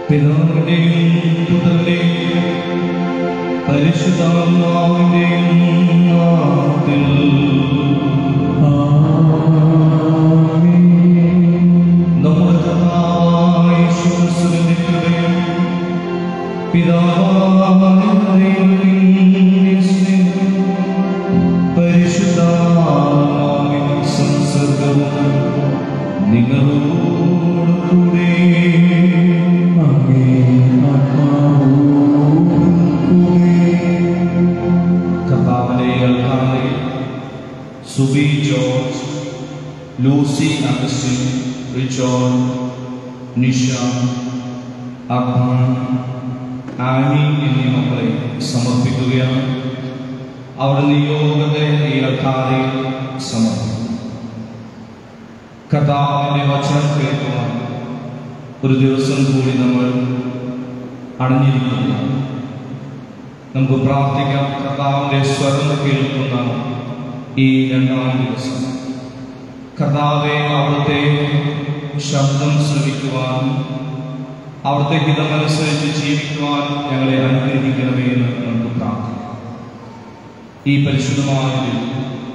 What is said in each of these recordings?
പിതാവിന്റെയും പുത്രന്റെയും പരിശുദ്ധാത്മാവിന്റെയും നാമത്തിൽ നമ്മുടെ കർത്താവായ യേശുക്രിസ്തുവിന്റെ കൃപയും പിതാവായ ദൈവത്തിന്റെ സ്നേഹവും പരിശുദ്ധാത്മാവിൻ സംസർഗവും നിങ്ങളോട് കൂടെ കർത്താവിനെ അൽക്കാതെ സുബി ജോർജ് ലൂസി അഗസ്റ്റിൻ റിച്ചോൺ നിഷ അഖാൻ ആനി എന്നീ മക്കളെ സമർപ്പിക്കുകയാണ് അവർ നിയോഗത്തെ ഈ അൽക്കാരയിൽ സമർപ്പിക്കും കർത്താവിന്റെ വചനം കേൾക്കുവാൻ ഒരു ദിവസം കൂടി നമ്മൾ അടഞ്ഞിരിക്കുകയാണ് നമുക്ക് പ്രാർത്ഥിക്കാം കർത്താവിന്റെ സ്വരം കേൾക്കുന്ന ഈ രണ്ടാം ദിവസം കർത്താവെ അവിടുത്തെ ശബ്ദം ശ്രമിക്കുവാൻ അവിടുത്തെ ഹിതമനുസരിച്ച് ജീവിക്കുവാൻ ഞങ്ങളെ അനുഗ്രഹിക്കണമേ എന്ന് നമുക്ക് പ്രാർത്ഥിക്കാം ഈ പരിശുദ്ധമായ ദിനം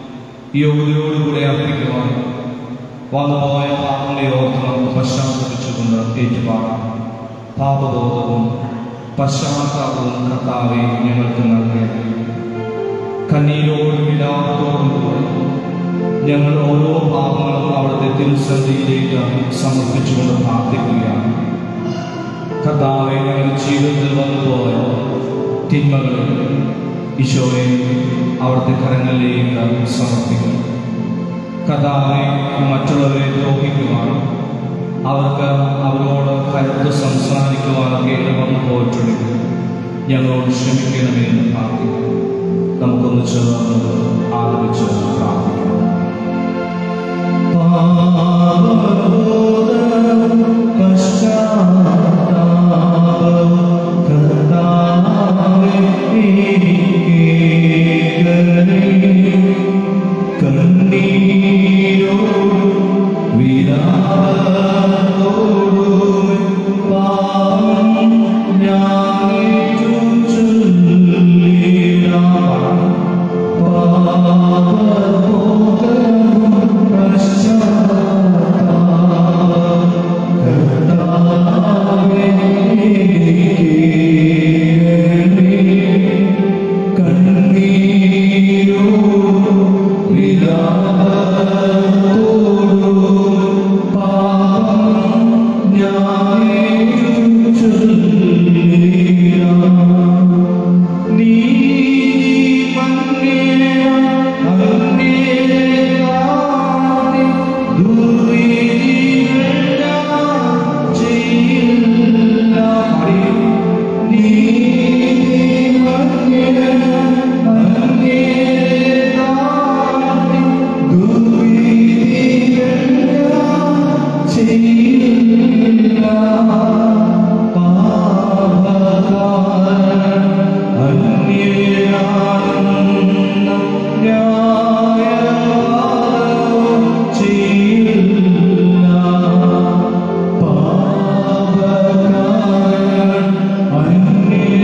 ഈ യോഗ്യതയോടുകൂടെ അർപ്പിക്കുവാൻ വന്നുപോയ പാപങ്ങളെ ഓർത്ത് നമുക്ക് പശ്ചാത്തലിച്ചുകൊണ്ട് ഏറ്റുപാടാം പാപബോധവും പശ്ചാത്താപവും കർത്താവെ ഞങ്ങൾക്ക് നൽകിയത് കണ്ണീരോടും വിലാപത്തോടും കൂടെ ഞങ്ങൾ ഓരോ പാപങ്ങളും അവിടുത്തെ തിരുസന്ധിയിലേക്ക് സമർപ്പിച്ചുകൊണ്ട് പ്രാർത്ഥിക്കുകയാണ് കർത്താവെ ഞങ്ങളുടെ ജീവിതത്തിൽ വന്നുപോയ തിന്മകളെ ഈശോയെ അവിടുത്തെ കരങ്ങളിലേക്ക് സമർപ്പിക്കുന്നു കഥാവെ മറ്റുള്ളവരെ ദ്രോഹിക്കുവാൻ അവർക്ക് അവരോട് കരുത്ത് സംസാരിക്കുവാനൊക്കെ ഇടവന്നു പോയിട്ടുണ്ടെങ്കിൽ ഞങ്ങളോട് ക്ഷമിക്കണമേ എന്ന് പ്രാർത്ഥിക്കുന്നു നമുക്കൊന്ന് ചേർന്ന് ആലോചിച്ച് പ്രാർത്ഥിക്കാം പാപകാരൻ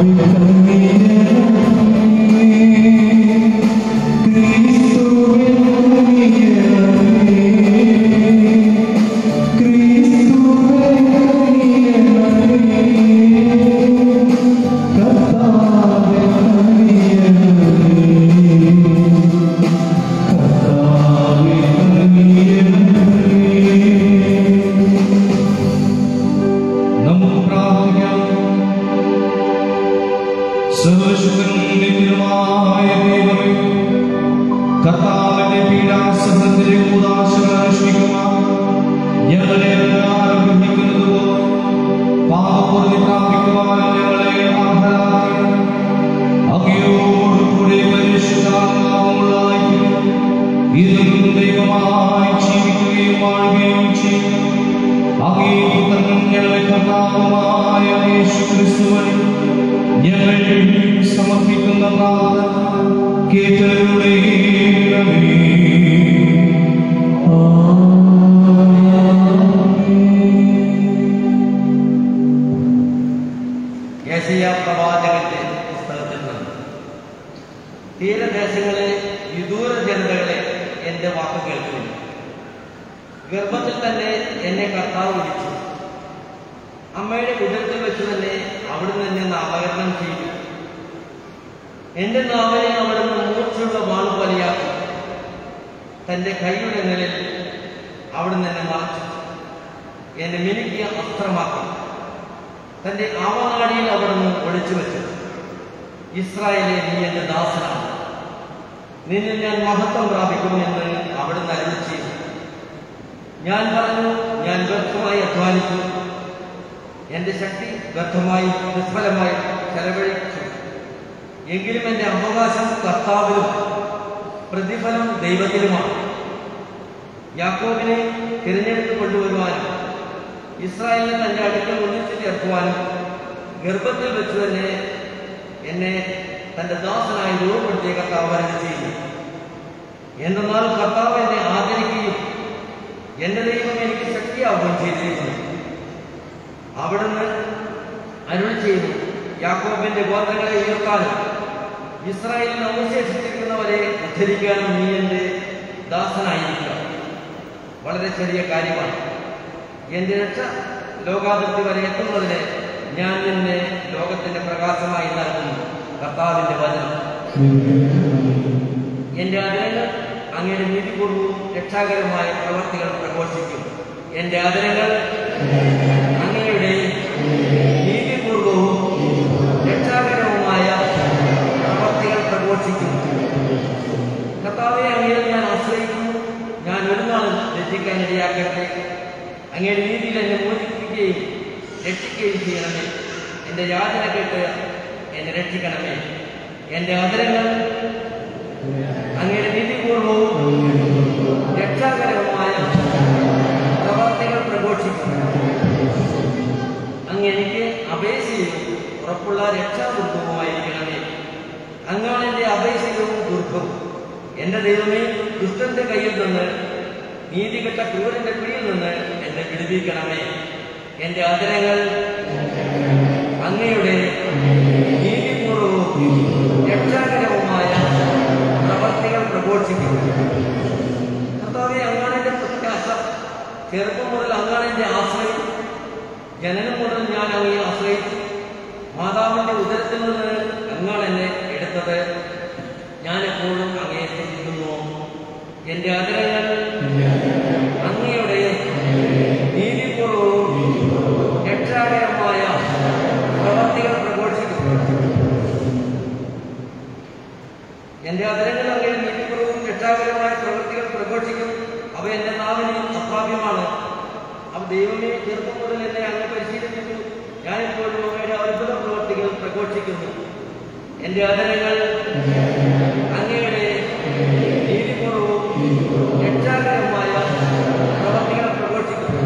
നമുക്ക് പ്രാർത്ഥിക്കാം സർവശക്തനും നിത്യനുമായ ദൈവമേ കർത്താവിന്റെ പീഡാസഹനത്തിന്റെ കൂതാശകൾ അനുഷ്ഠിക്കുവാൻ ഞങ്ങളെ അനുഗ്രഹിക്കുന്നത് പോലെ പാപപൂർത്തി പ്രാപിക്കുവാൻ ഞങ്ങളെ അർഹരാക്കി അങ്ങയോടുകൂടി പരിശുദ്ധാത്മാവുമുള്ള ഐക്യം ഇന്നും ദൈവമായി ജീവിക്കുകയും വാഴുകയും ചെയ്യും അങ്ങേ പുത്രനും ഞങ്ങളെ കർത്താവുമായ യേശു ക്രിസ്തുവിന് ഞങ്ങൾ സമർപ്പിക്കുന്ന പ്രാർത്ഥന കേട്ടവരുടെ യേശയ്യ പ്രവാചകന്റെ പുസ്തകത്തിൽ നിന്ന് തീരദേശങ്ങളെ വിദൂര ജനതകളെ എന്റെ വാക്ക് കേൾക്കുന്നു ഗർഭത്തിൽ തന്നെ എന്നെ കർത്താവ് വിളിച്ചു അമ്മയുടെ ഉദരത്തിൽ വെച്ച് തന്നെ അവിടുന്ന് എന്നെ നാമകരണം ചെയ്തു എന്റെ നാമനെ അവിടുന്ന് മൂർച്ചയുള്ള വാൾ പോലെയാക്കി തന്റെ കൈയുടെ നിഴലിൽ അവിടുന്ന് എന്നെ മറച്ചു എന്നെ മിനുക്കിയ അസ്ത്രമാക്കി തന്റെ ആവനാടിയിൽ അവിടുന്ന് ഒളിച്ചു വെച്ചു ഇസ്രായേലെ നീ എന്റെ ദാസനാണ് നിന്നിൽ ഞാൻ മഹത്വം പ്രാപിക്കുമെന്ന് അവിടുന്ന് അരുളി ചെയ്തു ഞാൻ പറഞ്ഞു ഞാൻ വ്യർത്ഥമായി അധ്വാനിച്ചു എന്റെ ശക്തി വ്യർത്ഥമായി നിഷ്ഫലമായി ചെലവഴിച്ചു എങ്കിലും എന്റെ അവകാശം കർത്താവിലും പ്രതിഫലം ദൈവത്തിലുമാണ് യാക്കോബിനെ തിരഞ്ഞെടുത്ത് കൊണ്ടുവരുവാനും ഇസ്രായേലിനെ തന്റെ അടുക്കൽ ഒന്നിച്ചു ചേർക്കുവാനും ഗർഭത്തിൽ വെച്ച് തന്നെ എന്നെ തന്റെ ദാസനായി രൂപപ്പെടുത്തിയ കർത്താവ് വരവ് ചെയ്യുന്നു എന്തെന്നാൽ കർത്താവ് എന്നെ ആദരിക്കുകയും എന്റെ ദൈവം എനിക്ക് ശക്തിയാവുകയും ചെയ്തിരിക്കുന്നു അവിടുന്ന് അരുൾ ചെയ്തു യാക്കോബിന്റെ ഗോത്രങ്ങളെ ഉയർത്താനും ഇസ്രായേലിന് അവശേഷിച്ചിരിക്കുന്നവരെ ഉദ്ധരിക്കാനും നീ എന്റെ ദാസനായിരിക്കുക വളരെ ചെറിയ കാര്യമാണ് എന്റെ രക്ഷ ലോകാതിർത്തി വരെ എത്തുന്നതിന് ഞാൻ നിന്നെ ലോകത്തിന്റെ പ്രകാശമായി നൽകുന്നു കർത്താവിന്റെ വചനം എന്റെ അതിരങ്ങൾ അങ്ങയുടെ നീതിപൂർവവും രക്ഷാകരമായ പ്രവർത്തികൾ പ്രഘോഷിക്കും എന്റെ അതിരങ്ങൾ അങ്ങയുടെ നീതിപൂർവവും രക്ഷാകരവുമായ പ്രവർത്തികൾ പ്രഘോഷിക്കും കർത്താവെ അങ്ങയിൽ ഞാൻ ആശ്രയിക്കുന്നു ഞാൻ ഒരു നാളും രക്ഷിക്കാൻ ഇടയാക്കട്ടെ അങ്ങയുടെ നീതിയിൽ എന്നെ മോചിപ്പിക്കുകയും രക്ഷിക്കുകയും ചെയ്യണമേ എന്റെ യാതന കേട്ട് എന്നെ രക്ഷിക്കണമേ എന്റെ അതിരങ്ങൾ അങ്ങയുടെ നീതിപൂർവവും രക്ഷാകരവുമായ പ്രവർത്തികൾ പ്രഘോഷിക്കും അങ്ങ് എനിക്ക് അപേക്ഷയും ഉറപ്പുള്ള രക്ഷാദുർഗവുമായിരിക്കണമേ അങ്ങാണ് എന്റെ അപേക്ഷയും ദുർഗവും എന്റെ ദൈവമേ ദുഷ്ടന്റെ കയ്യിൽ നിന്ന് നീതികെട്ട ക്രൂരന്റെ പിടിയിൽ നിന്ന് എന്നെ വിടുവിക്കണമേ എന്റെ ആദരങ്ങൾ അങ്ങയുടെ നീതിപൂർവവും രക്ഷാകരവുമായ പ്രവർത്തികൾ പ്രഘോഷിക്കും കർത്താവെ അങ്ങാണ് എന്റെ പ്രത്യാശ ചെറുപ്പം മുതൽ അങ്ങാണ് എന്റെ ആശ്രയം ജനനം മുതൽ ഞാൻ അങ്ങയെ ആശ്രയിച്ചു മാതാവിന്റെ ഉദരത്തിൽ നിന്ന് അങ്ങാണ് എന്നെ എടുത്തത് ഞാൻ എപ്പോഴും അങ്ങയെ സ്തുതിക്കുന്നു എന്റെ ആദരങ്ങൾ അങ്ങയുടെ നീതിപൂർവവും രക്ഷാകരമായ പ്രവർത്തികൾ പ്രഘോഷിക്കും എന്റെ അതരങ്ങൾ അങ്ങയുടെ നീതിപൂർവവും രക്ഷാകരമായ പ്രവൃത്തികൾ പ്രഘോഷിക്കും അവ എന്റെ നാവിന് അപ്രാപ്യമാണ് അവ ദൈവമേ ചെറുപ്പം മുതൽ എന്നെ അങ്ങ് പരിശീലിപ്പിച്ചു ഞാൻ ഇപ്പോഴും അങ്ങയുടെ അത്ഭുത പ്രവൃത്തികൾ പ്രഘോഷിക്കുന്നു എന്റെ അതരങ്ങൾ അങ്ങയുടെ നീതിപൂർവവും രക്ഷാകരമായ പ്രവൃത്തികൾ പ്രഘോഷിക്കുന്നു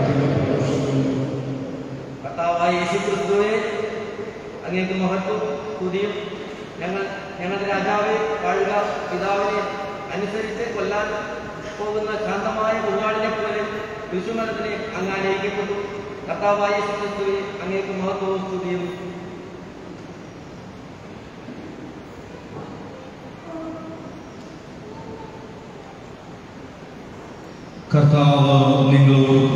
കർത്താവായ യേശു ക്രിസ്തുവെ അങ്ങേക്ക് മഹത്വം സ്തുതിയും ഞങ്ങൾ ഞങ്ങളുടെ രാജാവെ വാഴുക പിതാവിനെ അനുസരിച്ച് കൊല്ലാൻ പോകുന്ന ശാന്തമായ കുഞ്ഞാടിനെ പോലെ വിശുമനത്തിനെ അങ്ങ് ആനയിക്കപ്പെട്ടു കർത്താവായ യേശു ക്രിസ്തുവെ അങ്ങേക്ക് മഹത്വവും സ്തുതിയും കർത്താവ് നിങ്ങളോട്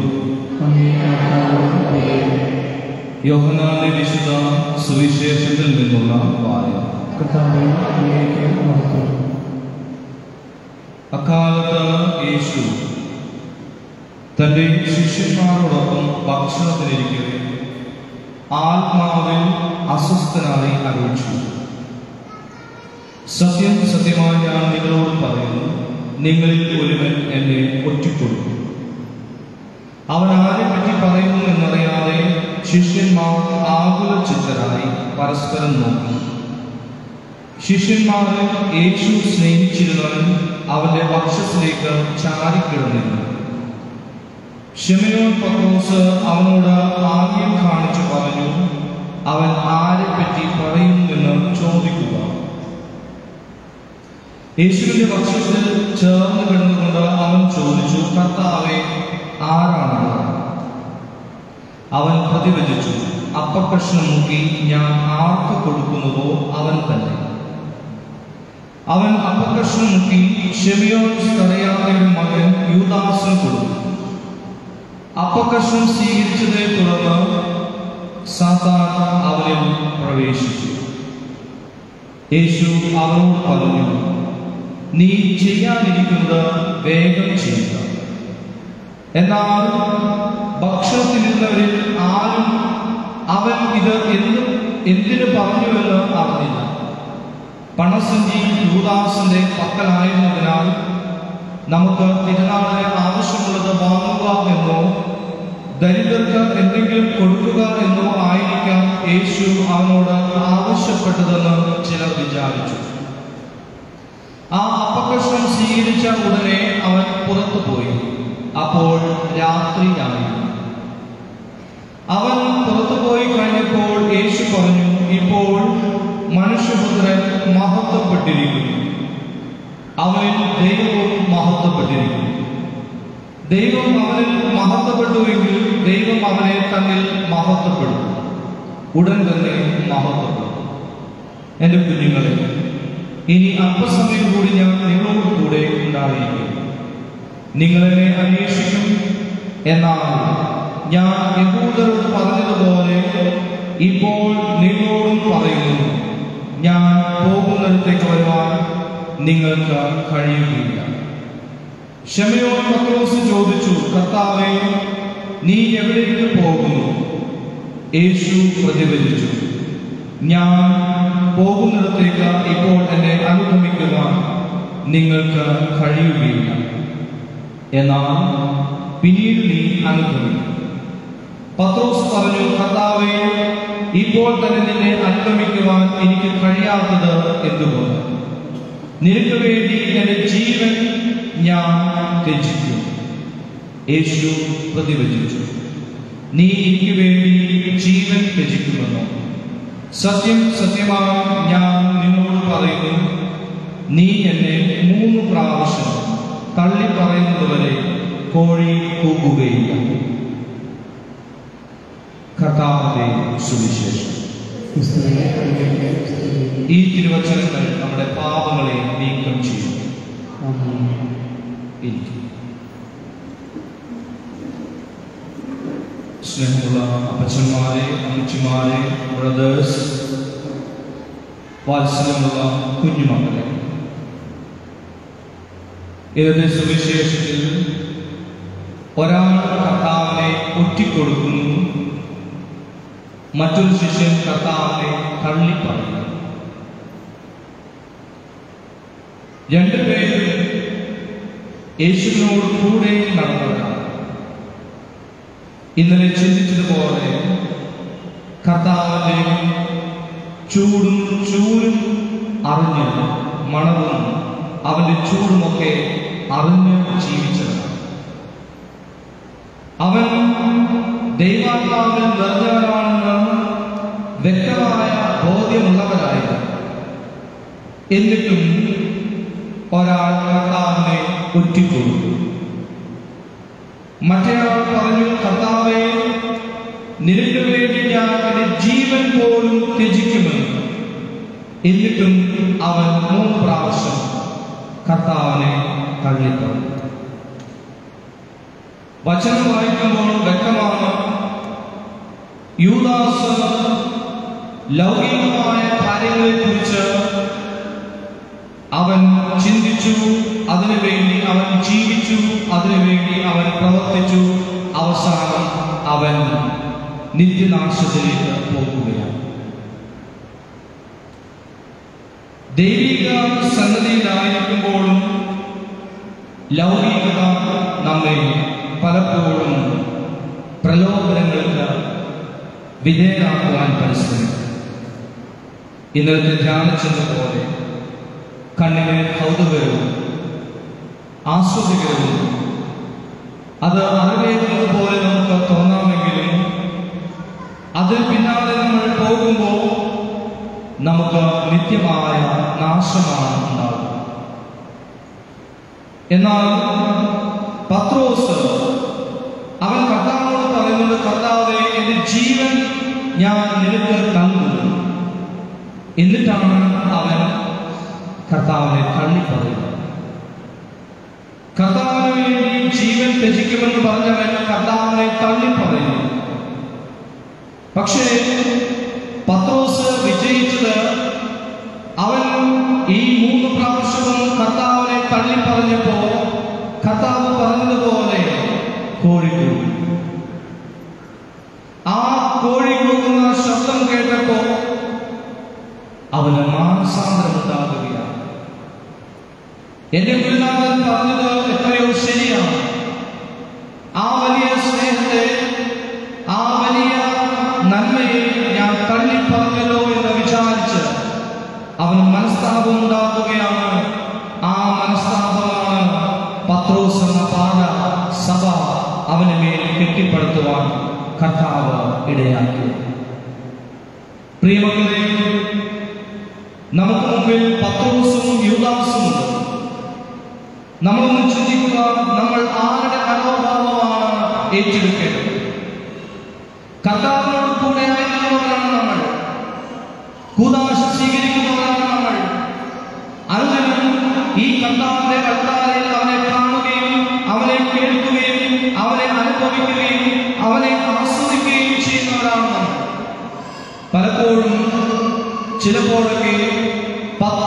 യോഹനാന്റെ വിശുദ്ധ സുവിശേഷത്തിൽ നിന്നുള്ള വായന അക്കാലത്ത് യേശു തന്റെ ശിഷ്യന്മാരോടൊപ്പം ഭക്ഷണത്തിനിരിക്കവേ ആത്മാവിൽ അസ്വസ്ഥനായി അറിയിച്ചു സത്യം സത്യമായി ഞാൻ നിങ്ങളോട് പറയുന്നു നിങ്ങളിൽ ഒരുവൻ എന്നെ ഒറ്റിക്കൊടുക്കും അവൻ ആരെ പറ്റി പറയുന്നു എന്നറിയാതെ ശിഷ്യന്മാർ ആകുല ചിത്തരായി പരസ്പരം നോക്കി ശിഷ്യന്മാരെ യേശു സ്നേഹിച്ചിരുന്നവൻ അവന്റെ വക്ഷത്തിലേക്ക് ചാരിക്കിടന്നിരുന്നു ഷിമയോൻ പത്രോസ് അവനോട് ആംഗ്യം കാണിച്ചു പറഞ്ഞു അവൻ ആരെ പറ്റി പറയുന്നുവെന്ന് ചോദിക്കുക യേശുവിന്റെ പക്ഷത്തിൽ ചേർന്ന് കിടന്നുകൊണ്ട് അവൻ ചോദിച്ചു കർത്താവെ ആരാണ് അവൻ പ്രതിവചിച്ചു അപ്പക്കഷ്ണം മുക്കി ഞാൻ ആർക്ക് കൊടുക്കുന്നുവോ അവൻ തന്നെ അവൻ അപ്പക്കഷ്ണം മുക്കി ഷെമിയോൻ സ്തറിയായുടെ മകൻ യൂദാസിന് കൊടുത്തു അപ്പക്കഷ്ണം സ്വീകരിച്ചതിനെ തുടർന്ന് സാത്താൻ അവനിൽ പ്രവേശിച്ചു യേശു അവനോട് പറഞ്ഞു നീ ചെയ്യാനിരിക്കുന്നത് വേഗം ചെയ്യുക എന്നാൽ ഭക്ഷണത്തിനിരുന്നവരിൽ ആരും അവൻ ഇത് എന്ത് എന്തിനു പറഞ്ഞുവെന്ന് അറിഞ്ഞില്ല പണസഞ്ചി യൂദാസിന്റെ പക്കലായിരുന്നതിനാൽ നമുക്ക് തിരുനാളിന് ആവശ്യമുള്ളത് വാങ്ങുക എന്നോ ദരിദ്രർക്ക് എന്തെങ്കിലും കൊടുക്കുക എന്നോ ആയിരിക്കാം യേശു അവനോട് ആവശ്യപ്പെട്ടതെന്ന് ചിലർ വിചാരിച്ചു ആ അപ്പകഷ്ണം സ്വീകരിച്ച ഉടനെ അവൻ പുറത്തു പോയി അപ്പോൾ രാത്രിയായി അവൻ പുറത്തു പോയി കഴിഞ്ഞപ്പോൾ യേശു പറഞ്ഞു ഇപ്പോൾ മനുഷ്യപുത്രൻ മഹത്വപ്പെട്ടിരിക്കുന്നു അവനിൽ ദൈവവും മഹത്വപ്പെട്ടിരിക്കുന്നു ദൈവം അവനിൽ മഹത്വപ്പെട്ടുവെങ്കിൽ ദൈവം അവനെ തന്നിൽ മഹത്വപ്പെടും ഉടൻ തന്നെ മഹത്വപ്പെടും എൻ്റെ കുഞ്ഞുങ്ങളെ ഇനി അല്പസമയം കൂടി ഞാൻ നിങ്ങളോട് കൂടെ ഉണ്ടായിരിക്കും നിങ്ങളെന്നെ അന്വേഷിക്കും എന്നാൽ ഞാൻ യഹൂദരോട് പറഞ്ഞതുപോലെ ഇപ്പോൾ നിങ്ങളോടും പറയുന്നു ഞാൻ പോകുന്നിടത്തേക്ക് വരുവാൻ നിങ്ങൾക്ക് കഴിയുകയില്ല ഷമയോൻ പത്രോസ് ചോദിച്ചു കർത്താവെ നീ എവിടേക്ക് പോകുന്നു യേശു പ്രതിഫലിച്ചു ഞാൻ പോകുന്നിടത്തേക്ക് ഇപ്പോൾ എന്നെ അനുഗമിക്കുവാൻ നിങ്ങൾക്ക് കഴിയുകയില്ല എന്നാൽ പിന്നീട് നീ അനുഗമിക്കും പത്രോസ് പറഞ്ഞു കർത്താവെ ഇപ്പോൾ തന്നെ നിന്നെ അനുഗമിക്കുവാൻ എനിക്ക് കഴിയാത്തത് എന്തുകൊണ്ട് നിനക്ക് വേണ്ടി എന്റെ ജീവൻ ഞാൻ ത്യജിക്കും യേശു പ്രതിവചിച്ചു നീ എനിക്ക് വേണ്ടി ജീവൻ ത്യജിക്കുമെന്നോ സത്യം സത്യമായി ഞാൻ നിന്നോട് പറയുന്നു നീ എന്നെ മൂന്ന് പ്രാവശ്യം തള്ളി പറയുന്നതുവരെ കോഴി കൂക്കുകയില്ല കർത്താവിന്റെ സുവിശേഷം ഈ തിരുവചനങ്ങൾ നമ്മുടെ പാപങ്ങളെ നീക്കം ചെയ്യും ഇരിക്കും സ്നേഹമുള്ള അപ്പച്ചന്മാരെ അമ്മച്ചിമാരെ ബ്രദേഴ്സ് വാത്സല്യമുള്ള കുഞ്ഞുമക്കളെ ഇന്നത്തെ സുവിശേഷത്തിൽ ഒരാൾ കർത്താവിനെ ഒറ്റിക്കൊടുക്കുന്നു മറ്റൊരു ശിഷ്യൻ കർത്താവിനെ തള്ളിപ്പറയുന്നു രണ്ടുപേരും യേശുവിനോട് കൂടെ നടന്നവരാണ് ഇന്നലെ ചിന്തിച്ചതുപോലെ കർത്താവിന്റെ ചൂടും ചൂരും അറിഞ്ഞ് മണവും അവന്റെ ചൂടുമൊക്കെ അറിഞ്ഞ് ജീവിച്ചവരാണ് അവൻ ദൈവാത്മാവിൽ നിറഞ്ഞവനാണെന്ന് വ്യക്തമായ ബോധ്യമുള്ളവരായിരുന്നു എന്നിട്ടും ഒരാൾ കർത്താവിനെ ഒറ്റിക്കൊടുത്തു മറ്റേയാൾ പറഞ്ഞു കർത്താവെ നിനക്ക് വേണ്ടി ഞാൻ എന്റെ ജീവൻ പോലും ത്യജിക്കുമെന്ന് എന്നിട്ടും അവൻ മൂന്ന് പ്രാവശ്യം കർത്താവിനെ തള്ളിപ്പറഞ്ഞു വചനം വായിക്കുമ്പോൾ വ്യക്തമാണ് യൂദാസ് ലൗകികമായ കാര്യങ്ങളെക്കുറിച്ച് അവൻ ചിന്തിച്ചു അതിനുവേണ്ടി അവൻ ജീവിച്ചു അതിനുവേണ്ടി അവൻ പ്രവർത്തിച്ചു അവസാനം അവൻ നിത്യനാശത്തിലേക്ക് പോകുകയാണ് ദൈവിക സന്നദ്ധിയിലായിരിക്കുമ്പോഴും ലൗകികത നമ്മെ പലപ്പോഴും പ്രലോഭനങ്ങൾക്ക് വിധേയരാക്കുവാൻ പരിശ്രമിക്കും ഇന്നലത്തെ ധ്യാനിച്ചതുപോലെ കണ്ണിനെ കൗതുകവും ആസ്വദികരവും അത് അറിവേക്കുന്നത് പോലെ നമുക്ക് തോന്നാമെങ്കിലും അതിൽ പിന്നാലെ നമ്മൾ പോകുമ്പോൾ നമുക്ക് നിത്യമായ നാശമാണ് ഉണ്ടാകുന്നത് എന്നാൽ പത്രോസ് അവൻ കർത്താവിനോട് പറയുന്നത് കർത്താവെ എന്റെ ജീവൻ ഞാൻ നിനക്ക് തന്നു എന്നിട്ടാണ് അവൻ കർത്താവിനെ തള്ളി പറയുന്നത് കർത്താവിന് വേണ്ടി ജീവൻ ത്യജിക്കുമെന്ന് പറഞ്ഞവൻ കർത്താവിനെ തള്ളി പറയുന്നു പക്ഷേ പത്രോസ് വിജയിച്ചത് അവൻ ഈ മൂന്ന് പ്രാവശ്യവും കർത്താവിനെ തള്ളി പറഞ്ഞപ്പോ കർത്താവ് പറഞ്ഞതുപോലെ കോഴി കൂകി ആ കോഴി കൂകുന്ന ശബ്ദം കേട്ടപ്പോ അവന് മാനസാന്തരം ഉണ്ടാകുകയാണ് എന്റെ ഗുരുനാഥൻ പറഞ്ഞത് എത്രയോ ശരിയാണ് ആ വലിയ സ്നേഹത്തെ ആ വലിയ നന്മയെ ഞാൻ തള്ളി പറഞ്ഞല്ലോ എന്ന് വിചാരിച്ച് അവന് മനസ്താപം ഉണ്ടാക്കുകയാണ് ആ മനസ്താപമാണ് പത്രോസ് എന്ന പാത സഭ അവന് മേൽ കെട്ടിപ്പടുത്തുവാൻ കർത്താവ് ഇടയാക്കിയത് പ്രിയമക്കളെ നമുക്ക് മുമ്പിൽ പത്രോസും യുദാസും ഉണ്ട് നമ്മളൊന്ന് ചിന്തിക്കുക നമ്മൾ ആരുടെ മനോഭാവമാണ് ഏറ്റെടുക്കേണ്ടത് കർത്താവിനോട് കൂടെ ആയിരുന്നവരാണ് നമ്മൾ കൂതാശ സ്വീകരിക്കുന്നവരാണ് നമ്മൾ അനുദിനം ഈ കർത്താവിന്റെ കർത്താവിൽ അവനെ കാണുകയും അവനെ കേൾക്കുകയും അവനെ അനുഭവിക്കുകയും അവനെ ആസ്വദിക്കുകയും ചെയ്യുന്നവരാണ് നമ്മൾ പലപ്പോഴും ചിലപ്പോഴൊക്കെ പ-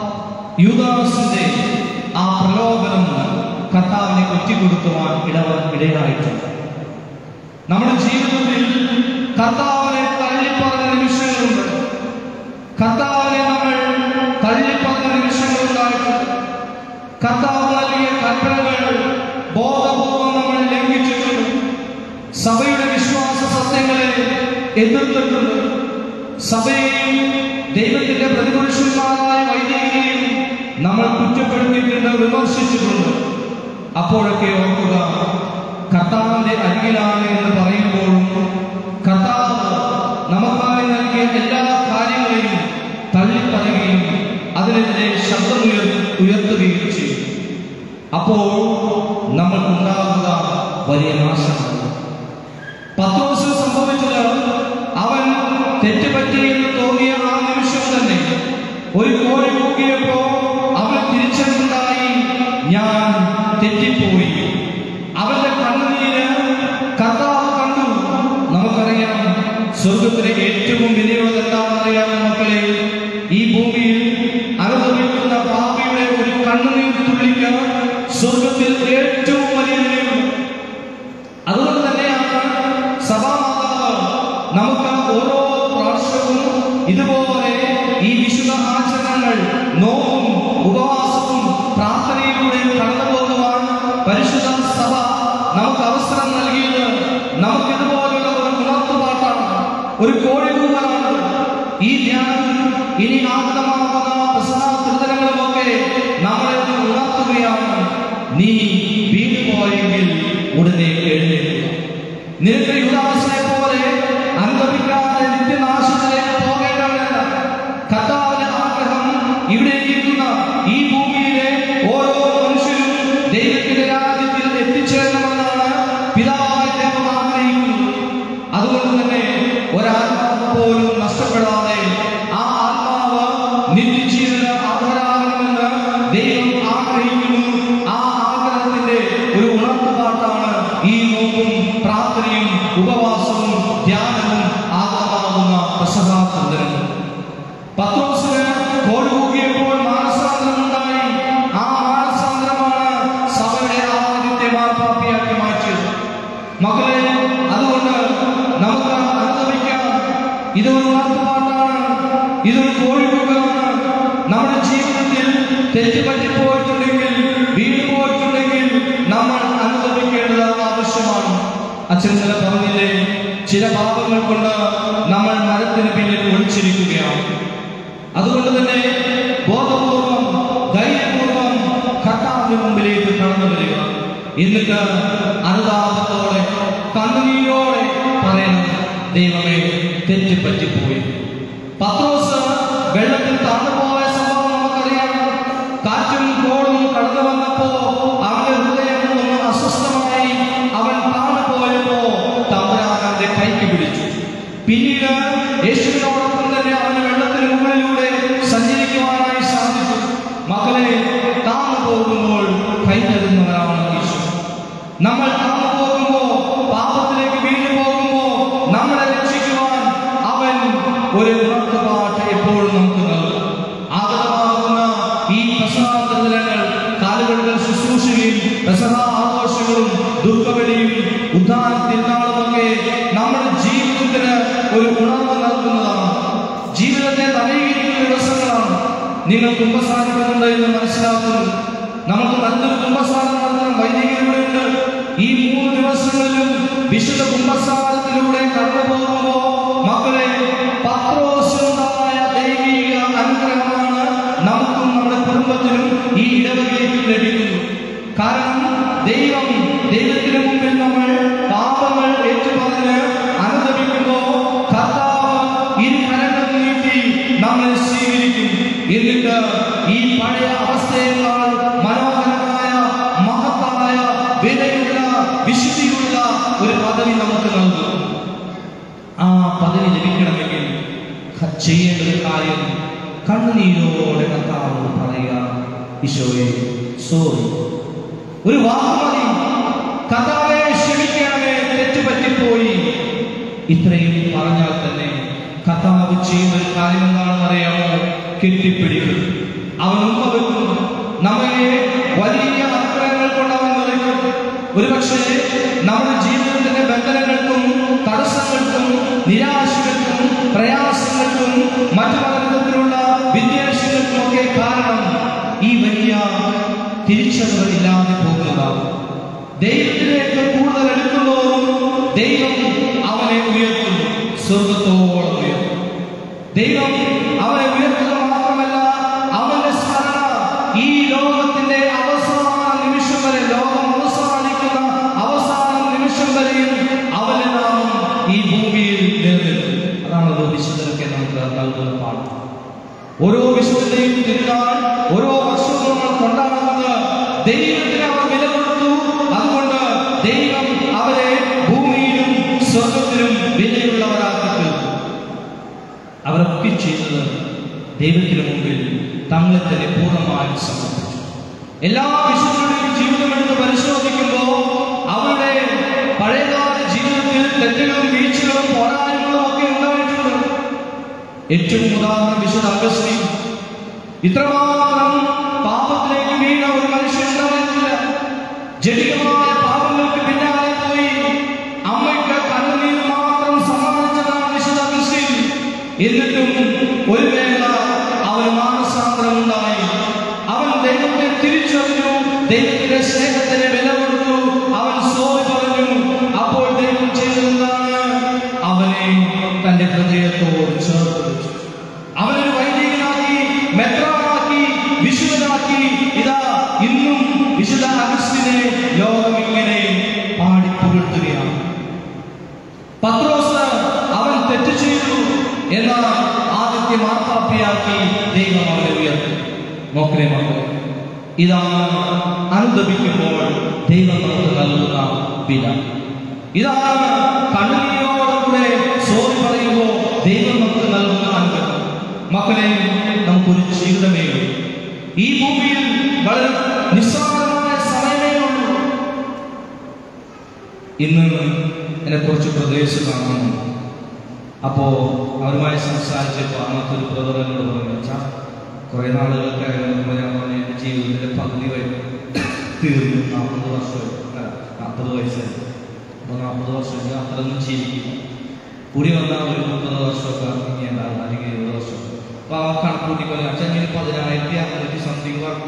യൂദാസിന്റെ ആ പ്രലോഭനം കർത്താവിനെ ഒറ്റിക്കൊടുക്കുവാൻ ഇടവ ഇടയായിട്ടുണ്ട് നമ്മുടെ ജീവിതത്തിൽ കർത്താവിനെ തള്ളിപ്പറഞ്ഞ നിമിഷങ്ങളുണ്ട് കർത്താവിനെ നമ്മൾ തള്ളിപ്പറഞ്ഞ നിമിഷങ്ങളുണ്ടായിട്ടുണ്ട് കർത്താവ് നൽകിയ കൽപ്പനകൾ ബോധപൂർവം നമ്മൾ ലംഘിച്ചിട്ടുണ്ട് സഭയുടെ വിശ്വാസ സത്യങ്ങളെ എതിർത്തിട്ടുണ്ട് സഭയെയും ദൈവത്തിന്റെ പ്രതിപുരുഷന്മാരായ വൈദികരെയും നമ്മൾ കുറ്റപ്പെടുത്തിയിട്ടുണ്ട് വിമർശിച്ചിട്ടുണ്ട് അപ്പോഴൊക്കെ ഓർക്കുക കർത്താവിന്റെ അരികിലാണ് എന്ന് പറയുമ്പോഴും കർത്താവ് നമുക്കായി നൽകിയ എല്ലാ കാര്യങ്ങളെയും തള്ളിപ്പറയുകയും അതിനെതിരെ ശബ്ദമുയർ ഉയർത്തുകയും ചെയ്യും അപ്പോൾ നമ്മൾക്കുണ്ടാകുക വലിയ നാശമാണ് പത്രോസ് സംഭവിച്ചത് അവൻ തെറ്റുപറ്റിയെന്ന് തോന്നിയ ആ നിമിഷം തന്നെ ഒരു കോഴി കൂകിയപ്പോ അവൻ തിരിച്ചറിവുണ്ടായി ഞാൻ തെറ്റിപ്പോയി അവന്റെ കണ്ണുനീര് കർത്താവ് കണ്ടു നമുക്കറിയാം സ്വർഗത്തിലെ ഏറ്റവും വലിയത് എന്താണെന്നറിയാം മക്കളെ ഈ ഭൂമിയിൽ അനുഭവിക്കുന്ന പാപിയുടെ ഒരു കണ്ണുനീർ തുള്ളിക്ക് സ്വർഗത്തിൽ ഏറ്റവും വലിയ വിലയുണ്ട് അതുകൊണ്ട് തന്നെയാണ് സഭാമാതാവ് നമുക്ക് ഓരോ പ്രാവശ്യവും ഇതുപോലെ ഈ വിശുദ്ധ ആചരണങ്ങൾ നോവും ഉപവാസവും പ്രാർത്ഥനയിലൂടെ കടന്നു പോകുവാൻ പരിശുദ്ധ സഭ നമുക്ക് അവസരം നൽകിയത് നമുക്ക് ഇതുപോലുള്ള ഒരു ഉണർത്തുപാട്ടാണ് ഒരു കോഴികൂവലാണ് ഈ ധ്യാനം ഇനി ആഗതമാകുന്ന പ്രസംഗത്തിലുമൊക്കെ നമ്മളെ ഒന്ന് ഉണർത്തുകയാണ് നീ വീണു പോയെങ്കിൽ ഉടനെ എഴുന്നേൽക്കുക നിനക്ക് യുദാസിനെ പോലെ അനുഭവിക്കാതെ നിത്യനാശത്തിലേക്ക് പോകേണ്ടവരല്ല കർത്താവിന്റെ ആഗ്രഹം ഇവിടെ ഇരിക്കുന്ന ഈ ഭൂമിയിലെ ഓരോ മനുഷ്യരും ദൈവത്തിന്റെ രാജ്യത്തിൽ എത്തിച്ചേരണമെന്നാണ് പിതാവായ ദൈവം ആഗ്രഹിക്കുന്നത് അതുകൊണ്ട് തന്നെ ഒരാത്മാവ് പോലും നഷ്ടപ്പെടാതെ ആ ആത്മാവ് നിത്യജീവന് അർഹരാകണമെന്ന് ദൈവം ആഗ്രഹിക്കുന്നു ആ ആഗ്രഹത്തിന്റെ ഒരു ഉണർത്തുപാട്ടാണ് ഈ തെറ്റുപറ്റിപ്പോയിട്ടുണ്ടെങ്കിൽ വീണുപോയിട്ടുണ്ടെങ്കിൽ നമ്മൾ അനുഭവിക്കേണ്ടത് ആവശ്യമാണ് അച്ഛൻ ചില പറഞ്ഞില്ലേ ചില പാപങ്ങൾ കൊണ്ട് നമ്മൾ മരത്തിന് പിന്നിൽ ഒളിച്ചിരിക്കുകയാണ് അതുകൊണ്ട് തന്നെ ബോധപൂർവം ധൈര്യപൂർവം കർത്താവിന്റെ മുമ്പിലേക്ക് കടന്നു വരിക എന്നിട്ട് അനുതാപത്തോടെ കണ്ണുനീരോടെ പറയണം ദൈവമേ തെറ്റ് പറ്റിപ്പോയി പത്രോസ് വെള്ളത്തിൽ താഴ്ന്നുപോയ സംഭവം നമുക്കറിയാം കാറ്റും കോളും കടന്നു വന്നപ്പോ അവന്റെ ഹൃദയം ഒന്ന് അസ്വസ്ഥമായി അവൻ താഴ്ന്നുപോയപ്പോ തമ്പുരാൻ അവന്റെ കൈക്ക് പിടിച്ചു പിന്നീട് യേശുവിനോടൊപ്പം തന്നെ അവന് വെള്ളത്തിന് മുകളിലൂടെ സഞ്ചരിക്കുവാനായി സാധിച്ചു മക്കളെ താന്നു പോകുമ്പോൾ കൈ തരുന്നവരാണ് ഈശോ നമ്മൾ താന്നു പോകുമ്പോ പാപത്തിലേക്ക് വീണു പോകുമ്പോ നമ്മളെ രക്ഷിക്കുവാൻ അവൻ ഒരു ഉണർത്തുപാട്ട് എപ്പോഴും നമുക്ക് നൽകും ആഗതമാകുന്ന ഈ പ്രസാദങ്ങൾ കാലുകളുടെ ശുശ്രൂഷയും പെസഹ ആഘോഷങ്ങളും ദുഃഖവലിയും ഉദ്ധാന തിരുനാളുമൊക്കെ നമ്മുടെ ജീവിതത്തിന് ഒരു ഉണർവ് നൽകുന്നതാണ് ജീവിതത്തെ നവീകരിക്കുന്ന ദിവസങ്ങളാണ് നിങ്ങൾ കുംഭസാരിക്കുന്നുണ്ട് എന്ന് മനസ്സിലാക്കുന്നു നമുക്ക് നല്ലൊരു കുംഭസാരം നടത്താൻ വൈദികരിലൂടെ ഉണ്ട് ഈ മൂന്ന് ദിവസങ്ങളിലും വിശുദ്ധ കുംഭസാരത്തിലൂടെ കടന്നു പോകുമ്പോ മക്കളെ പത്രോസുണ്ടായ ദൈവിക അനുഗ്രഹമാണ് നമുക്കും നമ്മുടെ കുടുംബത്തിനും ഈ ഇടവകയ്ക്കും ലഭിക്കുന്നു കാരണം ദൈവം ദൈവത്തിന് മുമ്പിൽ നമ്മൾ പാപങ്ങൾ ഏറ്റുപറഞ്ഞ് അനുദപിക്കുമ്പോ കർത്താവ് ഇരു കരങ്ങൾ നീട്ടി നമ്മളെ സ്വീകരിക്കും എന്നിട്ട് ഈ പഴയ അവസ്ഥയേക്കാൾ മനോഹരമായ മഹത്തായ വിലയുള്ള വിശുദ്ധിയുള്ള ഒരു പദവി നമുക്ക് നൽകും ആ പദവി ലഭിക്കണമെങ്കിൽ ക- ചെയ്യേണ്ട ഒരു കാര്യം കണ്ണുനീരോടെ കർത്താവോട് പറയുക ഈശോയെ സോറി ഒരു വാക്ക് മതി കർത്താവെ ക്ഷമിക്കണമേ തെറ്റുപറ്റിപ്പോയി ഇത്രയും പറഞ്ഞാൽ തന്നെ കർത്താവ് ചെയ്യുന്ന ഒരു കാര്യം എന്താണെന്ന് അറിയാമോ കെട്ടിപ്പിടിക്കും അവൻ ഉമ്മ വെക്കും നമ്മെ വലിയ അനുഗ്രഹങ്ങൾ കൊണ്ട് അവൻ നിറയ്ക്കും ഒരുപക്ഷെ നമ്മുടെ ജീവിതത്തിന്റെ ബന്ധനങ്ങൾക്കും തടസ്സങ്ങൾക്കും നിരാശകൾക്കും പ്രയാസങ്ങൾക്കും മറ്റു പല വിധത്തിലുള്ള വിദ്വേഷങ്ങൾക്കും ഒക്കെ കാരണം ഈ വലിയ തിരിച്ചറിവില്ലാതെ പോകുന്നതാണ് ദൈവത്തിലേക്ക് കൂടുതൽ എടുക്കുന്നതോറും ദൈവം അവനെ ഉയർത്തുന്നു സ്വർഗത്തോളം ഉയർത്തും ദൈവം അവനെ ഉയർത്തുക മാത്രമല്ല അവന്റെ സ്മരണ ഈ ലോകത്തിന്റെ അവസാന നിമിഷം വരെ ലോകം അവസാനിക്കുന്ന അവസാന നിമിഷം വരെയും അവന്റെ നാമം ഈ ഭൂമിയിൽ നിലനിൽക്കും അതാണ് ഓരോ വിശുദ്ധരൊക്കെ നമുക്ക് നൽകുന്ന പാഠം ഓരോ വിശുദ്ധന്റെയും തിരുനാൾ ഓരോ വർഷവും നമ്മൾ കൊണ്ടാടുന്നത് ദൈവത്തിന് അവർ വില കൊടുത്തു അതുകൊണ്ട് ദൈവം അവരെ ഭൂമിയിലും സ്വർഗത്തിലും വിലയുള്ളവരാക്കി തീർക്കും അവരൊക്കെ ചെയ്തത് ദൈവത്തിന് മുമ്പിൽ തങ്ങളെ തന്നെ പൂർണ്ണമായും സമർപ്പിച്ചു എല്ലാ വിശുദ്ധരുടെയും ജീവിതം എടുത്ത് പരിശോധിക്കുമ്പോൾ അവരുടെ പഴയകാല ജീവിതത്തിൽ തെറ്റുകളും വീഴ്ചകളും പോരായ്മകളും ഒക്കെ ഉണ്ടായിട്ടുണ്ട് ഏറ്റവും ഉദാഹരണം വിശുദ്ധ അഗസ്തി ഇത്രമാത്രം പാപത്തിലേക്ക് വീണ ഒരു മനുഷ്യൻ ഉണ്ടായിരുന്നില്ല ജടികമായ പാപങ്ങൾക്ക് പിന്നാലെ പോയി അമ്മയ്ക്ക് കണ്ണുനീർ മാത്രം സമ്മാനിച്ചതാണ് വിശുദ്ധ അഗസ്തി എന്നിട്ടും ഒരു വേള അവന് മാനസാന്തരം ഉണ്ടായി അവൻ ദൈവത്തെ തിരിച്ചറിഞ്ഞു ദൈവത്തിന്റെ സ്നേഹത്തിന് വില കൊടുത്തു അവൻ സോറി പറഞ്ഞു അപ്പോൾ ദൈവം ചെയ്തതെന്താണ് അവനെ തന്റെ ഹൃദയത്തോട് ചേർത്ത് വെച്ചു അവനൊരു വൈദികനാക്കി മെത്രാനാക്കി വിശുദ്ധനാക്കി ഇതാ ഇന്നും വിശുദ്ധ അഗസ്റ്റിനെ ലോകം ഇങ്ങനെ പാടി പുകഴ്ത്തുകയാണ് പത്രോസ് അവൻ തെറ്റ് ചെയ്തു എന്നാൽ ആദ്യത്തെ മാർപ്പാപ്പിയാക്കി ദൈവം അവനെ ഉയർത്തി നോക്കണേ മക്കളെ ഇതാണ് അനുദപിക്കുമ്പോൾ ദൈവം നമുക്ക് നൽകുന്ന വില ഇതാണ് കണ്ണുനീരോടുകൂടെ സോറി പറയുമ്പോൾ ദൈവം നമുക്ക് നൽകുന്ന അനുഗ്രഹം മക്കളെ നമുക്കൊരു ജീവിതമേ ഉള്ളൂ ഈ ഭൂമിയിൽ വളരെ നിസ്സാരമായ സമയമേ ഉള്ളൂ ഇന്ന് എന്നെ കുറച്ച് പ്രദേശം കാണുന്നു അപ്പോൾ അവരുമായി സംസാരിച്ചപ്പോൾ അന്നത്തെ ഒരു ബ്രദർ എന്നോട് പറഞ്ഞു വെച്ചാൽ കുറേ നാളുകൾക്ക് മുമ്പ് ഞാൻ പറഞ്ഞു എൻ്റെ ജീവിതത്തിൻ്റെ പകുതി വരെ തീർന്നു നാൽപ്പത് വർഷമായി അല്ല, നാൽപ്പത് വയസ്സായി അപ്പോൾ നാൽപ്പത് വർഷം ഇനി അത്രയൊന്നും ജീവിക്കില്ല കൂടി വന്നാൽ ഒരു മുപ്പത് വർഷമൊക്കെ ഇനി ഉണ്ടാവും അല്ലെങ്കിൽ ഇരുപത് വർഷം അപ്പോൾ ആ കണക്ക് കൂട്ടി പറഞ്ഞു അച്ഛൻ ഇനി പതിനായിരത്തി അറുന്നൂറ്റി സംതിങ്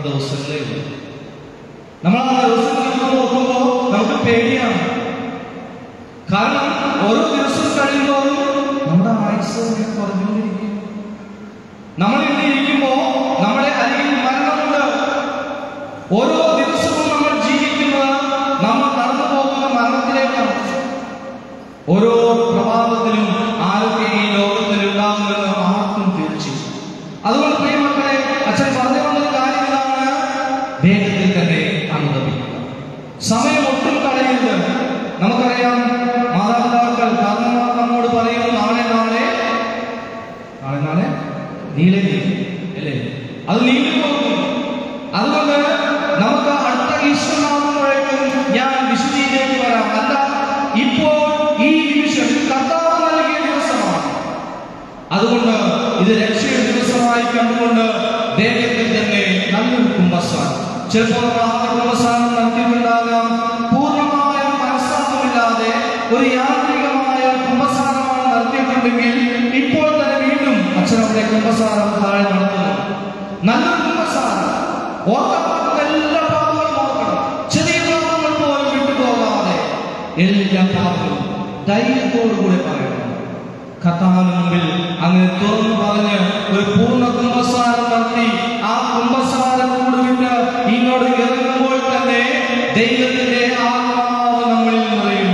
ദിവസങ്ങളേ ഉള്ളൂ നമ്മൾ ആ ദിവസങ്ങളിലേക്ക് നോക്കുമ്പോൾ നമുക്ക് പേടിയാണ് കാരണം ഓരോ ദിവസം കഴിയുമ്പോഴും നമ്മുടെ ആയുസ് ഇങ്ങനെ കുറഞ്ഞുകൊണ്ടിരിക്കും നമ്മൾ ഇവിടെ ഇരിക്കുമ്പോൾ നമ്മുടെ അരികിൽ മരണമുണ്ട് ഓരോ ദിവസവും നമ്മൾ ജീവിക്കുന്നത് നമ്മൾ കടന്നു പോകുന്ന മരണത്തിലേക്കാണ് ഓരോ പ്രഭാതത്തിലും ആരൊക്കെ ഈ ലോകത്തിൽ ഉണ്ടാകുമെന്ന് ആർക്കും തീർച്ചയായും അതുകൊണ്ട് പ്രിയമക്കളെ അച്ഛൻ പറഞ്ഞു വന്നൊരു കാര്യം ഇതാണ് വേഗത്തിൽ തന്നെ അനുഭവിക്കുക സമയം ഒട്ടും കളയരുത് നമുക്കറിയാം മാതാപിതാക്കൾ കാരണന്മാർ നമ്മോട് പറയുന്നു നാളെ നാളെ നാളെ നാളെ നീളെ നീളെ അല്ലേ അത് നീണ്ടു പോകുന്നു അതുകൊണ്ട് നമുക്ക് അടുത്ത ഈശ്വരനാകുമ്പോഴേക്കും ഞാൻ വിശുദ്ധിയിലേക്ക് വരാം അല്ല ഇപ്പോൾ ഈ നിമിഷം കർത്താവ് നൽകിയ ദിവസമാണ് അതുകൊണ്ട് ഇത് രക്ഷയുടെ ദിവസമായി കണ്ടുകൊണ്ട് വേഗത്തിൽ തന്നെ നല്ലൊരു കുംഭസാരം ചിലപ്പോൾ നമ്മൾ ആദ്യ കുംഭസാരം നടത്തിയിട്ടുണ്ടാകാം പൂർണ്ണമായ മനസ്സാന്തമില്ലാതെ ഒരു യാന്ത്രികമായ കുംഭസാരമാണ് നടത്തിയിട്ടുണ്ടെങ്കിൽ ഇപ്പോൾ തന്നെ വീണ്ടും അച്ഛനവിടെ കുംഭസാരം താഴെ നടത്തുന്നു നല്ലൊരു കുംഭസാരം ഓർക്കപ്പെടുന്ന എല്ലാ പാപങ്ങളും ഓർക്കണം ചെറിയ പാപങ്ങൾ പോലും വിട്ടുപോകാതെ എല്ലാ പാപങ്ങളും ധൈര്യത്തോടുകൂടി പറയണം കർത്താവിന് മുമ്പിൽ അങ്ങനെ തുറന്നു പറഞ്ഞ് ഒരു പൂർണ്ണ കുംഭസാരം നടത്തി ആ കുംഭസാരം കൂടുവിട്ട് ഇങ്ങോട്ട് ഇറങ്ങുമ്പോൾ തന്നെ ദൈവത്തിന്റെ ആത്മാവ് നമ്മളിൽ നിറയും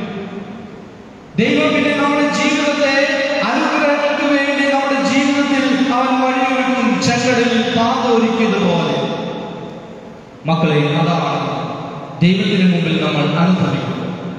ദൈവം പിന്നെ നമ്മുടെ ജീവിതത്തെ അനുഗ്രഹങ്ങൾക്ക് വേണ്ടി നമ്മുടെ ജീവിതത്തിൽ അവൻ വഴിയൊരുക്കും ചെങ്കടലിൽ പാത ഒരുക്കിയത് പോലെ മക്കളെ അതാണ് ദൈവത്തിന് മുമ്പിൽ നമ്മൾ അനുഭവിക്കുന്നത്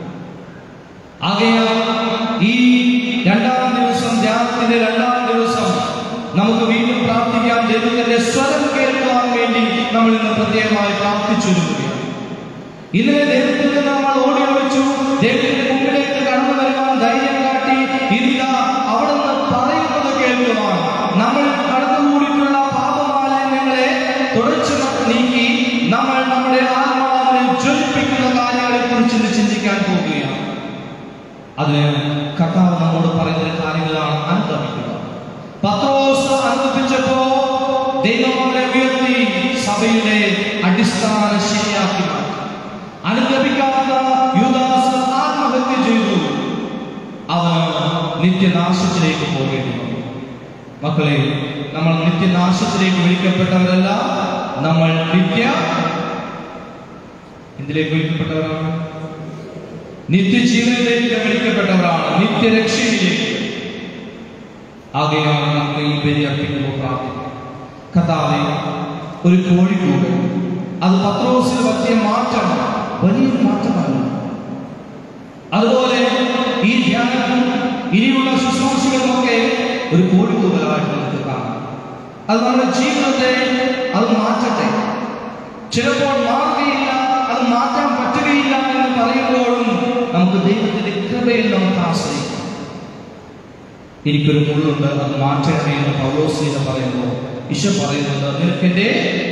ആകയാൽ ഈ രണ്ടാം ദിവസം ധ്യാനത്തിന്റെ രണ്ടാം ദിവസം നമുക്ക് വീണ്ടും പ്രാർത്ഥിക്കാം ദൈവത്തിന്റെ സ്വരം കേൾക്കുവാൻ വേണ്ടി നമ്മൾ ഇന്ന് പ്രത്യേകമായി പ്രാർത്ഥിച്ചിരുന്നു ഇന്നലെ ദൈവത്തിൽ നിന്ന് നമ്മൾ ഓടി ഒളിച്ചു ദൈവത്തിന്റെ മുമ്പിലേക്ക് കടന്നു വരുവാൻ ധൈര്യം കാട്ടി ഇല്ല അവിടെ നിന്ന് പറയുന്നത് കേൾക്കുവാൻ നമ്മൾ കടന്നുകൂടിയിട്ടുള്ള പാപമാലിന്യങ്ങളെ തുടച്ചു നീക്കി നമ്മൾ നമ്മുടെ ആത്മാവിനെ ജ്വലിപ്പിക്കുന്ന കാര്യങ്ങളെ കുറിച്ച് ഇന്ന് ചിന്തിക്കാൻ പോകുകയാണ് അതിന് കർത്താവ് നമ്മോട് പറയുന്ന കാര്യങ്ങളാണ് അനുഭവിക്കുക പത്രോസ് അനുഭവിച്ചപ്പോ ദൈവം അവരെ ഉയർത്തി സഭയുടെ അടിസ്ഥാന ശരിയാക്കി മാറ്റി അനുഭവിക്കാത്ത യുദാസ് ആത്മഹത്യ ചെയ്തു അവൻ നിത്യനാശത്തിലേക്ക് പോകേണ്ടി വന്നു മക്കളെ നമ്മൾ നിത്യനാശത്തിലേക്ക് വിളിക്കപ്പെട്ടവരല്ല നമ്മൾ നിത്യ എന്തിലേക്ക് വിളിക്കപ്പെട്ടവരാണ് നിത്യജീവനിലേക്ക് വിളിക്കപ്പെട്ടവരാണ് നിത്യരക്ഷയിലേക്ക് ആകെയാണ് നമുക്ക് ഈ ബലി അർപ്പിക്കുമ്പോൾ പ്രാർത്ഥിക്കാം കഥാവെ ഒരു കോഴിക്കൂട് അത് പത്രോസിൽ പറ്റിയ മാറ്റം വലിയൊരു മാറ്റമാണ് അതുപോലെ ഈ ധ്യാനവും ഇനിയുള്ള ശുശ്രൂഷകളുമൊക്കെ ഒരു കോഴിക്കൂടലായിട്ട് നമുക്ക് കാണാം അത് നമ്മുടെ ജീവിതത്തെ അത് മാറ്റട്ടെ ചിലപ്പോൾ മാറുകയില്ല അത് മാറ്റാൻ പറ്റുകയില്ല എന്ന് പറയുമ്പോഴും നമുക്ക് ദൈവത്തിന്റെ കൃപയിൽ നമുക്ക് ആശ്രയിക്കാം എനിക്കൊരു മുള്ളുണ്ട് അത് മാറ്റണമേ എന്ന് പൗലോസീന പറയുമ്പോൾ ഈശോ പറയുന്നത് നിനക്കെന്റെ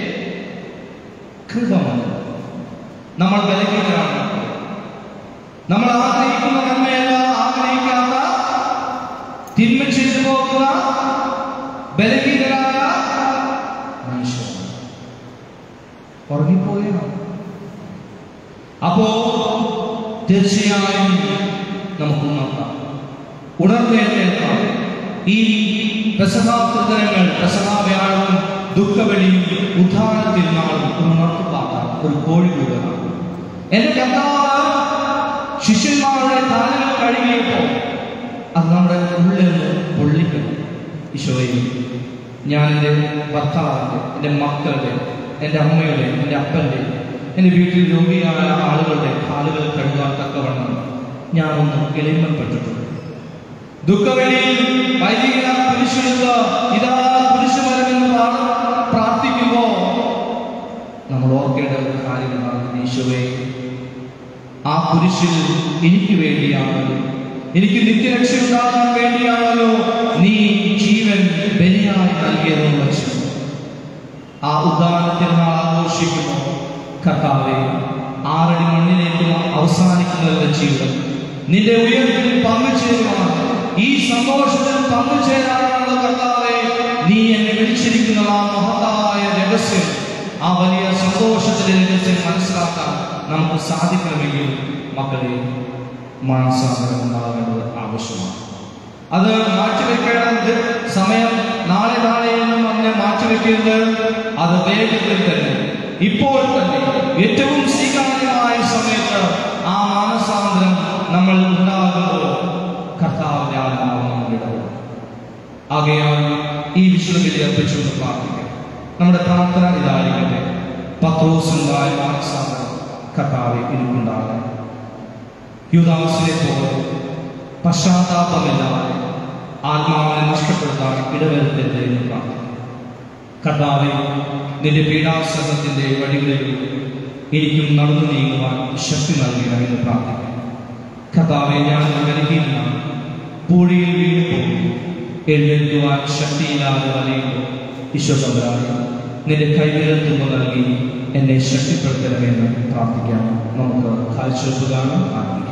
കൃപ മതി നമ്മൾ ബലഹീനരാണ് നമ്മൾ ആഗ്രഹിക്കുന്ന നന്മയല്ല ആഗ്രഹിക്കാത്ത തിന്മ ചെയ്തു പോകുന്ന ബലഹീനരായ മനുഷ്യരാണ് ഉറങ്ങിപ്പോയാണ് അപ്പോ തീർച്ചയായും നമുക്ക് ഉണർത്താം ഉണർന്നേൽക്കാം ഈ പ്രസഭാതൃതനങ്ങൾ പ്രസഭാവ്യാഴവും ദുഃഖവെളിയും ഉദ്ധാന തിരുനാളും ഒരു ഉണർത്തുപാകാം ഒരു കോഴിക്കൂടാണ് എന്റെ കർത്താവ് ശിഷ്യന്മാരുടെ കാലുകൾ കഴുകിയപ്പോൾ അത് നമ്മുടെ ഉള്ളിൽ നിന്ന് പൊള്ളിക്കണം ഈശോയെ ഞാൻ എൻ്റെ ഭർത്താവിൻ്റെ എൻ്റെ മക്കളുടെ എൻ്റെ അമ്മയുടെ എൻ്റെ അപ്പൻ്റെ എൻ്റെ വീട്ടിൽ രോഗിയായ ആളുകളുടെ കാലുകൾ കഴുകാൻ തക്കവണ്ണം ഞാനൊന്ന് എളിമപ്പെട്ടിട്ടുണ്ട് ദുഃഖവെളിയിൽ വൈദികന കുരിശെടുത്ത് ഇതാ കുരിശ് വരമെന്ന് പാ- പ്രാർത്ഥിക്കുമ്പോ നമ്മൾ ഓർക്കേണ്ട ഒരു കാര്യമാണ് ഈശോയെ ആ കുരിശിൽ എനിക്ക് വേണ്ടിയാണല്ലോ എനിക്ക് നിത്യരക്ഷ ഉണ്ടാകാൻ വേണ്ടിയാണല്ലോ നീ ജീവൻ ബലിയായി നൽകിയതെന്ന് വെച്ചു ആ ഉദാഹരണത്തിൽ നാൾ ആഘോഷിക്കുമ്പോൾ കർത്താവെ ആറടി മണ്ണിലേക്ക് അവസാനിക്കുന്നവരുടെ ജീവിതം നിന്റെ ഉയർത്തിൽ പങ്കുചേരുവാൻ ഈ സന്തോഷത്തിൽ പങ്കുചേരാനുള്ള കർത്താവെ നീ എന്നെ വിളിച്ചിരിക്കുന്ന ആ മഹത്തായ രഹസ്യം ആ വലിയ സന്തോഷത്തിന്റെ രഹസ്യം മനസ്സിലാക്കാൻ നമുക്ക് സാധിക്കണമെങ്കിൽ മക്കളെ മാനസാന്തരം ഉണ്ടാകേണ്ടത് ആവശ്യമാണ് അത് മാറ്റിവെക്കേണ്ടത് സമയം നാളെ നാളെ എന്ന് പറഞ്ഞ് മാറ്റിവെക്കരുത് അത് വേഗത്തിൽ തന്നെ ഇപ്പോൾ തന്നെ ഏറ്റവും സ്വീകാര്യമായ സമയത്ത് ആ മാനസാന്തരം നമ്മൾ ഉണ്ടാകുമ്പോൾ കർത്താവിന്റെ ആത്മാവ് നമ്മുടെ ഇടപെടും ആകയാൽ ഈ വിശ്വബലി അർപ്പിച്ചുകൊണ്ട് പ്രാർത്ഥിക്കാം നമ്മുടെ പ്രാർത്ഥന ഇതായിരിക്കട്ടെ പത്രോസുണ്ടായ മാനസാന്തരം കർത്താവ് എനിക്കുണ്ടാകണം യുദാസിനെ പോലെ പശ്ചാത്താപമില്ലാതെ ആത്മാവിനെ നഷ്ടപ്പെടുത്താൻ ഇടവരുത്തരുത് എന്ന് പ്രാർത്ഥിക്കുന്നു കർത്താവെ നിന്റെ പീഡാസനത്തിന്റെ വഴികളിൽ എനിക്കും നടന്നു നീങ്ങുവാൻ ശക്തി നൽകണമെന്ന് പ്രാർത്ഥിക്കുന്നു കർത്താവെ ഞാൻ ബലഹീനനാണ് പൂഴിയിൽ വീണു പോകും എഴുന്നേൽക്കുവാൻ ശക്തിയില്ലാതെ വലയുമ്പോൾ വിശ്വസംബരായി നിന്റെ കൈവിരൽ തുമ്പ നൽകി എന്നെ ശക്തിപ്പെടുത്തണമെന്ന് പ്രാർത്ഥിക്കാം നമുക്ക് കാഴ്ചവെപ്പ് കാണാൻ ആരംഭിക്കാം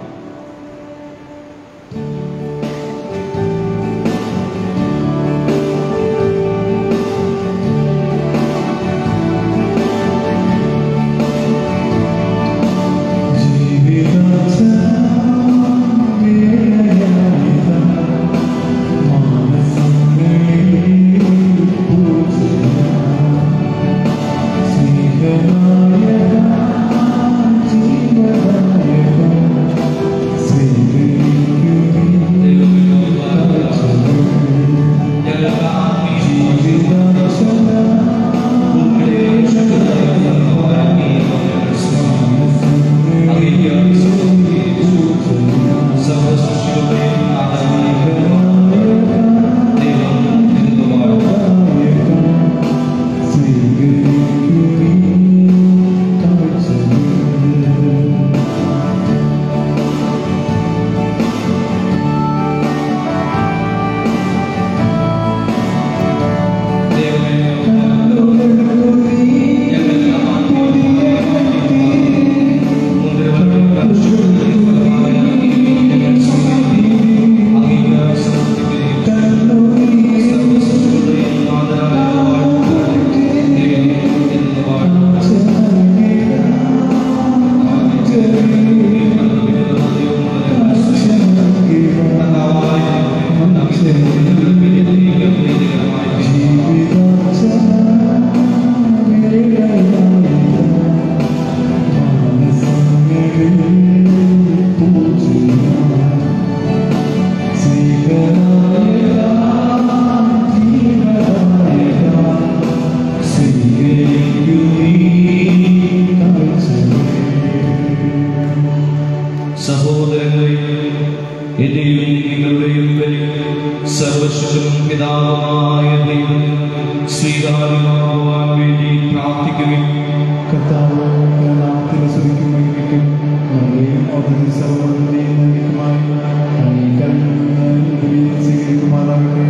സഹോദരങ്ങളെ എന്റെയും നിങ്ങളുടെയും പേരിൽ സർവശക്തനും പിതാവുമായ ദൈവം സ്വീകാര്യമാകുവാൻ വേണ്ടി പ്രാർത്ഥിക്കുകയും കർത്താവ് നാമത്തിൽ ശ്രമിക്കുമെങ്കിലും നമ്മളെയും അവരുടെ സർവ്വതയും നന്ദിക്കുമായി സ്വീകരിക്കുമാറാകട്ടെ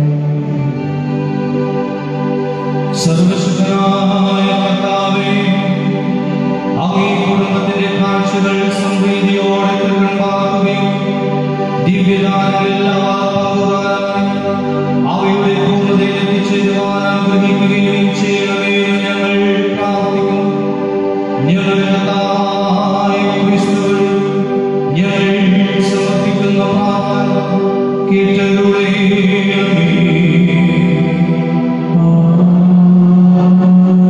സർവശക്തനായ കർത്താവേ അങ്ങേ കുടുംബത്തിന്റെ കാഴ്ചകൾ സംപ്രീതിയോടെ കൺപാക്കുകയും ദിവ്യദാനങ്ങളെല്ലാം പങ്കുവാനായി അവയുടെ പൂർണ്ണതയിൽ എത്തിച്ചേരുവാൻ അനുഗ്രഹിക്കുകയും ചെയ്യണമേ എന്ന് ഞങ്ങൾ പ്രാർത്ഥിക്കുന്നു ഞങ്ങളുടെ കർത്താവായ ക്രിസ്തുവിൽ ഞങ്ങൾ സമർപ്പിക്കുന്ന പ്രാർത്ഥന കേട്ടരുളേ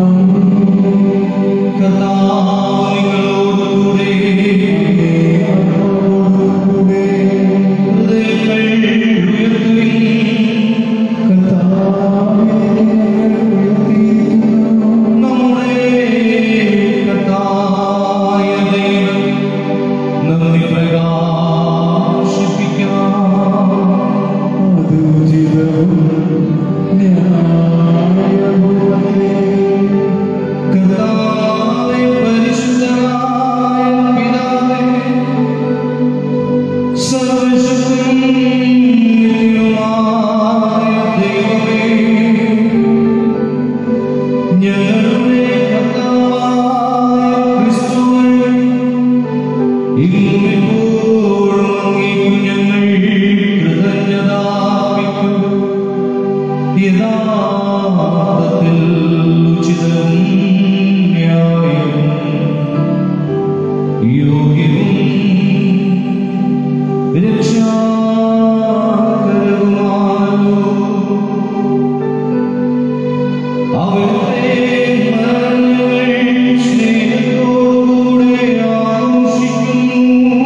അവരുടെ മരണങ്ങൾ സ്നേഹത്തോടുകൂടെ ആഘോഷിക്കുന്നു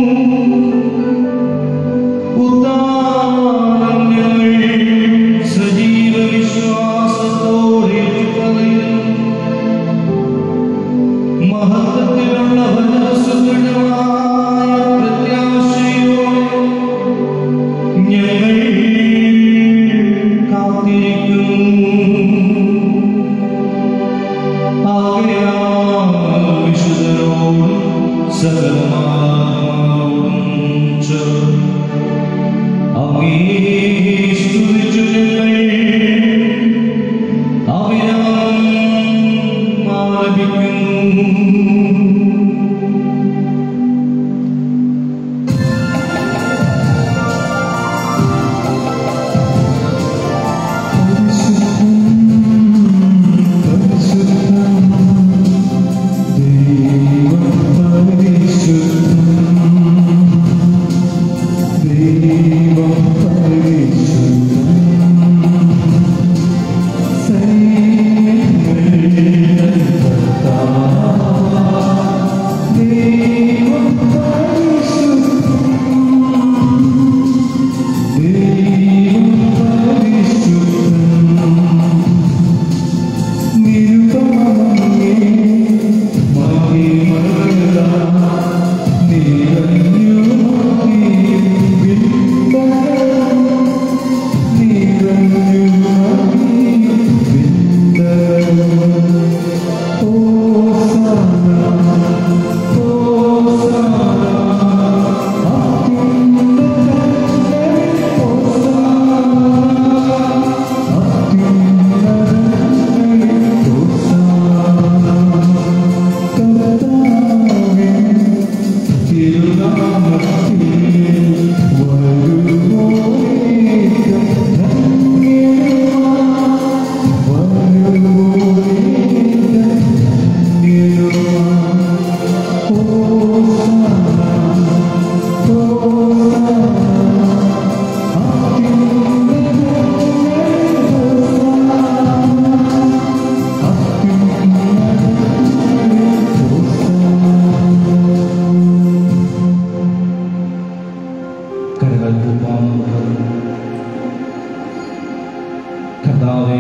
ഉദാഹരണങ്ങൾ സജീവ വിശ്വാസത്തോടെ ഏറ്റുപറയുന്നു മഹത്വത്തിലുള്ള വനസുദൃഢമായ പ്രത്യാശയോടെ ഞങ്ങൾ കാത്തിരിക്കുന്നു ആകയാൽ വിശുദ്ധരോടും സകലമാത്മാവോടും ചേർന്ന് അങ്ങേ സ്തുതിച്ചു ഞങ്ങൾ അവിരാമം ആലപിക്കുന്നു കരകൾ പൂപ്പാമുകൾ കർത്താവേ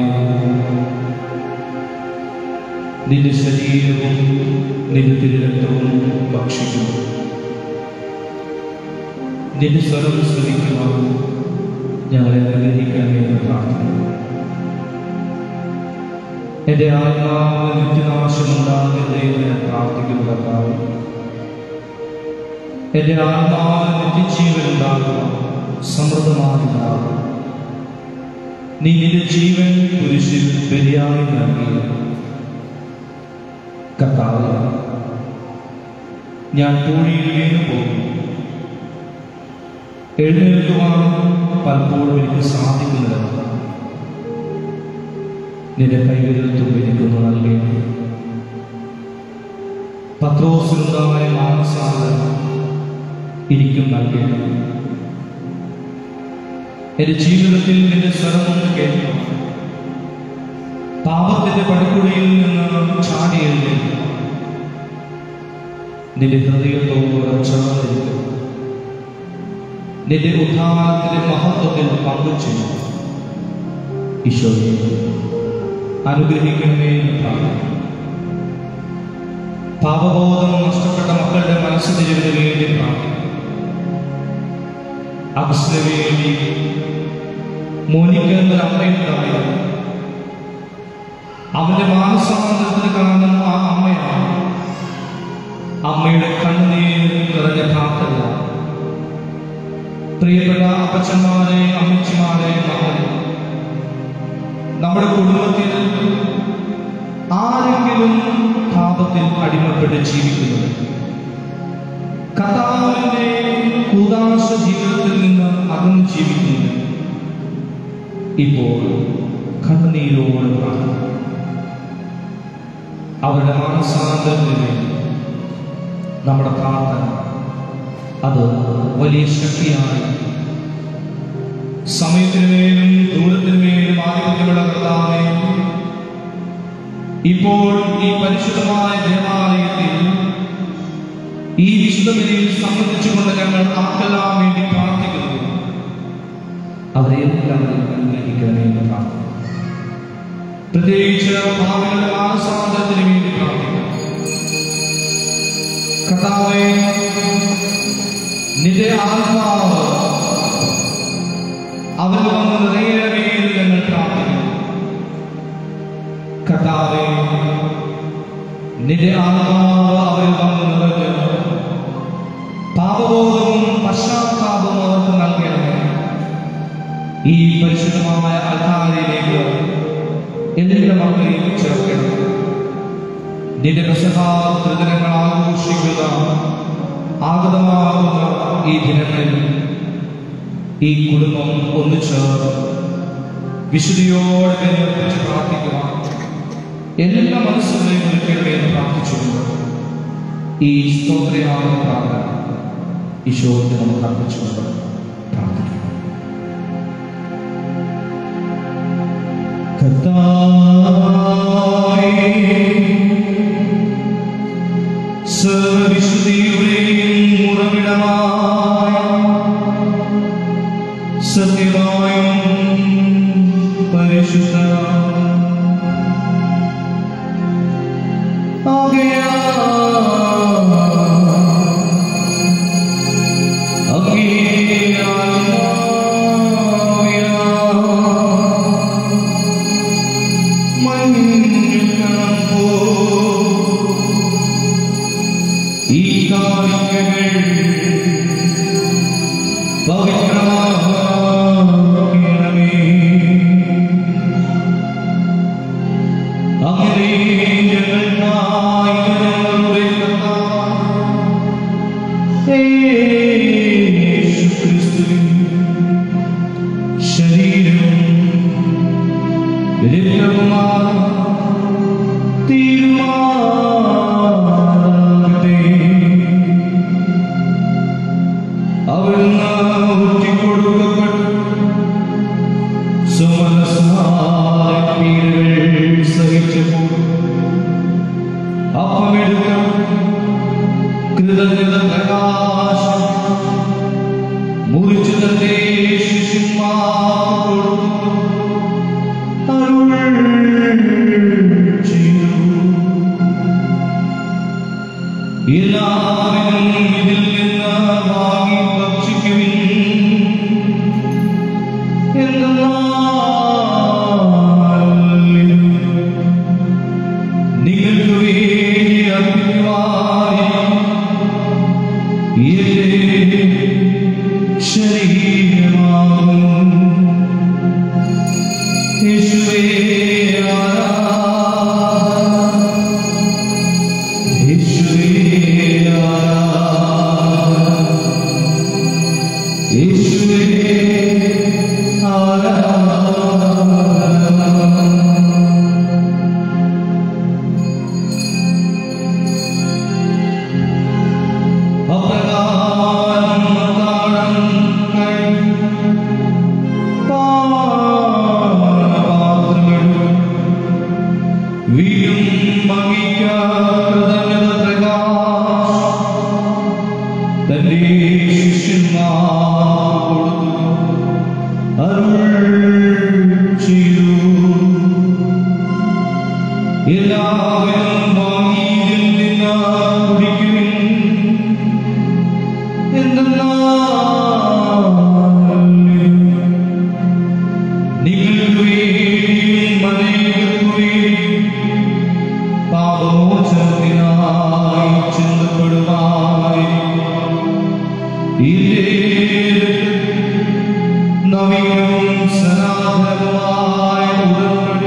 നിന്റെ ശരീരവും നിന്റെ തിരുരക്തവും ഭക്ഷിക്കുന്നു നിന്റെ സ്വരം ശ്രമിക്കുവാൻ ഞങ്ങളെ അനുഗ്രഹിക്കണമേ എന്ന് പ്രാർത്ഥിക്കുന്നു എന്റെ ആത്മാവ് നിത്യനാശമുണ്ടാകരുതേ എന്ന് ഞാൻ പ്രാർത്ഥിക്കുന്നു കർത്താവേ എന്റെ ആത്മാവ് നിത്യജീവൻ ഉണ്ടാകുക സമൃദ്ധമായി ഉണ്ടാകുക നീ നിന്റെ ജീവൻ കുരിശിൽ ബലിയായി നൽകിയ കർത്താവ് ഞാൻ പൂഴിയിൽ വീണു പോകും എഴുന്നേൽക്കുവാൻ പലപ്പോഴും എനിക്ക് സാധിക്കുന്നില്ല നിന്റെ കൈവിരൽ തുമ്പ് എനിക്കൊന്ന് നൽകേണ്ടി പത്രോസിനുണ്ടായ മാനസാന്തരം എനിക്കും നൽകേണ്ടി എന്റെ ജീവിതത്തിൽ നിന്റെ സ്വരമൊന്ന് കേൾക്കണം പാപത്തിന്റെ പടിക്കുടിയിൽ നിന്ന് ചാടി എഴുന്നേൽക്കുക നിന്റെ ഹൃദയത്തോട് ഉറച്ചാതിരിക്കുക നിന്റെ ഉദ്ധാനത്തിന്റെ മഹത്വത്തിൽ പങ്കുചെയ്യും ഈശോയെ അനുഗ്രഹിക്കണമേ എന്ന് പ്രാർത്ഥിക്കുന്നു പാപബോധം നഷ്ടപ്പെട്ട മക്കളുടെ മനസ്സിന് വേണ്ടി പ്രാർത്ഥിക്കുന്നു അഗസ്റ്റിന് വേണ്ടി മോനിക്കുന്ന ഒരു അമ്മയുണ്ടായിരുന്നു അവന്റെ മാനസാന്തരത്തിന് കാരണം ആ അമ്മയാണ് അമ്മയുടെ കണ്ണുനീർ നിറഞ്ഞ പ്രാർത്ഥന പ്രിയപ്പെട്ട അപ്പച്ചന്മാരെ അമ്മച്ചിമാരെ മകളെ നമ്മുടെ കുടുംബത്തിൽ ആരെങ്കിലും പാപത്തിൽ അടിമപ്പെട്ട് ജീവിക്കുന്നത് കഥാവിന്റെ കൂതാശ ജീവിതത്തിൽ നിന്ന് അകന്നു ജീവിക്കുന്നത് ഇപ്പോൾ കണ്ണുനീരോട് പ്രാർത്ഥന അവരുടെ മാനസാന്തരത്തിന് വേണ്ടി നമ്മുടെ പ്രാർത്ഥന അത് വലിയ ശക്തിയായി സമയത്തിനു മേലും ദൂരത്തിനു മേലും ആധിപത്യമുള്ള കർത്താവെ ഇപ്പോൾ ഈ പരിശുദ്ധമായ ദേവാലയത്തിൽ ഈ വിശുദ്ധ ബലിയിൽ സംബന്ധിച്ചുകൊണ്ട് ഞങ്ങൾ ആർക്കെല്ലാം വേണ്ടി പ്രാർത്ഥിക്കുന്നു അവരെ എല്ലാവരും അനുഗ്രഹിക്കണമേ എന്ന് പ്രാർത്ഥിക്കുന്നു പ്രത്യേകിച്ച് ഭാവികളുടെ മാനസാന്തരത്തിന് വേണ്ടി പ്രാർത്ഥിക്കുന്നു കർത്താവേ നിന്റെ ആത്മാവ് അവരിൽ വന്ന് നിറയണമേ എന്ന് ഞങ്ങൾ പ്രാർത്ഥിക്കുന്നു കർത്താവേ നിന്റെ ആത്മാവ് അവരിൽ വന്ന് നിറഞ്ഞ് പാപബോധവും പശ്ചാത്താപവും അവർക്ക് നൽകണമേ ഈ പരിശുദ്ധമായ അൽത്താരയിലേക്ക് എല്ലാ മക്കളെയും ചേർക്കണം നിന്റെ പ്രസഹാതൃദിനങ്ങൾ ആഘോഷിക്കുന്ന ആഗതമാകുന്ന ഈ ദിനങ്ങളിൽ ഈ കുടുംബം ഒന്നിച്ച് വിശുദ്ധിയോടെ ബലിയർപ്പിച്ച് പ്രാർത്ഥിക്കുവാൻ എല്ലാ മനസ്സുകളെയും ഒരുക്കണമെന്ന് പ്രാർത്ഥിച്ചുകൊണ്ട് ഈ സ്തോത്രയാകുന്ന പ്രാർത്ഥന ഈശോയ്ക്ക് നമുക്ക് അർപ്പിച്ചുകൊണ്ട് പ്രാർത്ഥിക്കാം കർത്താവേ, സർവ്വവിശുദ്ധിയുടെയും ഉറവിടമായ സത്യമായും പരിശുദ്ധ ഈ കാണിക്കകൾ പവിത്രമാകണമേ അങ്ങനെ ഞങ്ങൾക്കായി ഞങ്ങളുടെ കർത്താവ് യേശുക്രിസ്തുവിൻ ശരീരം രക്തവുമായി തീരുമാനത്തെ അവിടുന്ന് ഊറ്റിക്കൊടുക്കപ്പെട്ടു സുമനസായ പീഡകൾ സഹിച്ചപ്പോൾ അപ്പമെടുക്കാം കൃതജ്ഞത പ്രകാശം മുറിച്ചു തന്റെ ശിശുമാർ അരുൾ ചെയ്തു എല്ലാവരും ഇതിൽ നിന്ന് വാങ്ങി ഭക്ഷിക്കുവിൻ എന്നാൽ നിങ്ങൾക്ക് വേണ്ടി അർപ്പിക്കുവാൻ എന്റെ ശരീരമാകും യേശുവേ ആരാധന. യേശുവേ ആരാധന. യേശുവേ ആരാധന. അപ്രകാരം മത്താഴം കഴിഞ്ഞ് പാനപാത്രങ്ങളും വീടും ഭംഗിക്കൃതജ്ഞത പ്രകാശം തന്റെ ശിഷ്യന്മാർ കൊടുത്തു അരുൾ ചെയ്തു എല്ലാവരും വാങ്ങിയിൽ നിന്ന് കുടിക്കുവിൻ നിങ്ങൾക്ക് വേണ്ടിയും അനേകർക്കു വേണ്ടിയും പാപമോചനത്തിനായി ചിന്തപ്പെടുവായി നവീനവും സനാതനവുമായ ഉടമ്പടി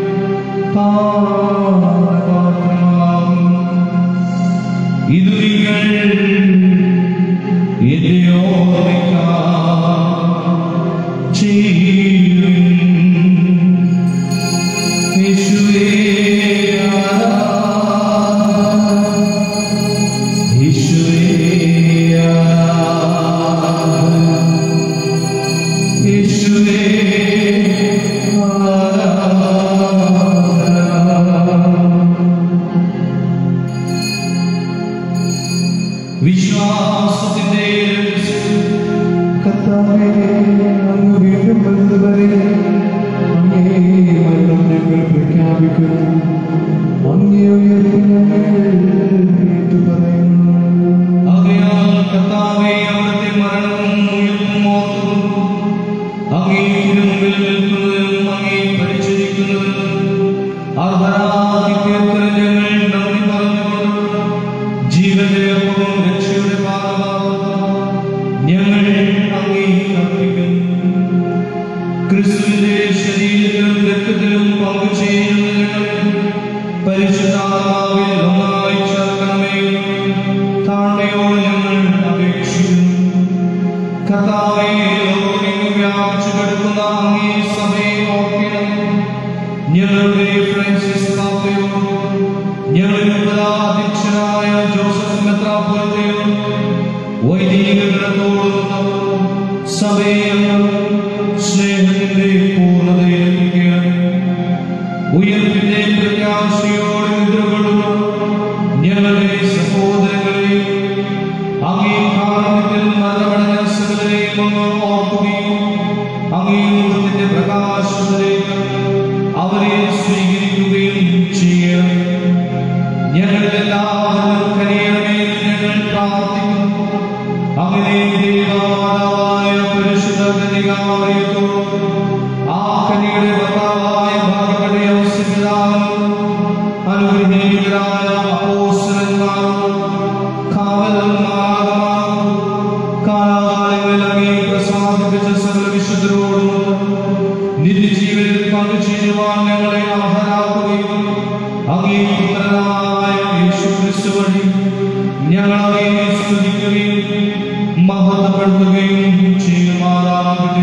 പാനപാത്രമാകും ഇത് നിങ്ങൾ എന്റെ ഓർമ്മയ്ക്കായി ചെയ്യുവിൻ. യേശുവേ ആരാധന. യേശുവേ ആരാധന. യേശുവേ ആരാധന. ഞങ്ങൾക്കും അങ്ങേ ഉയർപ്പ് ഞങ്ങൾ ഏറ്റുപറയുന്നു ആകയാൽ കർത്താവേ അവിടുത്തെ മരണവും ഉയിർപ്പും ഓർത്തുകൊണ്ടു അങ്ങേ തിരുമുമ്പിൽ നിൽക്കുന്നതിനും അങ്ങേ പരിചരിക്കുന്നതിനും അർഹരാക്കി തീർക്കൽ ഞങ്ങൾ നന്ദി പറഞ്ഞുകൊണ്ട് ജീവന്റെ അപ്പവും രക്ഷയുടെ പാദമാകുന്ന ഞങ്ങൾ അങ്ങേ അർപ്പിക്കുന്നു ക്രിസ്തുവിന്റെ ശരീരത്തിലും രക്തത്തിലും പങ്കുചേരുന്ന ഞങ്ങളെ പരിശുദ്ധാത്മാവിൽ ഒന്നായി ചേർക്കണമേ താഴ്മയോട് ഞങ്ങൾ അപേക്ഷിക്കുന്നു കർത്താവേ ലോകമെങ്ങും വ്യാപിച്ചു കിടക്കുന്ന അങ്ങേ സഭയെ ഓർക്കണം ഞങ്ങളുടെ ഫ്രാൻസിസ് പാപ്പയോട് ഞങ്ങളുടെ ഉപരാധ്യക്ഷനായ ജോസഫ് മെത്രാപ്പൊലിത്തയോട് വൈദികഗണത്തോടും സഭയെ അങ്ങ് സ്നേഹത്തിന്റെ പൂർണ്ണതയിലെത്തിക്കണം ഉയർപ്പിന്റെ പ്രത്യാശയോടെ നിദ്രകൊള്ളുന്ന ഞങ്ങളുടെ സഹോദരങ്ങളെയും അങ്ങേ കാരണത്തിൽ മരണമടഞ്ഞ സകലരെയും അങ്ങ് ഓർക്കുകയും അങ്ങേ മുഖത്തിന്റെ പ്രകാശത്തിലേക്ക് അവരെ സ്വീകരിക്കുകയും ചെയ്യണം ഞങ്ങളെല്ലാവരും കനിയണമേ എന്ന് ഞങ്ങൾ പ്രാർത്ഥിക്കുന്നു അങ്ങനെ ദൈവമാതാവായ പരിശുദ്ധ കന്യകാമറിയത്തോടും ആ കന്യകയുടെ ഭർത്താവായ ഭാഗ്യങ്ങളുടെ അവസ്ഥിതാവും അനുഗ്രഹീതരായ അപ്പോസ്തലന്മാരും കാവലന്മാരും കാലാകാലങ്ങളിൽ അങ്ങേ പ്രസാദിപ്പിച്ച സകല വിശുദ്ധരോടും നിത്യജീവനിൽ പങ്കുചേരുവാൻ ഞങ്ങളെ അർഹരാക്കുകയും അങ്ങേ പുത്രനായ യേശുക്രിസ്തു വഴി ഞങ്ങൾ അങ്ങയെ സ്തുതിക്കുകയും മഹത്വപ്പെടുത്തുകയും ചെയ്യുമാറാകട്ടെ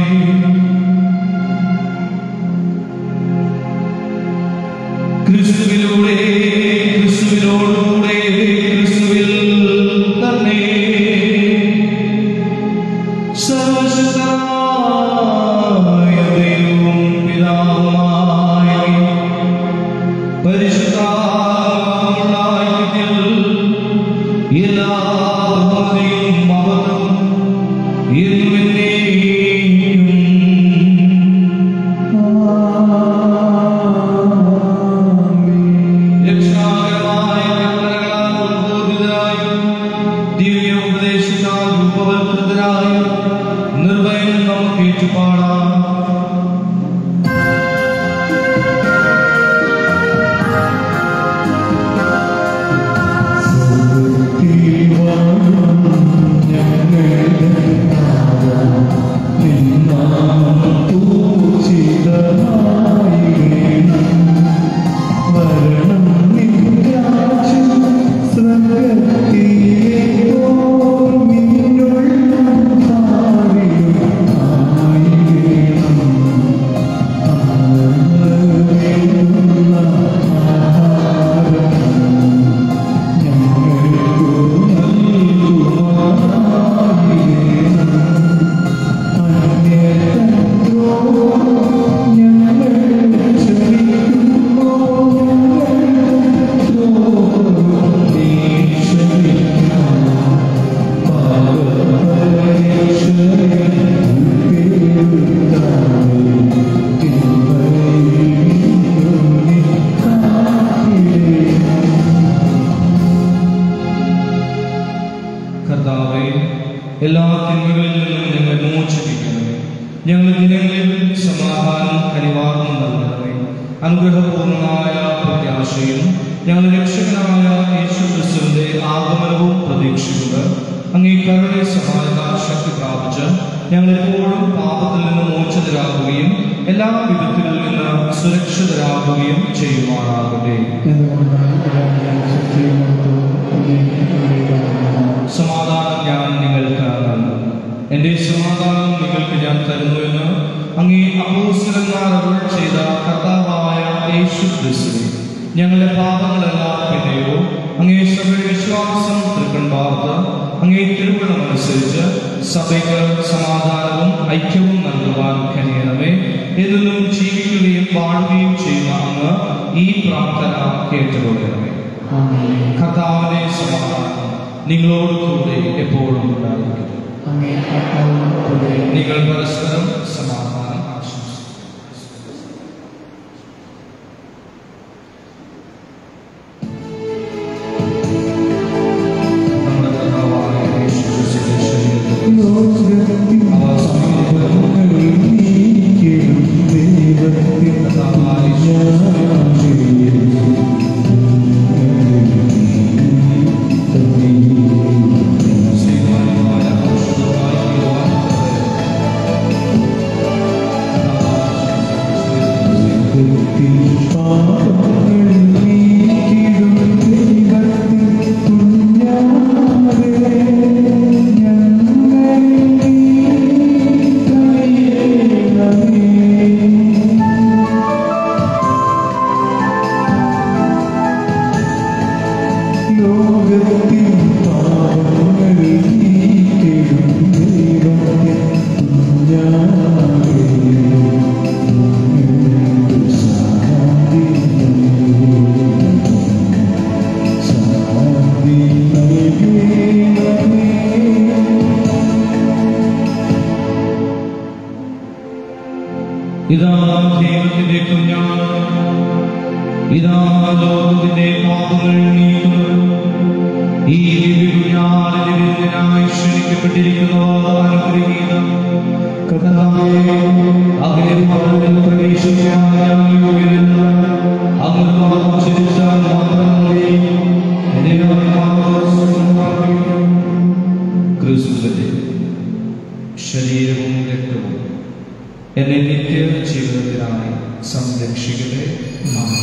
ക്രിസ്തുവിലൂടെ ക്രിസ്തുവിനോടുകൂടെ ക്രിസ്തുവിൽ തന്നെ സർവശക്തനായ ദൈവവും പിതാവുമായ പരിശുദ്ധാത്മാവുള്ള ഐക്യത്തിൽ എല്ലാ ബഹുമതിയും മഹത്വവും എന്നും എന്നേക്കും രക്ഷാകരമായ കൽപ്പനകളാൽ ഉദ്ബോധിതരായും ദിവ്യ ഉപദേശത്താൽ രൂപവൽകൃതരായും നിർഭയം നമുക്ക് ഏറ്റുപാടാം കർത്താവെ എല്ലാ തിന്മകളിൽ നിന്നും ഞങ്ങളെ മോചിപ്പിക്കണമേ ഞങ്ങൾ ദിനങ്ങളിൽ സമാധാനം കനിവാർന്നു നൽകണമേ അനുഗ്രഹപൂർണമായ പ്രത്യാശയും ഞങ്ങളുടെ രക്ഷകനായ യേശു ക്രിസ്തുവിന്റെ ആഗമനവും പ്രതീക്ഷിക്കുക അങ്ങേ കരുണയെ സഹായത്താൽ ശക്തി പ്രാപിച്ച് ഞങ്ങൾ എപ്പോഴും പാപത്തിൽ നിന്ന് മോചിതരാകുകയും എല്ലാ വിധത്തിലും നിന്ന് സുരക്ഷിതരാകുകയും ചെയ്യുമാറാകട്ടെ സമാധാനം ഞാൻ നിങ്ങൾക്ക് നൽകുന്നു എന്റെ സമാധാനം നിങ്ങൾക്ക് ഞാൻ തരുന്നുവെന്ന് അങ്ങേ അപ്പോസ്തലന്മാർ അരുൾ ചെയ്ത കർത്താവായ യേശു ക്രിസ്തു ഞങ്ങളുടെ പാപങ്ങളെല്ലാം പിന്നെയോ അങ്ങേ സഭയുടെ വിശ്വാസം തൃക്കൺ പാർത്ത് അങ്ങേ തിരുവള്ളം അനുസരിച്ച് സഭയ്ക്ക് സമാധാനവും ഐക്യവും നൽകുവാൻ കനിയണമേ എന്നും ജീവിക്കുകയും വാഴുകയും ചെയ്യുന്ന അങ്ങ് ഈ പ്രാർത്ഥന കേട്ടുകൊള്ളണമേ കർത്താവിന്റെ സമാധാനം നിങ്ങളോട് കൂടെ എപ്പോഴും ഉണ്ടായിരിക്കും നിങ്ങൾ പരസ്പരം സമാധാനം ആശംസിക്കും ലോകത്തിന്റെ പാപങ്ങൾ നീക്കുന്നത് ഈ ദിവ്യകുഞ്ഞാലിന്റെ വിരുന്നിനായി ക്ഷണിക്കപ്പെട്ടിരിക്കുന്നവർ അനുഗ്രഹീതം കർത്താവേ അകലെ ഭവനത്തിൽ പ്രവേശിക്കാൻ ഞാൻ യോഗ്യനല്ല അങ്ങ് ഉച്ചരിച്ചാൽ മാത്രം മതി എന്നെ ക്രിസ്തുവിന്റെ ശരീരവും രക്തവും എന്നെ നിത്യ ജീവിതത്തിനായി സംരക്ഷിക്കട്ടെ നാമം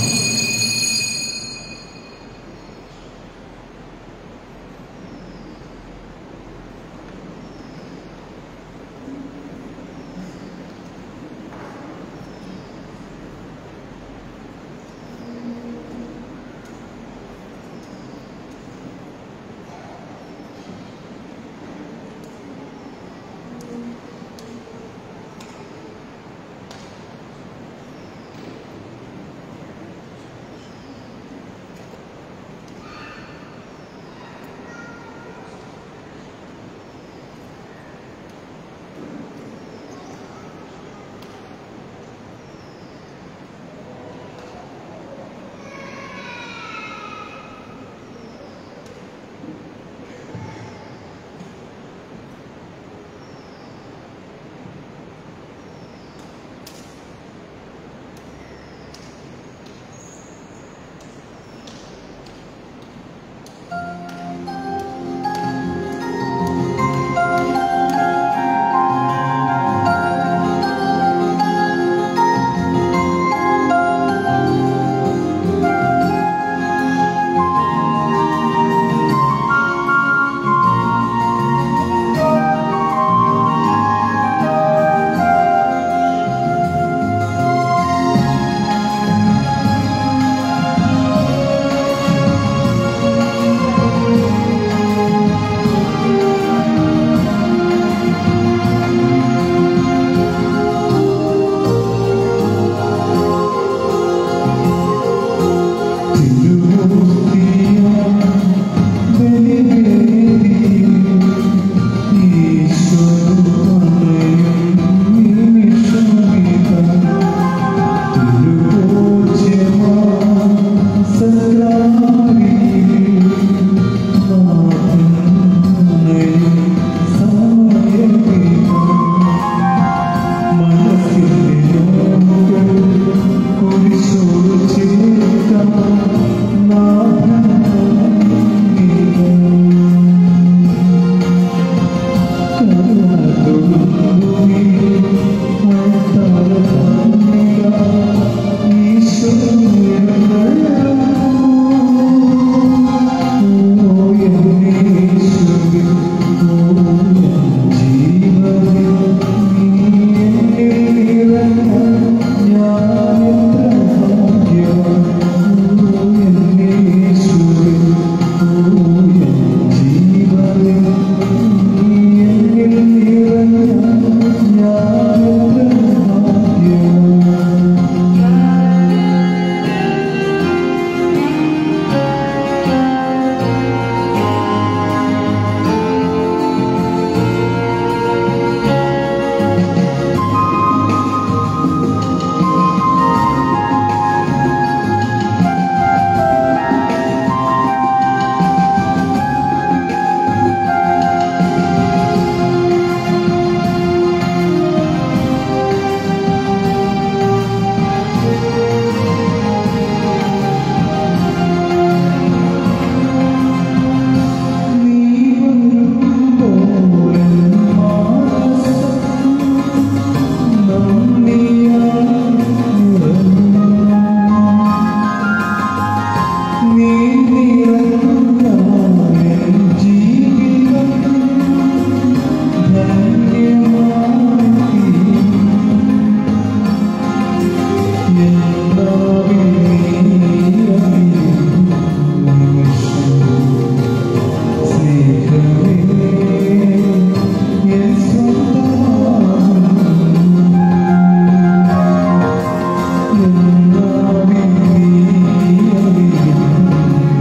ും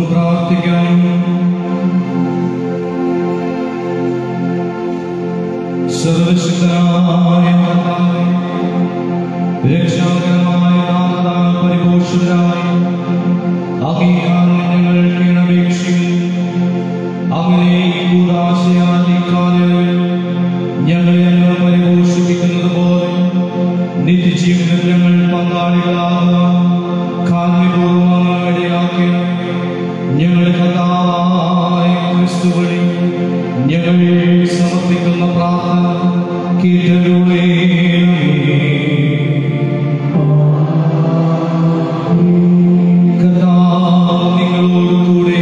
പ്രാർത്ഥിക്കാം സർവശക്തനായ കർത്താവേ, രക്ഷാകരമായ നാമത്താൽ പരിപോഷിതരായി അംഗീകാരം ഞങ്ങൾ കീഴപേക്ഷിക്കുന്നു അങ്ങനെ ഈ കൂടാശയാൽ ഈ കാലയളവിൽ ഞങ്ങളെ അങ്ങ് പരിപോഷിപ്പിക്കുന്നത് പോലെ നിത്യജീവിതത്തിൽ ഞങ്ങൾ പങ്കാളികളാകുവാൻ കാർമ്മികപൂർവ്വം അങ്ങ് ഇടയാക്കിയ ഞങ്ങളുടെ കഥാവായ ക്രിസ്തു വഴി ഞങ്ങൾ സമർപ്പിക്കുന്ന പ്രാർത്ഥന കേട്ടരുളേ കർത്താവ് നിങ്ങളോടുകൂടെ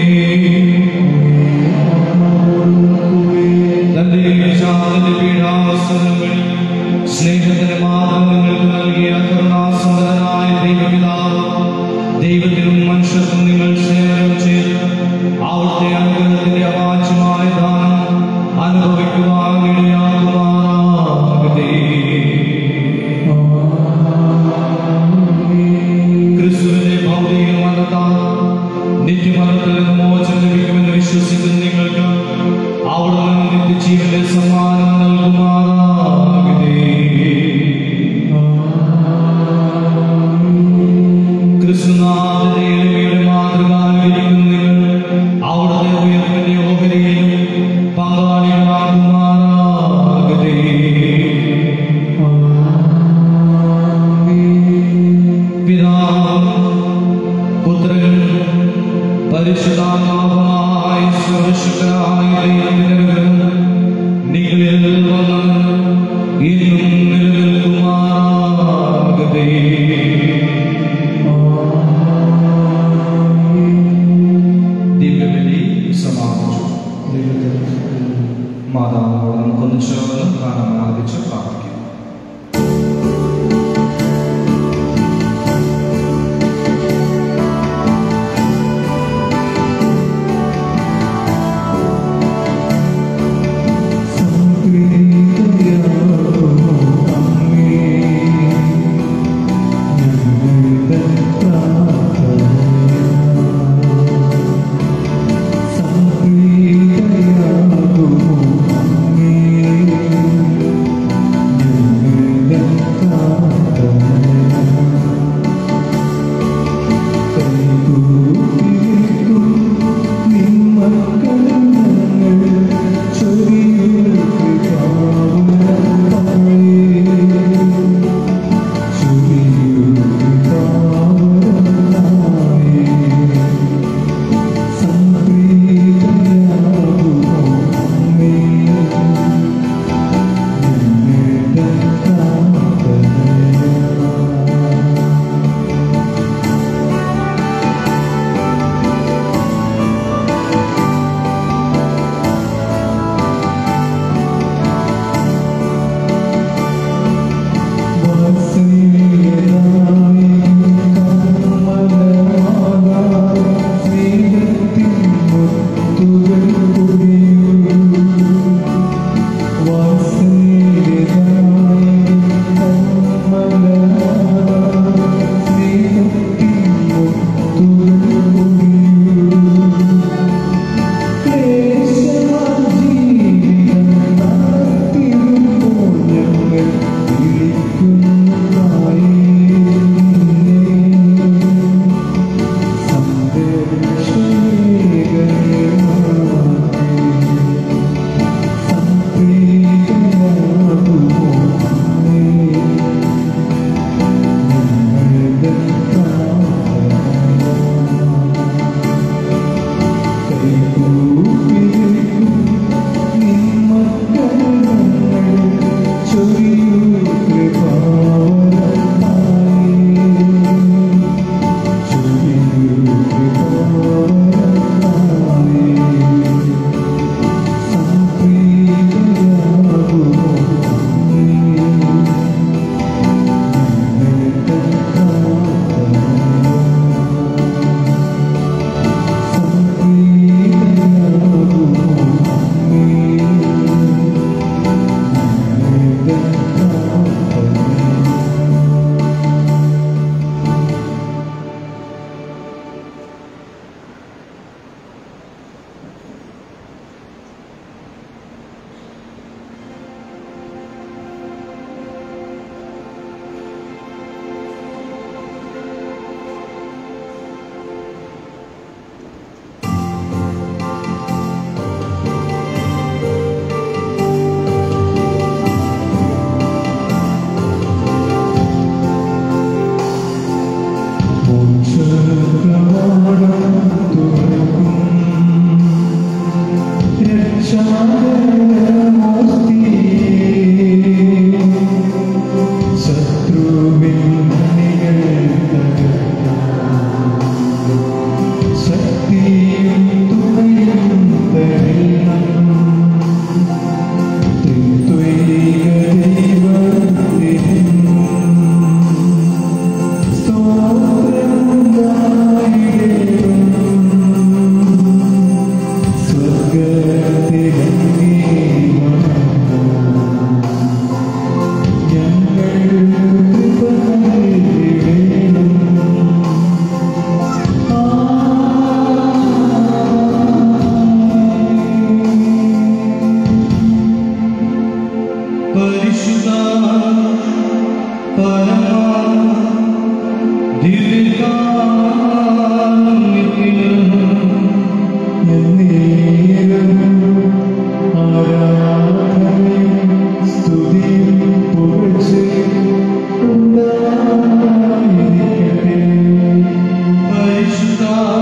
തന്റെ ശാന്തന്റെ പീഡാവസരങ്ങളിൽ സ്നേഹത്തിന്റെ മാതൃകങ്ങൾക്ക് നൽകിയ കരുണാസമ്പന്നനായ ദൈവപിതാവ് ദൈവത്തിനും മനുഷ്യർക്കും നിങ്ങൾ സേവനം ചെയ്ത് അവിടുത്തെ അനുഗ്രഹത്തിന്റെ അവാച്യമായ ദാനം അനുഭവിക്കുവാൻ ഇടയാക്കുമാറാകട്ടെ ക്രിസ്തുവിന്റെ ഭൗതിക മതത്താൽ നിത്യമതത്തിൽ നിന്ന് മോചനം ലഭിക്കുമെന്ന് വിശ്വസിക്കുന്ന നിങ്ങൾക്ക് അവിടുന്ന് നിത്യജീവന്റെ സമ്മാനം നൽകുമാറാകട്ടെ ക്രിസ്തുനാഥന്റെ എളിമയുടെ മാതൃകായിരിക്കുന്ന നിങ്ങൾ അവിടുത്തെ ഉയർപ്പിന്റെ ഓഹരിയിലും പങ്കാളികളാകുമാറാകട്ടെ പിതാവും പുത്രനും പരിശുദ്ധാത്മാവുമായ സർവശക്തനായ ദൈവത്തിന്റെ അനുഗ്രഹം നിങ്ങളിൽ വന്ന് ഇന്നും നിലനിൽക്കുമാറാകട്ടെ ദിവ്യബലി സമാപിച്ചു മാതാവിനോട് നമുക്കൊന്ന് ചേർന്ന് കാണാൻ ആരംഭിച്ച് പ്രാർത്ഥിക്കാം സംഗീതയാകുമോ എന്നേരം ആരാധനയും സ്തുതിയും പുകഴ്ചയും ഉണ്ടായിരിക്കട്ടെ. പരിശുദ്ധ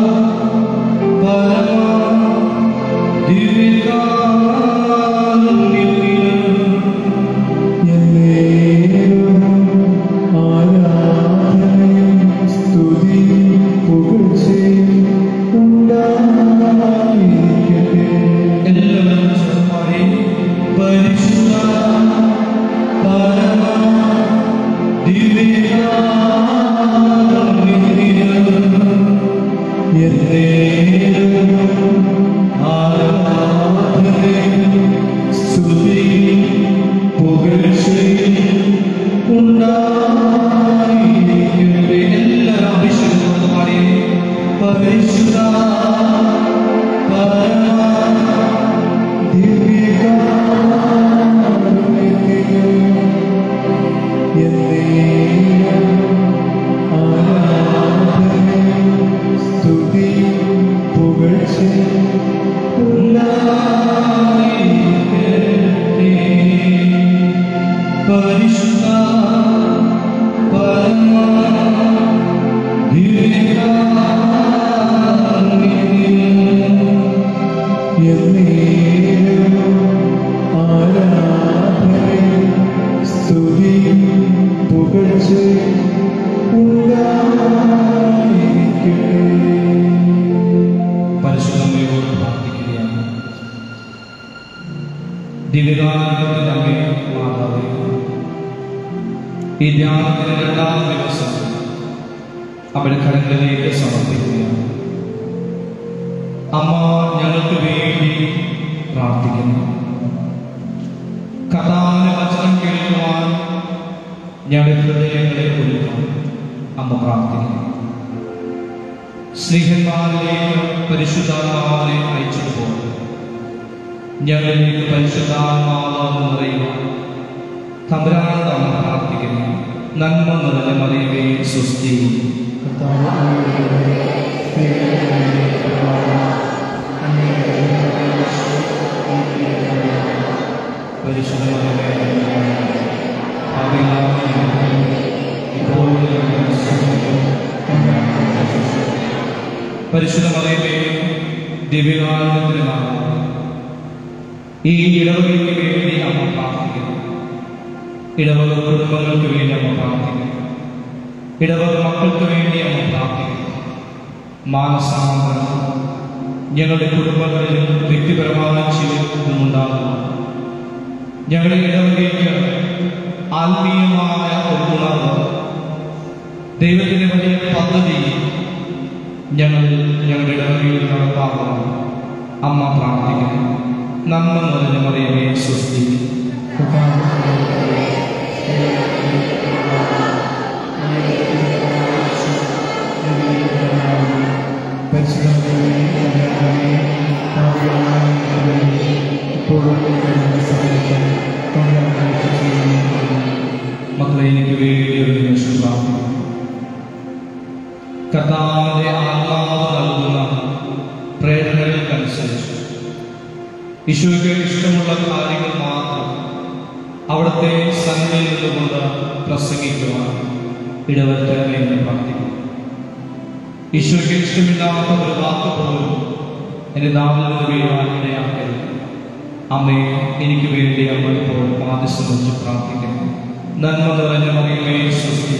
പരമ ദിവ്യകാരുണ്യത്തിന് എന്നേരം ആരാധനയും സ്തുതിയും പുകഴ്ചയും ഉണ്ടായിരിക്കട്ടെ. എല്ലാവരും ചേർന്നായി പരിശുദ്ധ പരമ ദിവ്യകാരുണ്യത്തിന് എന്നേരം ആരാധനയും സ്തുതിയും പുകഴ്ചയും ഉണ്ടായിരിക്കട്ടെ. എല്ലാവരും അഭിഷേകത്തോട് പാടി പരിശുദ്ധ പരമ പരിശുദ്ധ പരമ ദിവ്യകാരുണ്യത്തിന് പരിശുദ്ധമ്മയോട് പ്രാർത്ഥിക്കുകയാണ് ദിവ്യകാരണത്തിൽ അമ്മേ മാതാവേ ഈ ധ്യാനത്തിന് രണ്ടാം ദിവസം അവരുടെ കരങ്ങളിലേക്ക് സമർപ്പിക്കുകയാണ് അമ്മ ഞങ്ങൾക്ക് വേണ്ടി പ്രാർത്ഥിക്കുന്നു കഥാവിന് വചനം കേൾക്കുവാൻ ഞങ്ങളുടെ ഹൃദയങ്ങളെ ഒരുക്കാൻ അമ്മ പ്രാർത്ഥിക്കുന്നു സ്നേഹന്മാരിലേക്ക് പരിശുദ്ധാത്മാവിനെ അയച്ചതുപോലെ ഞങ്ങളിലേക്ക് പരിശുദ്ധാത്മാവ് നിറയുവാൻ തമ്പുരാനോട് അമ്മ പ്രാർത്ഥിക്കുന്നു നന്മ നിറഞ്ഞ മറിയമേ സുസ്ഥി പരിശുദ്ധ മറിയമേ പാപികളായ ഞങ്ങൾക്ക് ഇപ്പോഴും ഞങ്ങളുടെ സമയത്തും പരിശുദ്ധ മറിയമേ ദിവ്യകാരണത്തിന് മാതാവേ, ഈ ഇടവകയ്ക്ക് വേണ്ടി അമ്മ പ്രാർത്ഥിക്കുന്നു ഇടവക കുടുംബങ്ങൾക്ക് വേണ്ടി അമ്മ പ്രാർത്ഥിക്കുന്നു ഇടവക മക്കൾക്ക് വേണ്ടി അമ്മ പ്രാർത്ഥിക്കുന്നു മാനസാന്തരം ഞങ്ങളുടെ കുടുംബങ്ങളിലും വ്യക്തിപരമായ ജീവിതത്തിലും ഉണ്ടാകുന്നു ഞങ്ങളുടെ ഇടവകയ്ക്ക് ആത്മീയമായ ഒരു ഉണർവ് ദൈവത്തിന്റെ വലിയ പദ്ധതി ഞങ്ങൾ ഞങ്ങളുടെ ഇടവകയിൽ നടപ്പാക്കണം അമ്മ പ്രാർത്ഥിക്കുന്നു നന്മ നിറഞ്ഞ മറിയമേ സുസ്ഥി മക്കളെ എനിക്ക് വേണ്ടി ഒരു നിമിഷം പ്രാർത്ഥിക്കുന്നു കർത്താവിന്റെ ആത്മാവ് നൽകുന്ന പ്രേരണകൾക്കനുസരിച്ച് ഈശോയ്ക്ക് ഇഷ്ടമുള്ള കാര്യങ്ങൾ മാത്രം അവിടുത്തെ സന്നിധിയിൽ നിന്നുകൊണ്ട് പ്രസംഗിക്കുവാൻ ഇടവരുത്തണമേ എന്ന് പ്രാർത്ഥിക്കുന്നു ഈശോയ്ക്ക് ഇഷ്ടമില്ലാത്ത ഒരു വാക്ക് പോലും എൻ്റെ നാവിൽ നിന്ന് വീഴാൻ ഇടയാക്കരുത് അമ്മേ എനിക്ക് വേണ്ടി അമ്മ ഇപ്പോൾ മാധ്യസ്ഥം വെച്ച് പ്രാർത്ഥിക്കുന്നു നന്മ നിറഞ്ഞ മറിയമേ സൃഷ്ടി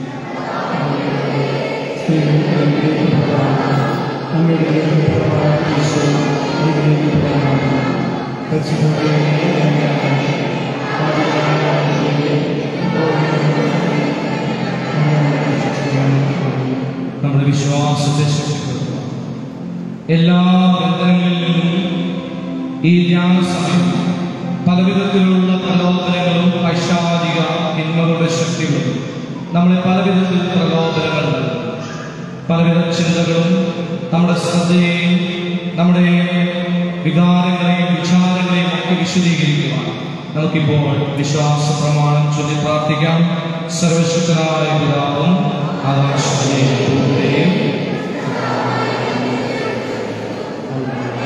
നമ്മുടെ വിശ്വാസത്തെ ശക്തിപ്പെടുത്തുക എല്ലാ ബന്ധനങ്ങളിൽ നിന്നും ഈ ധ്യാന സമയം പലവിധത്തിലുള്ള പ്രലോഭനങ്ങളും പൈശാചിക തിന്മകളുടെ ശക്തികളും നമ്മളെ പലവിധത്തിൽ പ്രലോഭനങ്ങൾ നൽകും. പലവിധ ചിന്തകളും നമ്മുടെ ശ്രദ്ധയെയും നമ്മുടെ വികാരങ്ങളെയും വിചാരങ്ങളെയും ഒക്കെ വിശദീകരിക്കുവാൻ നമുക്കിപ്പോൾ വിശ്വാസ പ്രമാണം ചൊല്ലി പ്രാർത്ഥിക്കാം സർവശക്തനായ പിതാവും ആകാശത്തിലെയും ഭൂമിയിലെയും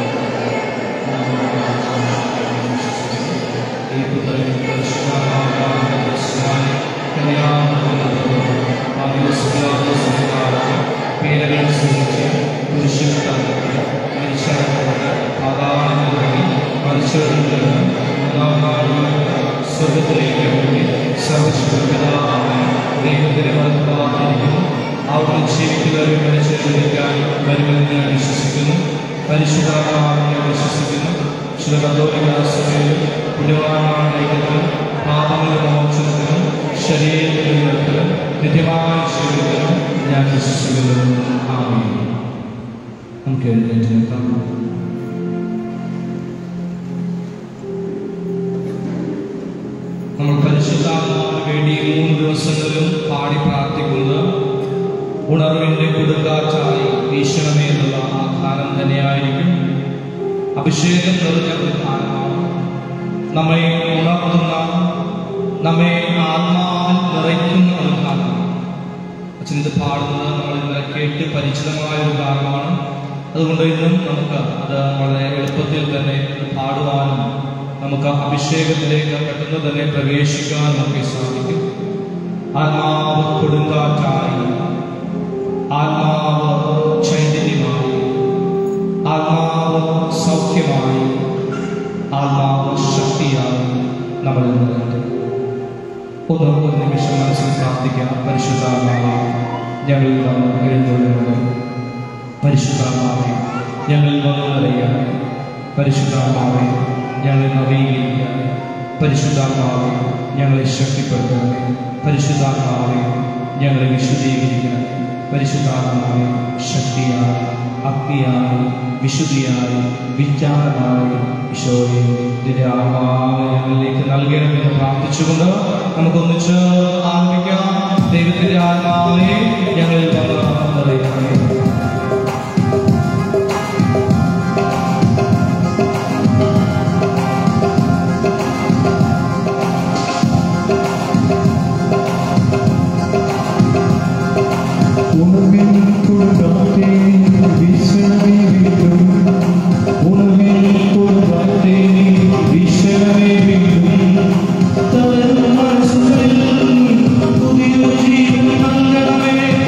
പിതാവായിരിക്കുന്നു അവിടുന്ന് ജീവിക്കുന്നവരെ മനുഷ്യരിക്കാൻ വരുമെന്ന് ഞാൻ വിശ്വസിക്കുന്നു പരിശുദ്ധാത്മാവിനെ ഞാൻ വിശ്വസിക്കുന്നു ശിവകത്തോലികാസനയിലും പുണ്യവാനായിരിക്കലും പാപങ്ങളുടെ മോക്ഷത്തിനും ശരീരത്തിന്റെ ഉയർത്തലും നിത്യമായ ജീവിതത്തിലും ഞാൻ വിശ്വസിക്കുന്നു ആമേൻ നമുക്ക് എഴുന്നേറ്റ് നിൽക്കാം നമ്മൾ പരിശുദ്ധാത്മാവിന് വേണ്ടി ഈ മൂന്ന് ദിവസങ്ങളിലും പാടി പ്രാർത്ഥിക്കുന്നത് ഉണർവിന്റെ കൊടുങ്കാറ്റായി വീശണമേ എന്നുള്ള ആ ഗാനം തന്നെയായിരിക്കും അഭിഷേകം നിറഞ്ഞ ഒരു ഗാനമാണ് നമ്മെ ഉണർത്തുന്ന നമ്മെ ആത്മാവിൽ നിറയ്ക്കുന്ന ഒരു ഗാനമാണ് അച്ഛൻ ഇത് പാടുന്നത് നമ്മൾ ഇന്നലെ കേട്ട് പരിചിതമായ ഒരു ഗാനമാണ് അതുകൊണ്ട് ഇന്നും നമുക്ക് അത് വളരെ എളുപ്പത്തിൽ തന്നെ ഇത് പാടുവാനും നമുക്ക് അഭിഷേകത്തിലേക്ക് പെട്ടെന്ന് തന്നെ പ്രവേശിക്കാനും നമുക്ക് സാധിക്കും ആത്മാവ് കൊടുങ്കാറ്റായി ആത്മാവ് ചൈതന്യമായി ആത്മാവ് സൗഖ്യമായി ആത്മാവ് ശക്തിയായി നമ്മൾ നിലനിൽക്കും ഒന്ന് ഒരു നിമിഷം മനസ്സിൽ പ്രാർത്ഥിക്കാം പരിശുദ്ധാത്മാവെ ഞങ്ങളിൽ വന്ന് എഴുന്നള്ളുന്നത് പരിശുദ്ധാത്മാവെ ഞങ്ങളിൽ വന്ന് നിറയുക പരിശുദ്ധാത്മാവെ ഞങ്ങളെ നവീകരിക്കുക പരിശുദ്ധാത്മാവെ ഞങ്ങളെ ശക്തിപ്പെടുത്തണമേ പരിശുദ്ധാത്മാവെ ഞങ്ങളെ വിശുദ്ധീകരിക്കണമേ പരിശുദ്ധാത്മാവെ ശക്തിയായി അഗ്നിയായി വിശുദ്ധിയായി വിചാരമായി ഈശോയെ നിന്റെ ആത്മാവ് ഞങ്ങളിലേക്ക് നൽകണമെന്ന് പ്രാർത്ഥിച്ചുകൊണ്ട് നമുക്കൊന്നിച്ച് ആരംഭിക്കാം ദൈവത്തിന്റെ ആത്മാവെ ഞങ്ങളിൽ വന്ന് നിറയണമേ ഉണർവിൻ കൊടുങ്കാറ്റേ വീശണമേ വീണ്ടും ഉണർവിൻ കൊടുങ്കാറ്റേ വീശണമേ വീണ്ടും തളരും മനസ്സുകളിൽ പുതിയൊരു ജീവൻ നൽകണമേ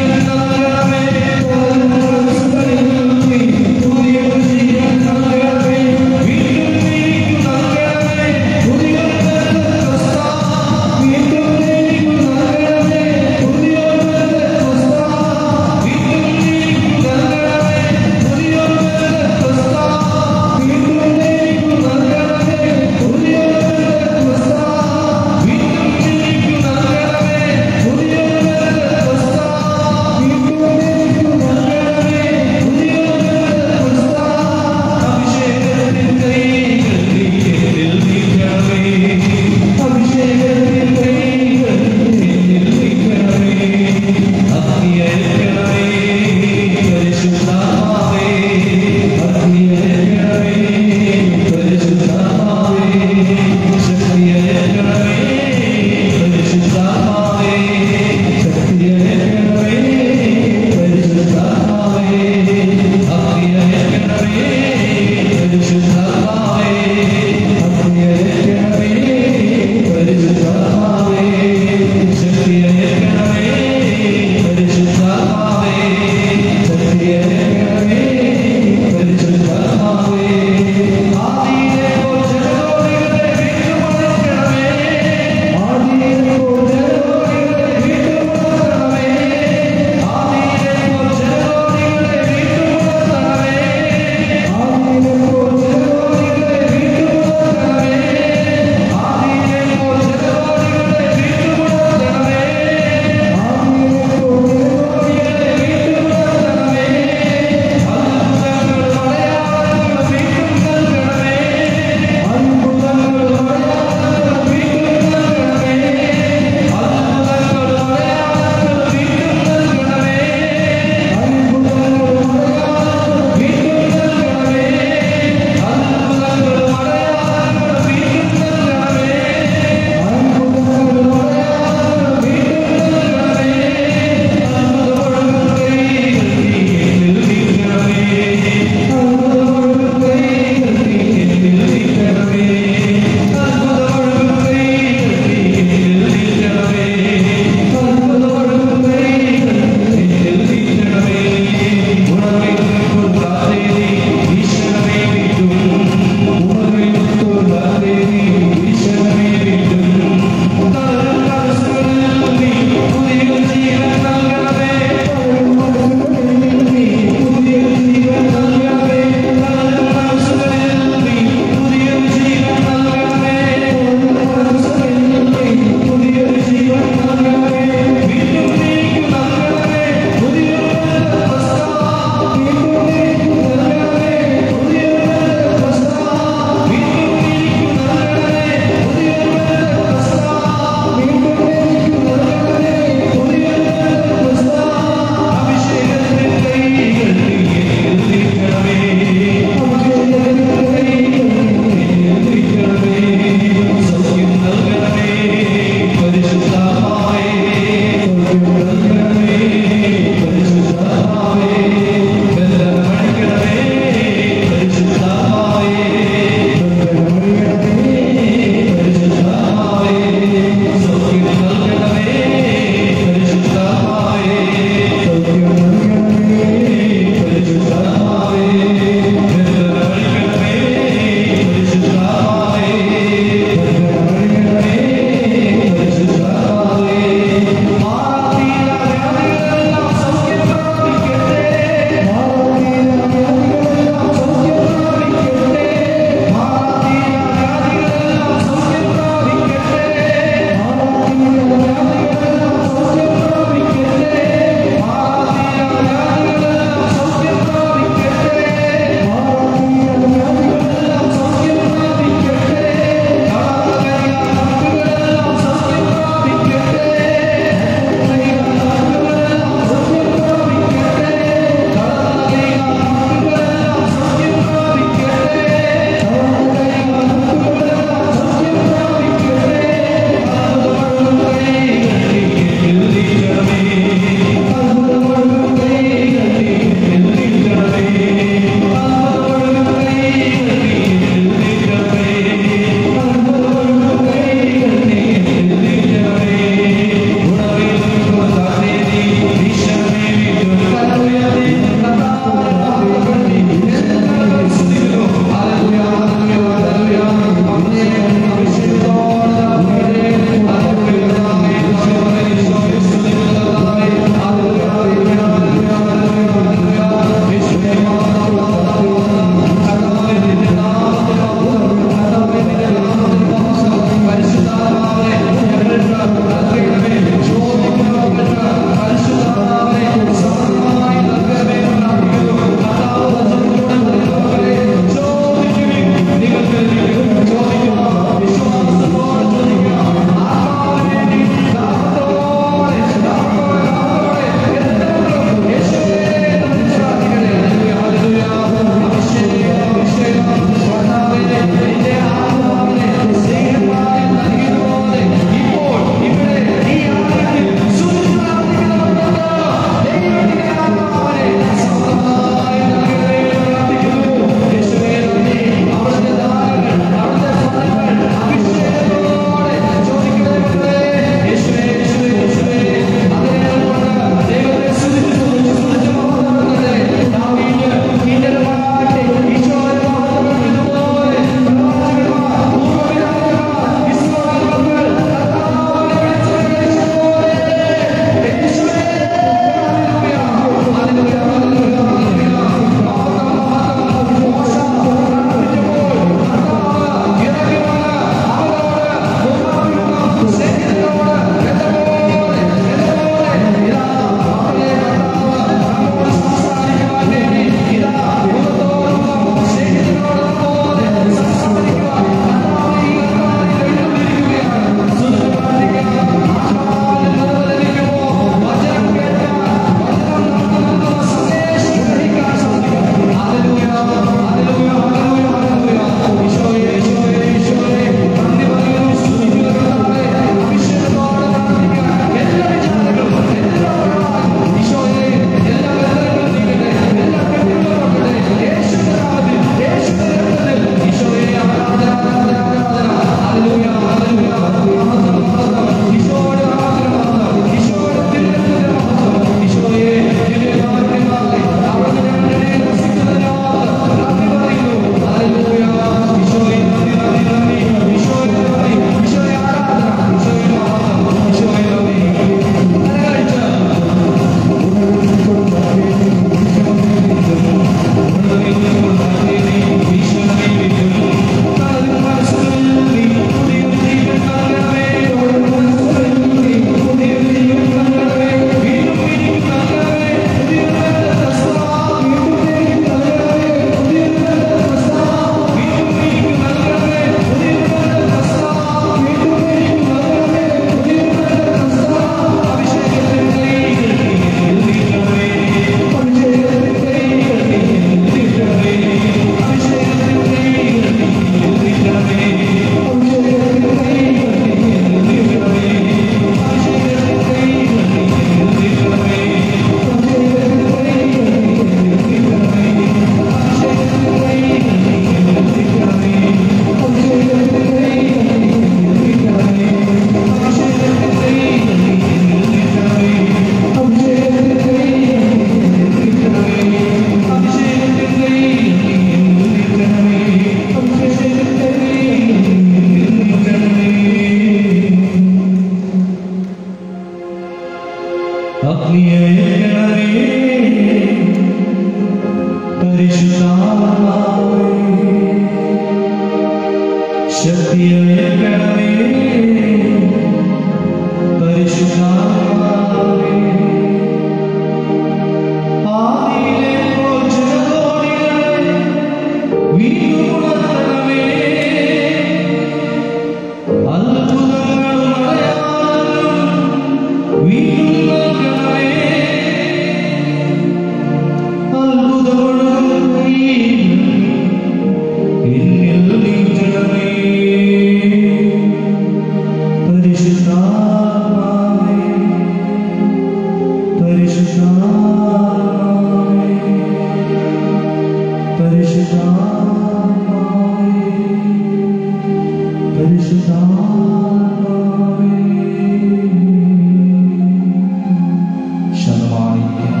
ശതമാനിക്കാം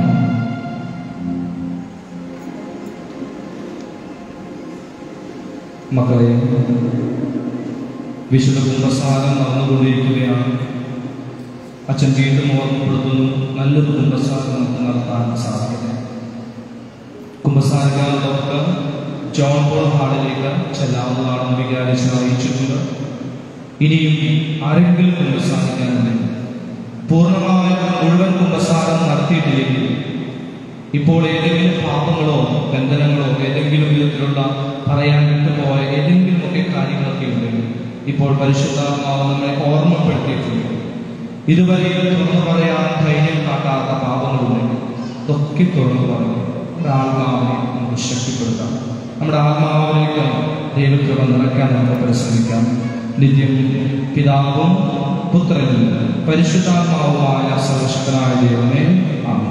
മക്കളെ വിശുദ്ധ കുംഭസാരം നടന്നുകൊണ്ടിരിക്കുകയാണ് അച്ഛൻ വീണ്ടും ഓർമ്മപ്പെടുത്തുന്നു നല്ലൊരു കുംഭസാരം നമുക്ക് നടത്താൻ സാധിക്കട്ടെ കുംഭസാരിക്കാനുള്ളവർക്ക് ജോൺ പോൾ ഹാളിലേക്ക് ചെല്ലാവുന്നതാണെന്ന് വികാരിച്ച് അറിയിച്ചിട്ടുണ്ട് ഇനിയും ആരെങ്കിലും കുംഭസാരിക്കാനുണ്ടെങ്കിൽ പൂർണ്ണമായ മുഴുവൻ കുംഭസാരം നടത്തിയിട്ടില്ലെങ്കിൽ ഇപ്പോൾ ഏതെങ്കിലും പാപങ്ങളോ ബന്ധനങ്ങളോ ഏതെങ്കിലും വിധത്തിലുള്ള പറയാൻ വിട്ടുപോയ ഏതെങ്കിലുമൊക്കെ കാര്യങ്ങളൊക്കെ ഉണ്ടെങ്കിൽ ഇപ്പോൾ പരിശുദ്ധാത്മാവ് നമ്മളെ ഓർമ്മപ്പെടുത്തിയിട്ടുണ്ട് ഇതുവരെ തുറന്നു പറയാൻ ധൈര്യം കാട്ടാത്ത പാപങ്ങളുണ്ടെങ്കിൽ ഇതൊക്കെ തുറന്നു പറഞ്ഞു നമ്മുടെ ആത്മാവിനെ നമുക്ക് ശക്തിപ്പെടുത്താം നമ്മുടെ ആത്മാവിലേക്ക് ദൈവകൃപ നിറയ്ക്കാൻ നമുക്ക് പരിശ്രമിക്കാം നിത്യം പിതാവും പുത്രനും പരിശുദ്ധാത്മാവുമായ സർവശക്തനായ ദൈവമേ ആമേൻ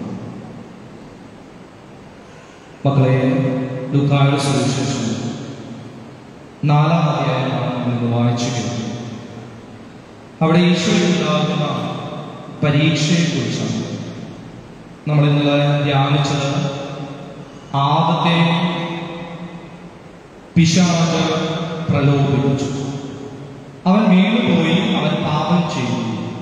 മക്കളെ ദുഃഖായുടെ സുവിശേഷം നാലാം അധ്യായമാണ് നമ്മൾ വായിച്ചു കേട്ടത് അവിടെ ഈശോയുണ്ടാകുന്ന പരീക്ഷയെക്കുറിച്ചാണ് നമ്മൾ ഇന്നലെ ധ്യാനിച്ചത് ആദ്യത്തെ പിശാച് പ്രലോഭിപ്പിച്ചു അവൻ വീണുപോയി അവൻ പാപം ചെയ്തു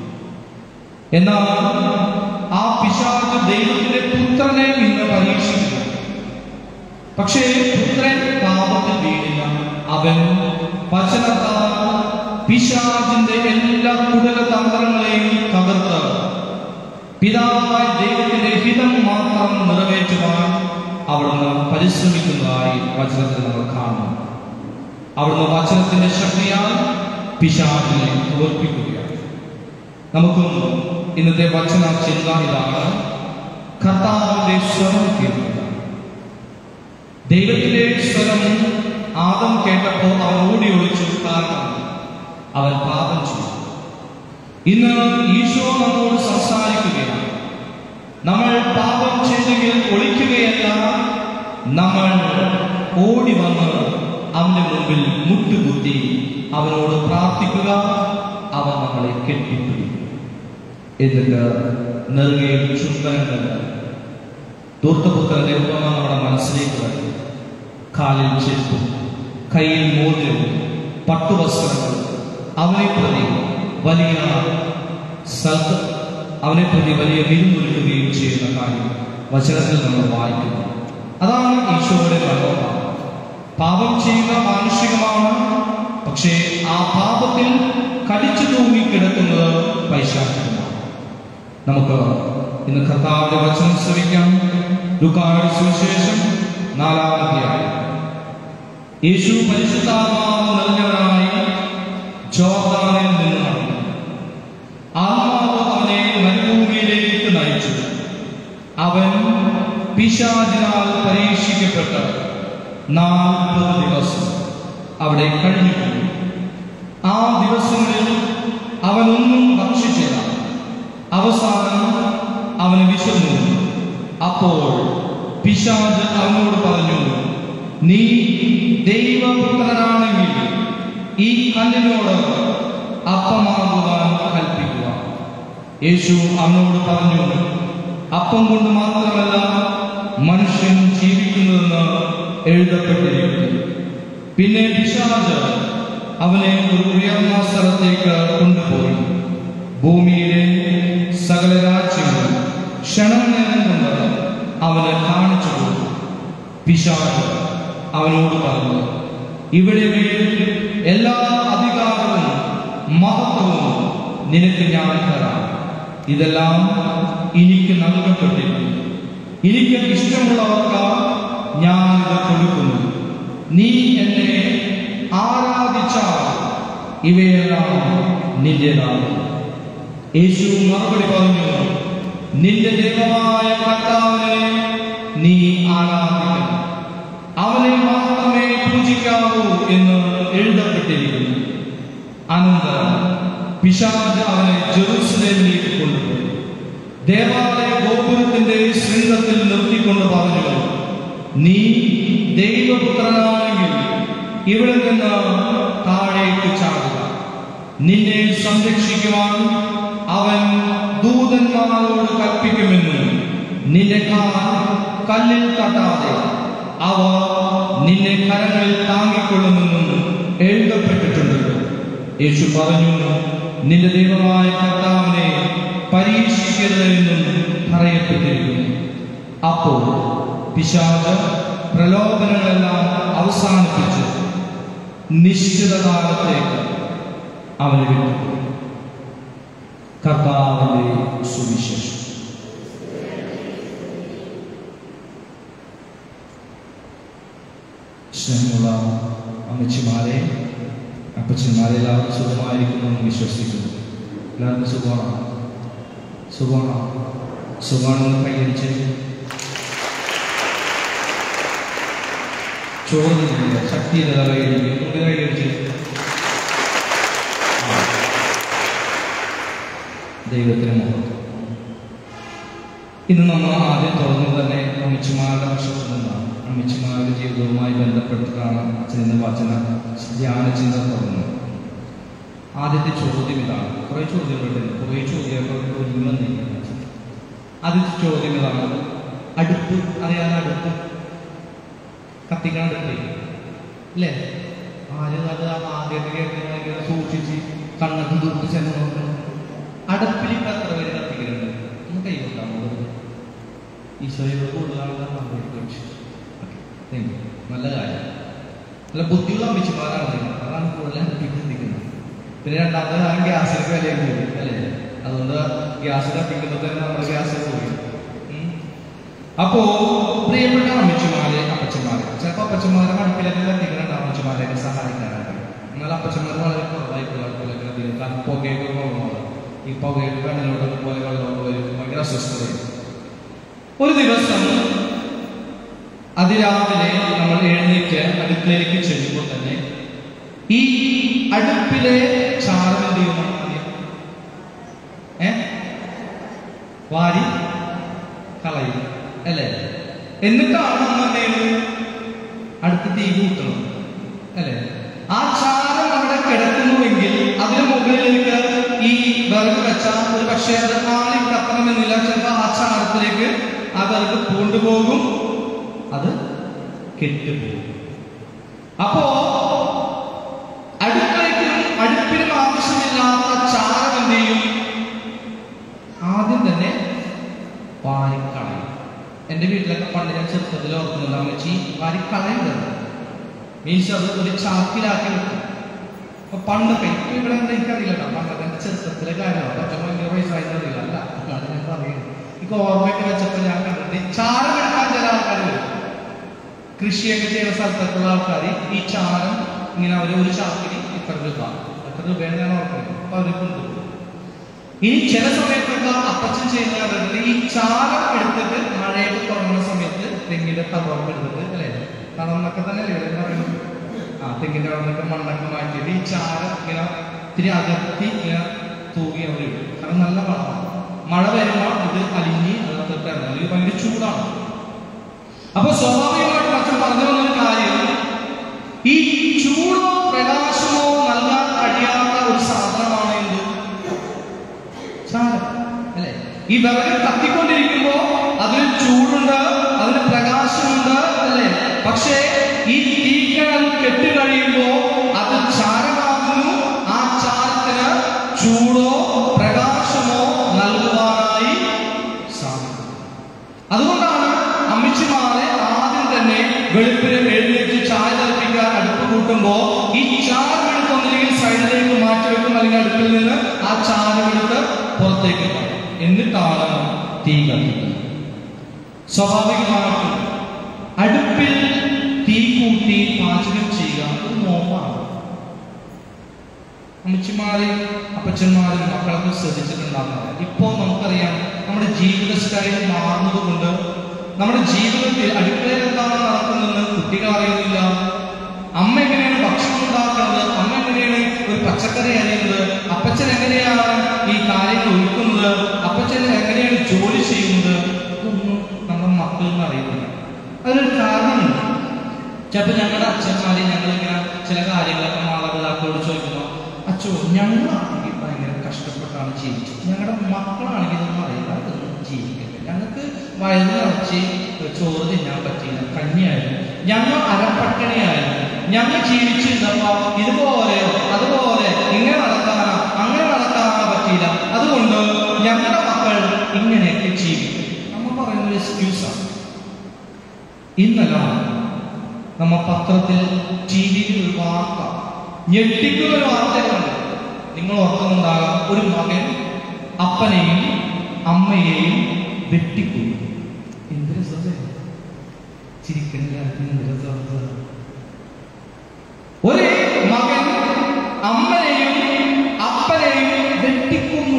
എന്നാൽ ആ പിശാച് ദൈവത്തിന്റെ പുത്രനെ ഇന്ന് പരീക്ഷിക്കുന്നു പക്ഷേ പുത്രൻ പാപത്തിൽ വീണില്ല അവൻ വചനത്താൽ പിശാചിന്റെ എല്ലാ കുടല തന്ത്രങ്ങളെയും തകർത്ത് പിതാവായ ദൈവത്തിന്റെ ഹിതം മാത്രം നിറവേറ്റുവാൻ അവിടുന്ന് പരിശ്രമിക്കുന്നതായി വചനത്തിൽ നമ്മൾ കാണുന്നു അവിടുന്ന് വചനത്തിന്റെ ശക്തിയാൽ പിശാചിനെ തോൽപ്പിക്കുകയാണ് നമുക്കും ഇന്നത്തെ വചന ചിന്ത ഇതാണ് കർത്താവിന്റെ സ്വരം കേൾക്കുക ദൈവത്തിന്റെ സ്വരം ആദം കേട്ടപ്പോൾ അവൻ ഓടി ഒളിച്ചു കാരണം അവൻ പാപം ചെയ്തു ഇന്ന് ഈശോ നമ്മോട് സംസാരിക്കുകയാണ് നമ്മൾ പാപം ചെയ്തെങ്കിൽ ഒളിക്കുകയല്ല നമ്മൾ ഓടി വന്ന് അവന്റെ മുമ്പിൽ മുട്ടുകുത്തി അവനോട് പ്രാർത്ഥിക്കുക അവൻ നമ്മളെ കെട്ടിപ്പിടിക്കും എന്നിട്ട് നെറുകയിൽ ചുംബനങ്ങൾ ദൂർത്തപുത്രന്റെ ഉപമ നമ്മുടെ മനസ്സിലേക്ക് വരും കാലിൽ ചെരുപ്പും കയ്യിൽ മോതിരവും പട്ടുവസ്ത്രങ്ങൾ അവനെ പ്രതി വലിയ സ്ഥലത്ത് അവനെ പ്രതി വലിയ വിരുന്നൊരുക്കുകയും ചെയ്യുന്ന കാര്യം വചനത്തിൽ നമ്മൾ വായിക്കുന്നു അതാണ് ഈശോയുടെ മനോഭാവം പാപം ചെയ്യുക മാനുഷികമാണ് പക്ഷേ ആ പാപത്തിൽ കടിച്ചു തൂങ്ങി കിടക്കുന്നത് പൈശാചികമാണ് നമുക്ക് ഇന്ന് കർത്താവിന്റെ വചനം ശ്രമിക്കാം ലുക്കായുടെ സുവിശേഷം നാലാം അധ്യായം യേശു പരിശുദ്ധാത്മാവ് നിറഞ്ഞവനായി ജോർദാനിൽ നിന്ന് നടന്നു ആത്മാവ് അവനെ മരുഭൂമിയിലേക്ക് നയിച്ചു അവൻ പിശാചിനാൽ പരീക്ഷിക്കപ്പെട്ട് നാൽപ്പത് ദിവസം അവിടെ കഴിഞ്ഞുപോയി ആ ദിവസങ്ങളിൽ അവനൊന്നും ഭക്ഷിച്ചില്ല അവസാനം അവന് വിശന്നു അപ്പോൾ പിശാജ് അവനോട് പറഞ്ഞു നീ ദൈവപുത്രനാണെങ്കിൽ ഈ കല്ലിനോട് അപ്പമാകുവാൻ കൽപ്പിക്കുക യേശു അവനോട് പറഞ്ഞു അപ്പം കൊണ്ട് മാത്രമല്ല മനുഷ്യൻ ജീവിക്കുന്നതെന്ന് എഴുതപ്പെട്ടിരിക്കുന്നു പിന്നെ പിശാജ് അവനെ ഒരു ഉയർന്ന സ്ഥലത്തേക്ക് കൊണ്ടുപോയി ഭൂമിയിലെ സകല രാജ്യങ്ങളും ക്ഷണം നേരം കൊണ്ട് അവന് കാണിച്ചു കൊടുത്തു പിശാച് അവനോട് പറഞ്ഞു ഇവിടെ വീട്ടിൽ എല്ലാ അധികാരവും മഹത്വവും നിനക്ക് ഞാൻ തരാം ഇതെല്ലാം എനിക്ക് നൽകപ്പെട്ടിരിക്കുന്നു എനിക്ക് ഇഷ്ടമുള്ളവർക്ക് ഞാൻ ഇത് കൊടുക്കുന്നു നീ എന്നെ ആരാധിച്ചാൽ ഇവയെല്ലാം നിന്റേതാണ് യേശു മറുപടി പറഞ്ഞു നിന്റെ ദൈവമായ കർത്താവിനെ നീ ആരാധിക്കണം അവനെ മാത്രമേ പൂജിക്കാവൂ എന്ന് എഴുതപ്പെട്ടിരിക്കുന്നു അനന്തരം പിശാജ് അവനെ ജെറൂസലേമിലേക്ക് കൊണ്ടുപോയി ദേവാലയ ഗോപുരത്തിന്റെ ശൃംഗത്തിൽ നിർത്തിക്കൊണ്ട് പറഞ്ഞു നീ ദൈവപുത്രനാണെങ്കിൽ ഇവിടെ നിന്ന് താഴേക്ക് ചാടുക നിന്നെ സംരക്ഷിക്കുവാൻ അവൻ ദൂതന്മാരോട് കൽപ്പിക്കുമെന്നും നിന്റെ കാൽ കല്ലിൽ തട്ടാതെ അവ നിന്നെ കരങ്ങളിൽ താങ്ങിക്കൊള്ളുമെന്നും എഴുതപ്പെട്ടിട്ടുണ്ട് യേശു പറഞ്ഞു നിന്റെ ദൈവമായ കർത്താവിനെ പരീക്ഷിക്കരുതെന്നും പറയപ്പെട്ടിരിക്കുന്നു അപ്പോൾ പിശാച പ്രലോഭനങ്ങളെല്ലാം അവസാനിപ്പിച്ച് നിശ്ചിത കാലത്തേക്ക് അവനെ വിട്ടു കർത്താവിന്റെ സുവിശേഷം സ്നേഹമുള്ള അമ്മച്ചിമാരെ അപ്പച്ചന്മാരെ എല്ലാവർക്കും സുഖമായിരിക്കുന്നു എന്ന് വിശ്വസിക്കുന്നു എല്ലാവർക്കും സുഖമാണോ സുഖമാണോ സുഖമാണെന്ന് കൈയടിച്ച് ചോറുന്നില്ല ശക്തിയില്ല കൈയടിക്കും കൊണ്ട് കൈയടിച്ച് ആ. ദൈവത്തിന് മുഖത്ത് ഇന്ന് നമ്മൾ ആദ്യം തുറന്നത് തന്നെ അമ്മച്ചിമാരുടെ വർഷത്തിൽ നിന്നാണ് അമ്മച്ചിമാരുടെ ജീവിതവുമായി ബന്ധപ്പെട്ടിട്ടാണ് അച്ഛൻ ഇന്ന് വചന ധ്യാന ചിന്ത തുറന്നത് ആദ്യത്തെ ചോദ്യം ഇതാണ് കുറെ ചോദ്യങ്ങളുണ്ട് കുറെ ചോദ്യങ്ങൾ ഒരുങ്ങുന്നില്ല ആദ്യത്തെ ചോദ്യം ഇതാണ് അടുപ്പ് അറിയാൻ അടുപ്പ് കത്തിക്കാൻ അടുപ്പ് അല്ലേ ആരും അത് ആദ്യത്തെ കേൾക്കുന്ന സൂക്ഷിച്ച് കണ്ണൊക്കെ ദൂരത്ത് ചെന്ന് നോക്കണം അടുപ്പിൽ ഇപ്പൊ എത്ര പേര് കത്തിക്കുന്നുണ്ട് ഒന്ന് കൈ കൊണ്ടാൽ ഈശോയോട് കൂടുതലാണ് പങ്കെടുക്കുക നല്ല കാര്യം നല്ല ബുദ്ധിയുള്ള അമ്മച്ചിമാരാണ് നിങ്ങൾ അതാണ് കൂടുതൽ അടുപ്പിൽ ചിന്തിക്കുന്നത് പിന്നെ രണ്ടാമത്തെ കാര്യം ഗ്യാസിന് വിലയും കൂടി അല്ലേ അതുകൊണ്ട് ഗ്യാസ് കത്തിക്കുമ്പോൾ തന്നെ നമ്മുടെ ഗ്യാസ് പോയി ഉം. അപ്പോ പ്രിയപ്പെട്ട അമ്മച്ചിമാരെ അപ്പച്ചന്മാരെ ചിലപ്പോൾ അപ്പച്ചന്മാരെ അടുപ്പിലൊക്കെ കത്തിക്കുന്നുണ്ട് അമ്മച്ചിമാരെയൊക്കെ സഹായിക്കാനായിട്ട് എന്നാൽ അപ്പച്ചന്മാർ വളരെ കുറവായിട്ടുള്ള അടുപ്പിലൊക്കെ കത്തിക്കുന്നത് കാരണം പുകയൊക്കെ കുറവാണ് ഈ പുകയൊക്കെ കണ്ണിലോട്ടൊക്കെ പോലെ വെള്ളമൊക്കെ വരും ഭയങ്കര അസ്വസ്ഥതയും ഒരു ദിവസം അതിരാവിലെ നമ്മൾ എഴുന്നേറ്റ് അടുക്കളയിലേക്ക് ചെല്ലുമ്പോൾ തന്നെ ഈ അടുപ്പിലെ ചാരം എന്ത് ചെയ്യുന്നു ഏ വാരി കളയും അല്ലേ എന്നിട്ടാണ് നമ്മൾ എന്ത് ചെയ്യുന്നത് അടുത്ത് തീ കൂട്ടണം അല്ലേ ആ ചാരം അവിടെ കിടക്കുന്നുവെങ്കിൽ അതിന് മുകളിലേക്ക് ഈ വിറക് വെച്ച ഒരു പക്ഷേ അത് ആളി കത്തണമെന്നില്ല ചിലപ്പോൾ ആ ചാരത്തിലേക്ക് ആ വിറക് കൊണ്ടുപോകും അത് കെട്ടുപോകും അപ്പോ അടുക്കളയ്ക്കും അടുപ്പിനും ആവശ്യമില്ലാത്ത ചാരം എന്ത് ചെയ്യും ആദ്യം തന്നെ വാരിക്കളയും എൻ്റെ വീട്ടിലൊക്കെ പണ്ട് ഞാൻ ചെറുപ്പത്തിൽ ഓർക്കുന്നുണ്ട് അമ്മച്ചി വാരിക്കളയുന്നത് മീൻസ് അത് ഒരു ചാക്കിലാക്കി വെക്കും അപ്പൊ പണ്ടൊക്കെ ഇപ്പൊ ഇവിടെ എന്താ എനിക്കറിയില്ല കേട്ടോ പണ്ടൊക്കെ എൻ്റെ ചെറുപ്പത്തിലെ കാര്യമാണ് പക്ഷെ ഭയങ്കര വയസ്സായിട്ട് അറിയില്ല അല്ല അത് ഞാൻ പറയുന്നത് എനിക്ക് ഓർമ്മയൊക്കെ വെച്ചപ്പോൾ ഞാൻ കണ്ടിട്ട് ചാരം എടുക്കാൻ ചില ആൾക്കാർ വരും കൃഷിയൊക്കെ ചെയ്യുന്ന സ്ഥലത്തൊക്കെയുള്ള ആൾക്കാർ ഈ ചാരം ഇങ്ങനെ അവർ ഒരു ചാക്കിന് ഇത്ര രൂപ എത്ര രൂപയാണ് ഞാൻ ഓർക്കുന്നത് അപ്പൊ അവർ കൊണ്ടുപോകും ഇനി ചില സമയത്തൊക്കെ അപ്പച്ചൻ ചെയ്യുന്ന കണ്ടിട്ടുണ്ട് ഈ ചാരം എടുത്തിട്ട് മഴയൊക്കെ തുടങ്ങുന്ന സമയത്ത് തെങ്ങിന്റെ തടവം എടുത്തിട്ട് അല്ലേ തടം എന്നൊക്കെ തന്നെ അല്ലേ ഇവിടെ പറയുന്നത് ആ തെങ്ങിന്റെ അവിടെ നിന്നൊക്കെ മണ്ണൊക്കെ മാറ്റിയിട്ട് ഈ ചാരം ഇങ്ങനെ ഇത്തിരി അകത്തി ഇങ്ങനെ തൂകി അവിടെ ഇടും കാരണം നല്ല വളമാണ് മഴ വരുമ്പോൾ ഇത് അലിഞ്ഞ് അതിനകത്ത് ഇറങ്ങും ഇത് ഭയങ്കര ചൂടാണ് അപ്പൊ സ്വാഭാവികമായിട്ട് അച്ഛൻ പറഞ്ഞു വന്നൊരു കാര്യം ഈ ചൂടോ പ്രകാശമോ നൽകാൻ കഴിയാത്ത ഒരു സാധനമാണ് എന്ത് ചാരം അല്ലെ ഈ വിറക് കത്തിക്കൊണ്ടിരിക്കുമ്പോ അതിന് ചൂടുണ്ട് അതിന് പ്രകാശമുണ്ട് അല്ലെ പക്ഷേ ഈ തീക്കണൽ കെട്ടി കഴിയുമ്പോ അത് ചാരമാകുന്നു ആ ചാരത്തിന് ചൂടോ പ്രകാശമോ നൽകുവാനായി സാധിക്കും അതുകൊണ്ടാണ് അമ്മച്ചിമാരെ ആദ്യം തന്നെ വെളുപ്പിന് എഴുന്നേറ്റ് ചായ തിളപ്പിക്കാൻ അടുപ്പ് കൂട്ടുമ്പോ ഈ ചാരം എടുത്ത് ഒന്നില്ലെങ്കിൽ സൈഡിലേക്ക് മാറ്റി വെക്കും അല്ലെങ്കിൽ അടുപ്പിൽ നിന്ന് ആ ചാരം എടുത്ത് പുറത്തേക്ക് ഇടും. എന്നിട്ടാണ് തീ കത്തിക്കുന്നത് സ്വാഭാവികമായിട്ടും അടുപ്പിൽ തീ കൂട്ടി പാചകം ചെയ്യുക ഒരു നോമ്പാണ് അമ്മച്ചിമാരും അപ്പച്ചന്മാരും മക്കളൊക്കെ ശ്രദ്ധിച്ചിട്ടുണ്ടാകുന്നത് ഇപ്പോൾ നമുക്കറിയാം നമ്മുടെ ജീവിത സ്റ്റൈൽ മാറുന്നത് കൊണ്ട് നമ്മുടെ ജീവിതത്തിൽ അടുക്കളയിൽ എന്താണ് നടക്കുന്നതെന്ന് കുട്ടികൾ അറിയുന്നില്ല അമ്മ എങ്ങനെയാണ് ഭക്ഷണം ഉണ്ടാക്കുന്നത് അമ്മ എങ്ങനെയാണ് ഒരു പച്ചക്കറി അരിയുന്നത് അപ്പച്ചൻ എങ്ങനെയാണ് ഈ കാര്യങ്ങൾ ഒരുക്കുന്നത് അപ്പച്ചൻ എങ്ങനെയാണ് ജോലി ചെയ്യുന്നത് ഇതൊന്നും നമ്മുടെ മക്കളൊന്നും അറിയുന്നില്ല അതിനൊരു കാരണമുണ്ട് ചിലപ്പോൾ ഞങ്ങളുടെ അച്ഛന്മാരെ ഞങ്ങളിങ്ങനെ ചില കാര്യങ്ങളൊക്കെ മാതാപിതാക്കളോട് ചോദിക്കുന്നു അച്ഛോ ഞങ്ങളാണെങ്കിൽ ഭയങ്കര കഷ്ടപ്പെട്ടാണ് ജീവിച്ചത് ഞങ്ങളുടെ മക്കളാണെങ്കിൽ ഇതൊന്നും അറിയില്ല അതൊന്നും ജീവിക്കട്ടെ ഞങ്ങൾക്ക് വയറ് നിറച്ച് ചോറ് തിന്നാൻ പറ്റിയില്ല കഞ്ഞിയായിരുന്നു ഞങ്ങൾ അരപ്പട്ടിണിയായിരുന്നു ഞങ്ങൾ ജീവിച്ചിരുന്നപ്പോ ഇതുപോലെയോ അതുപോലെ ഇങ്ങനെ നടക്കാനോ അങ്ങനെ നടക്കാനോ പറ്റിയില്ല അതുകൊണ്ട് ഞങ്ങളുടെ മക്കൾ ഇങ്ങനെയൊക്കെ ജീവിക്കും നമ്മൾ പറയുന്ന ഒരു എക്സ്ക്യൂസാണ് ഇന്നലെ നമ്മ പത്രത്തിൽ ടി വിയിൽ ഒരു വാർത്ത ഞെട്ടിക്കുന്ന ഒരു വാർത്ത കണ്ടു നിങ്ങൾ ഓർക്കുന്നുണ്ടാകാം ഒരു മകൻ അപ്പനെയും അമ്മയെയും വെട്ടിക്കൊന്നു എന്ത് രസമല്ലേ ചിരിക്കണില്ല എന്ത് രസമാണ് ഒരു മകൻ അമ്മനെയും അപ്പനെയും വെട്ടിക്കൊന്നു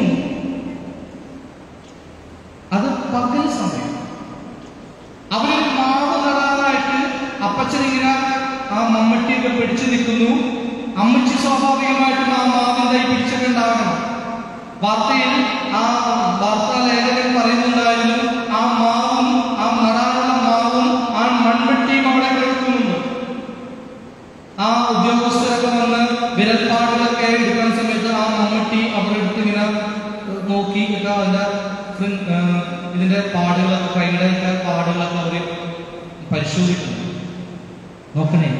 അത് പകൽ സമയം അവരൊരു മാവ് നടാനായിട്ട് അപ്പച്ചൻ ഇങ്ങനെ ആ മമ്മട്ടിയൊക്കെ പിടിച്ചു നിൽക്കുന്നു അമ്മച്ചി സ്വാഭാവികമായിട്ടും ആ മാവിൻ തൈ പിടിച്ചിട്ടുണ്ടാകണം വാർത്തയിൽ ആ വാർത്താ ലേഖകൻ പറയുന്നുണ്ടായിരുന്നു ആ മാവും ആ നടാനുള്ള മാവും ആ മൺവെട്ടിയും അവിടെ കിടക്കുന്നുണ്ട് ആ ഉദ്യോഗസ്ഥരൊക്കെ വന്ന് വിരൽപ്പാടുകളൊക്കെ എടുക്കുന്ന സമയത്ത് ആ മമ്മട്ടി അവിടെ എടുത്ത് ഇങ്ങനെ നോക്കി ഒക്കെ അതിന്റെ ഫ്രണ്ട്, ആ, ഇതിന്റെ പാടുകളൊക്കെ കൈയുടെ ഒക്കെ പാടുകളൊക്കെ അവര് പരിശോധിക്കുന്നു നോക്കണേ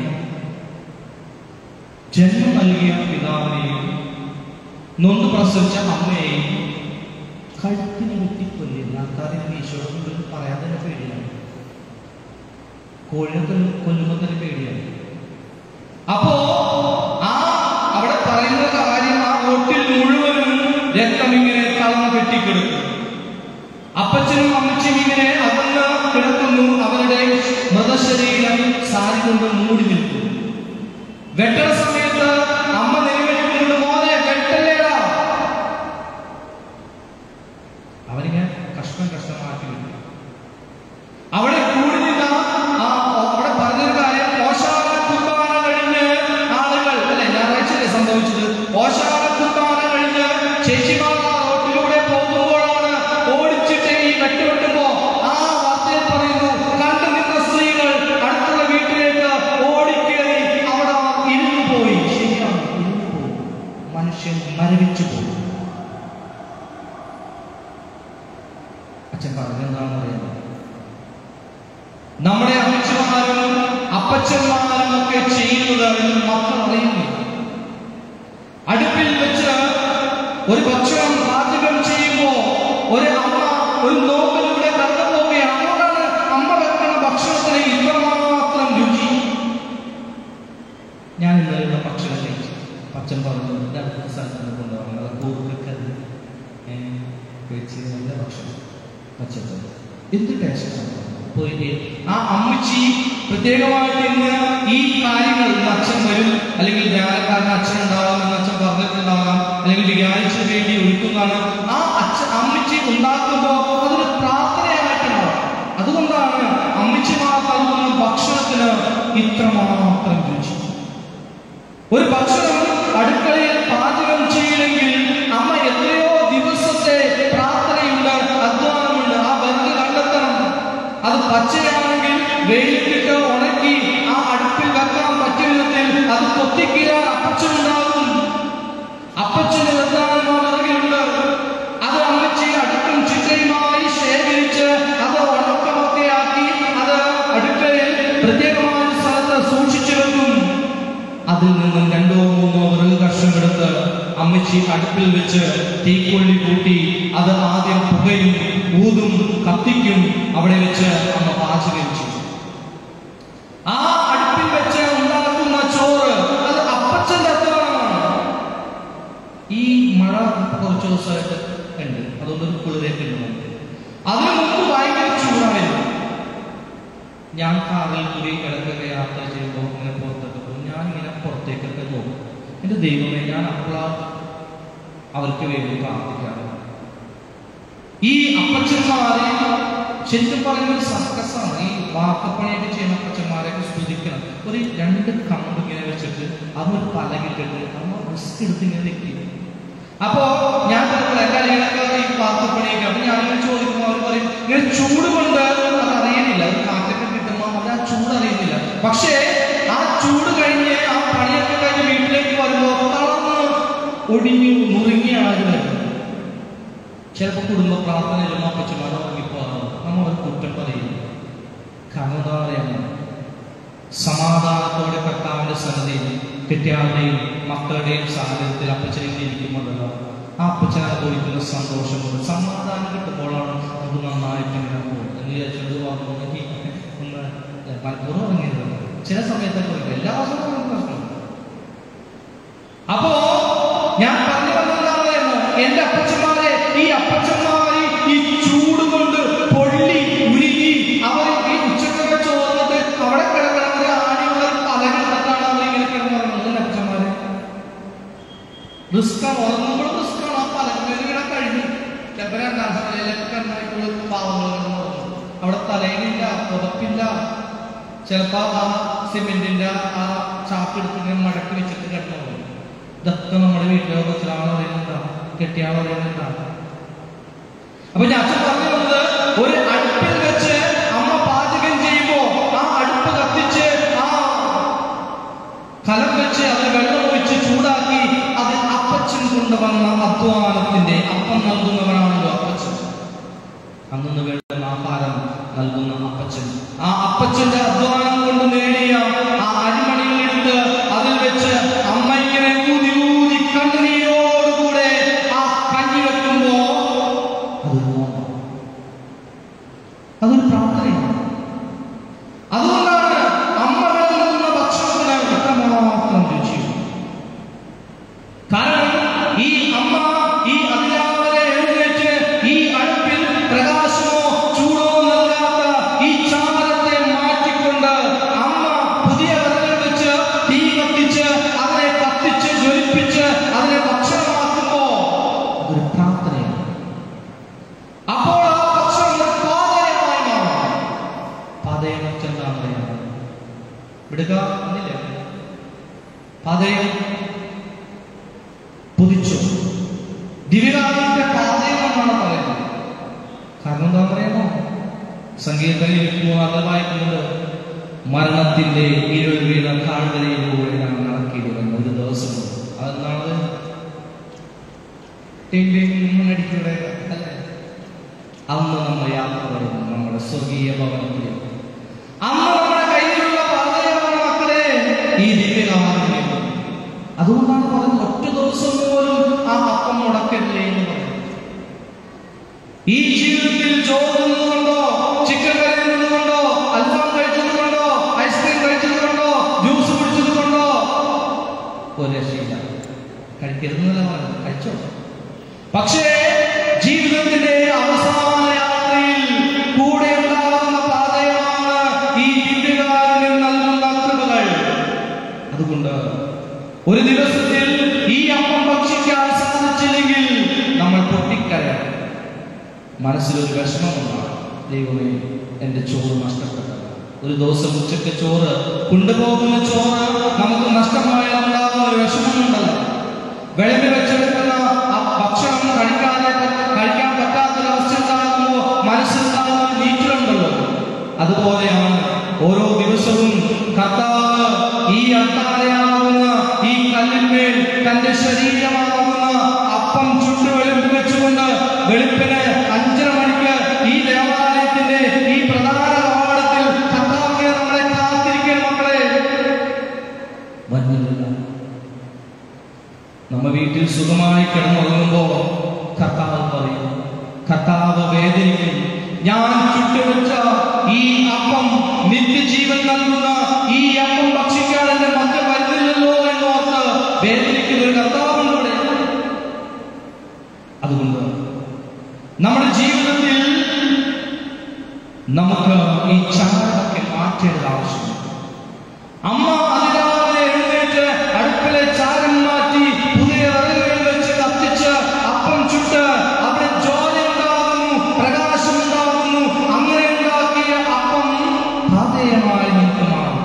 ജന്മം നൽകിയ പിതാവിനെയും നൊന്ന് പ്രസവിച്ച അമ്മയെയും കഴുത്തിന് വെട്ടിക്കൊല്ലില്ല ആൾക്കാരെ ഈശോട് പറയാൻ തന്നെ പേടിയാണ് കോഴിനെ കൊല്ലും കൊല്ലുമ്പോൾ തന്നെ പേടിയാണ് അപ്പോ ആ അവിടെ പറയുന്ന കാര്യം ആ റോട്ടിൽ മുഴുവനും രക്തം ഇങ്ങനെ തളം കെട്ടിക്കിടക്കും അപ്പച്ചനും അമ്മച്ചും ഇങ്ങനെ അകന്ന് കിടക്കുന്നു അവരുടെ മൃതശരീരം സാരി കൊണ്ട് മൂടി നിൽക്കുന്നു വെട്ടണ സമയത്ത് അമ്മ നിലവിളിക്കുന്നുണ്ട് മോനെ വെട്ടല്ലേടാ അവനിങ്ങനെ കഷ്ണം കഷ്ണമാക്കി വിട്ടു അവിടെ കൂടി നിന്ന ആ അവിടെ പറഞ്ഞൊരു കാര്യം ഓശാന കുർബാന കഴിഞ്ഞ് ആളുകൾ അല്ലെ ഞായറാഴ്ചയല്ലേ സംഭവിച്ചത് ഓശാന കുർബാന കഴിഞ്ഞ് ചേച്ചിമാർ ആ റോട്ടിലൂടെ പോകുമ്പോഴാണ് ഓടിച്ചിട്ട് ഈ വെട്ടുവെട്ടുമ്പോ ആ വാർത്തയിൽ പറയുന്നു കണ്ടു നിന്ന സ്ത്രീകൾ അടുത്തുള്ള വീട്ടിലേക്ക് ഓടിക്കേറി അവിടെ ഇരുന്നു പോയി ശരിയാണ് ഇരുന്നു പോയി മനുഷ്യൻ മരവിച്ചു പോയി അച്ഛൻ പറഞ്ഞെന്താണെന്ന് അറിയാമോ നമ്മുടെ അമ്മച്ചമാരും അപ്പച്ചന്മാരും ഒക്കെ ചെയ്യുന്നത് മക്കൾ അറിയുന്നില്ല അടുപ്പിൽ വെച്ച് ഒരു ഭക്ഷണം പാചകം ചെയ്യുമ്പോ ഒരു അമ്മ ഒരു നോക്കിലൂടെ കടന്നു പോവുകയാണ് അതുകൊണ്ടാണ് അമ്മ വെക്കുന്ന ഭക്ഷണത്തിന് ഇത്രമാത്രം രുചി ഞാൻ ഇന്നലെ ഭക്ഷണം കഴിച്ചു അച്ഛൻ പറഞ്ഞു "ഇത് അടുത്ത സ്ഥലത്ത് കൊണ്ടുപോകണം അത് കൂർക്കരുത് കഴിച്ച് നല്ല ഭക്ഷണം അച്ഛൻ പറഞ്ഞു എന്ത് ടേസ്റ്റാണ് പോയിട്ട് ആ അമ്മച്ചി പ്രത്യേകമായിട്ട് ഇന്ന് ഈ കാര്യങ്ങൾ ഇന്ന് അച്ഛൻ വരും അല്ലെങ്കിൽ ധ്യാനക്കാരൻ അച്ഛൻ ഉണ്ടാവാം എന്ന് അച്ഛൻ പറഞ്ഞിട്ടുണ്ടാവാം അല്ലെങ്കിൽ വ്യാഴാഴ്ച വേണ്ടി ഒരുക്കുന്നതാണ് ആ അച്ഛൻ അമ്മച്ചി ഉണ്ടാക്കുമ്പോൾ അതൊരു പ്രാർത്ഥനയായിട്ടുണ്ടാവും അതുകൊണ്ടാണ് അമ്മച്ചിമാർ നൽകുന്ന ഭക്ഷണത്തിന് ഇത്രമാത്രം രുചി ഒരു ഭക്ഷണം അടുക്കളയിൽ പാചകം ചെയ്യണമെങ്കിൽ അമ്മ എത്രയോ ദിവസത്തെ പ്രാർത്ഥനയുണ്ട് അധ്വാനമുണ്ട് ആ ബന്ധു കണ്ടെത്തണം അത് പച്ചയാണെങ്കിൽ വെയിലിട്ടിട്ട് ഉണക്കി ആ അടുപ്പിൽ വെക്കാൻ പറ്റിയ വിധത്തിൽ അത് കൊത്തിക്കീരാൻ അപ്പച്ചനുണ്ടാകും അപ്പച്ചന് നിർദ്ധാനം ആ വിറകിലുണ്ട് അത് അമ്മച്ചി അടുക്കും ചിട്ടയുമായി ശേഖരിച്ച് അത് ഉണക്കമൊക്കെ ആക്കി അത് അടുക്കളയിൽ പ്രത്യേകമായ സ്ഥലത്ത് സൂക്ഷിച്ചു വെക്കും അതിൽ നിന്നും രണ്ടോ മൂന്നോ വിറക് കഷ്ണം എടുത്ത് അമ്മച്ചി അടുപ്പിൽ വെച്ച് തീക്കൊള്ളി കൂട്ടി അത് ആദ്യം പുകയും ഊതും കത്തിക്കും അവിടെ വെച്ച് അമ്മ പാചകം ചെയ്യും ആ അടുപ്പിൽ വെച്ച് ഉണ്ടാക്കുന്ന ചോറ് അത് അപ്പച്ചന്റെ അധ്വാനമാണ് ഈ മഴ കുറച്ച് ദിവസമായിട്ട് ഉണ്ട് അതുകൊണ്ട് കുളിരേക്ക് ഉണ്ട് അതിനു മുമ്പ് ഭയങ്കര ചൂടായിരുന്നു ഞാൻ കാറിൽ കൂടി ഇടയ്ക്കൊക്കെ യാത്ര ചെയ്യുമ്പോൾ ഇങ്ങനെ പുറത്തൊക്കെ പോകും ഞാൻ ഇങ്ങനെ പുറത്തേക്കൊക്കെ നോക്കും എൻ്റെ ദൈവമേ ഞാൻ അപ്പോഴാ അവർക്ക് വേണ്ടി പ്രാർത്ഥിക്കാറ് ഈ അപ്പച്ചന്മാരെ ശരിക്കും പറയുന്ന ഒരു സർക്കസാണ് ഈ വാക്കപ്പണിയൊക്കെ ചെയ്യുന്ന അപ്പച്ചന്മാരെയൊക്കെ സ്തുതിക്കണം ഒരു രണ്ട് കമ്പ് ഇങ്ങനെ വെച്ചിട്ട് അതൊരു പലകിട്ടിട്ട് അമ്മ റിസ്ക് എടുത്ത് ഇങ്ങനെ വെക്കും അപ്പോ ഞാൻ കാര്യങ്ങളൊക്കെ ഈ വാക്കപ്പണിയൊക്കെ അപ്പൊ ഞാനിങ്ങനെ ചോദിക്കുമ്പോൾ അവർ പറയും ഇങ്ങനെ ചൂട് കൊണ്ട് അത് അറിയുന്നില്ല അത് കാറ്റൊക്കെ കിട്ടുമ്പോൾ അവർ ആ ചൂട് അറിയുന്നില്ല പക്ഷേ ആ ചൂട് കഴിഞ്ഞ് ആ പണിയൊക്കെ കഴിഞ്ഞ് വീട്ടിലേക്ക് വരുമ്പോൾ തളർന്ന് ഒടിഞ്ഞു നുറുങ്ങിയ ആളുകൾ ചിലപ്പോൾ കുടുംബ പ്രാർത്ഥനയിലും അപ്പച്ചമാർ ഉറങ്ങിപ്പോകാറുണ്ട് നമ്മൾ ഒരു കുറ്റം പറയും കാരണം എന്താ പറയുക സമാധാനത്തോടെ കർത്താവിന്റെ സന്നദ്ധയിൽ കെട്ടിയാളുടെയും മക്കളുടെയും സാഹചര്യത്തിൽ അപ്പച്ചനെ ഇരിക്കുമ്പോഴല്ലോ ആ അപ്പച്ചൻ അനുഭവിക്കുന്ന സന്തോഷം കൊണ്ട് സമാധാനം കിട്ടുമ്പോഴാണ് അത് നന്നായിട്ട് ഇങ്ങനെ പോകും എന്ന് വിചാരിച്ചത് വന്നെങ്കിൽ ഒന്ന് പലപ്പോഴും ഇറങ്ങിയത് ചില സമയത്തൊക്കെ വരും. എല്ലാ സമയത്തും പ്രശ്നം അപ്പോ ഞാൻ പറഞ്ഞു വന്നതാണെന്ന് എന്റെ അപ്പച്ചന്മാരെ ഈ അപ്പച്ചന്മാര് ഈ ചൂട് കൊണ്ട് പൊള്ളി ഉരുകി അവർ ഈ ഉച്ചക്കൊക്കെ ചോർന്നിട്ട് അവിടെ കിടക്കണവര് ആടിയുള്ള പലകിടത്താണ് അവർ ഇങ്ങനെ കിടന്നുറങ്ങുന്നത് എന്റെ അപ്പച്ചന്മാര് റിസ്ക്കാണ് ഉറങ്ങുമ്പോഴും റിസ്ക്കാണ് ആ പലകമേൽ ഇങ്ങനെ കഴിഞ്ഞു ചിലപ്പോൾ രണ്ടാം സമയത്തിലൊക്കെ ഉണ്ടായിട്ടുള്ള പാവങ്ങൾ കിടന്ന് ഉറങ്ങും. അവിടെ തലയിലില്ല പുതപ്പില്ല ചിലപ്പോ ആ സിമെന്റിന്റെ ആ ചാക്ക് എടുത്തിങ്ങനെ മടക്കി വെച്ചിട്ട് കിടന്നു ഇതൊക്കെ നമ്മുടെ വീട്ടിലെ കൊച്ചിലാളെ പറയുന്നുണ്ടാവും കെട്ടിയാളെ പറയുന്നുണ്ടാവും അപ്പൊ ഞാൻ അച്ഛൻ പറഞ്ഞു വന്നത് ഒരു അടുപ്പിൽ വെച്ച് അമ്മ പാചകം ചെയ്യുമ്പോ ആ അടുപ്പ് കത്തിച്ച് ആ കലം വെച്ച് അതിൽ വെള്ളം ഒഴിച്ച് ചൂടാക്കി അത് അപ്പച്ചൻ കൊണ്ടുവന്ന അധ്വാനത്തിന്റെ അപ്പം നൽകുന്നവനാണല്ലോ അപ്പച്ചൻ അന്നു വേണ്ട ആഹാരം നൽകുന്ന അപ്പച്ചൻ ആ അപ്പച്ചന്റെ അധ്വാനം കൊണ്ട് നേടിയ ആ അരിമണികൾ എടുത്ത് അതിൽ വെച്ച് അമ്മ ഇങ്ങനെ ഊതി ഊതി കണ്ണുനീരോടുകൂടെ ആ കഞ്ഞി വെക്കുമ്പോ അത് നോമ്പ്. അതൊരു പ്രാർത്ഥനയാണ് അതുകൊണ്ടാണ് അമ്മകൾ നൽകുന്ന ഭക്ഷണത്തിന് ഇത്രമാത്രം രുചിയുണ്ട് കാരണം ഈ അമ്മ ഈ അതിരാവിലെ എഴുന്നേറ്റ് ഈ അടുപ്പിൽ പ്രകാശമോ ചൂടോ നൽകാത്ത ഈ ചാരത്തെ മാറ്റിക്കൊണ്ട് അമ്മ പുതിയ വിറകൾ വെച്ച് തീ കത്തിച്ച് അതിനെ കത്തിച്ച് ജ്വലിപ്പിച്ച് അതിനെ ഭക്ഷണമാക്കുമ്പോ അതൊരു പ്രാർത്ഥനയാണ് അപ്പോൾ ആ ഭക്ഷണം ഒരു പാതയമായി മാറും പാതയം എന്താണ് പറയുന്നത് വിടുക എന്നില്ല പാതയം പുതിച്ചു ദിവ്യകാലത്തിന്റെ പാതയം എന്നാണ് പറയുന്നത് കാരണം എന്താ പറയുമോ സംഗീതത്തിൽ ഇരുപത്തിമൂന്നാമത് വായിക്കുന്നത് മരണത്തിന്റെ ഇരുൾ വീണ താഴ്വരയിലൂടെ ഞാൻ നടക്കിയിരുന്നു ഒരു ദിവസം അതെന്താണ് ടിങ് ടിങ് ഇങ്ങനെ അടിക്കൂടെ അല്ലേ അന്ന് നമ്മൾ യാത്ര പറയുന്നു നമ്മുടെ സ്വർഗീയ ഭവനത്തിലേക്ക് അന്ന് നമ്മുടെ കയ്യിലുള്ള പാതയാണ് മക്കളെ ഈ ദിവ്യകാലം അതുകൊണ്ടാണ് പറഞ്ഞത് ഒറ്റ ദിവസം പോലും ആ അപ്പം മുടക്കരുതേ എന്ന് പറയുന്നത് ഈ ജീവിതത്തിൽ ചോറുന്നതുകൊണ്ടോ ചിക്കൻ കഴിക്കുന്നതുകൊണ്ടോ അൽഫാം കഴിച്ചതുകൊണ്ടോ ഐസ്ക്രീം കഴിച്ചതുകൊണ്ടോ ജ്യൂസ് കുടിച്ചതുകൊണ്ടോ ഒരു രക്ഷയില്ല കഴിക്കരുതെന്നല്ല പറയുന്നത് കഴിച്ചോ പക്ഷേ ജീവിതത്തിന്റെ അവസാന യാത്രയിൽ കൂടെ ഉണ്ടാകുന്ന പാതയമാണ് ഈ ദിവ്യകാരനിൽ നൽകുന്ന കൃപകൾ അതുകൊണ്ട് ഒരു ദിവസത്തിൽ ഈ അപ്പം ഭക്ഷിക്കാൻ സാധിച്ചില്ലെങ്കിൽ നമ്മൾ പൊട്ടിക്കരയാം മനസ്സിലൊരു വിഷമമുണ്ടാകും ദൈവമേ എൻ്റെ ചോറ് നഷ്ടപ്പെട്ടത് ഒരു ദിവസം ഉച്ചക്ക് ചോറ് കൊണ്ടുപോകുന്ന ചോറ് നമുക്ക് നഷ്ടമായാൽ ഉണ്ടാകുന്ന ഒരു വിഷമമുണ്ടല്ലോ വിളമ്പി വെച്ചെടുക്കുന്ന ആ ഭക്ഷണം കഴിക്കാതെ കഴിക്കാൻ പറ്റാത്തൊരവസ്ഥ ഉണ്ടാകുമ്പോൾ മനസ്സിലുണ്ടാകുന്ന ഒരു നീറ്റലുണ്ടല്ലോ അതുപോലെയാണ് ഓരോ ദിവസവും കർത്താവ് ഈ അത്താരയാകുന്ന ഈ കല്ലിന്മേൽ തന്റെ ശരീരമാകുന്ന അപ്പം ചുട്ടു വെളുപ്പി വെച്ചുകൊണ്ട് വെളുപ്പിന് അഞ്ചര മണിക്ക് ഈ ദേവാലയത്തിന്റെ ഈ പ്രധാന കവാടത്തിൽ കർത്താവിനെ നമ്മളെ കാത്തിരിക്കാൻ മക്കളെ വരുന്നില്ല നമ്മ വീട്ടിൽ സുഖമായി കിടന്നുറങ്ങുമ്പോ കർത്താവ് പറയും കർത്താവ് വേദനിക്കും ഞാൻ ചുട്ടുവെച്ച ഈ അപ്പം നിത്യജീവൻ നൽകുന്ന ഈ അപ്പം ഭക്ഷിക്കാൻ എന്റെ മക്കൾ വരുന്നില്ലല്ലോ എന്നോർത്ത് വേദനിക്കുന്ന ഒരു കർത്താവുണ്ട് ഇവിടെ അതുകൊണ്ട് നമ്മുടെ ജീവിതത്തിൽ നമുക്ക് ഈ ചാരമൊക്കെ മാറ്റേണ്ടത് ആവശ്യമുണ്ട് അമ്മ അതിരാവിലെ എഴുന്നേറ്റ് അടുപ്പിലെ ചാരം മാറ്റി പുതിയ വിറകുകൾ വെച്ച് കത്തിച്ച് അപ്പം ചുട്ട് അവിടെ ജ്വാലയുണ്ടാകുന്നു പ്രകാശമുണ്ടാകുന്നു അങ്ങനെ ഉണ്ടാക്കിയ അപ്പം പാതേയമായി നമുക്ക് മാറും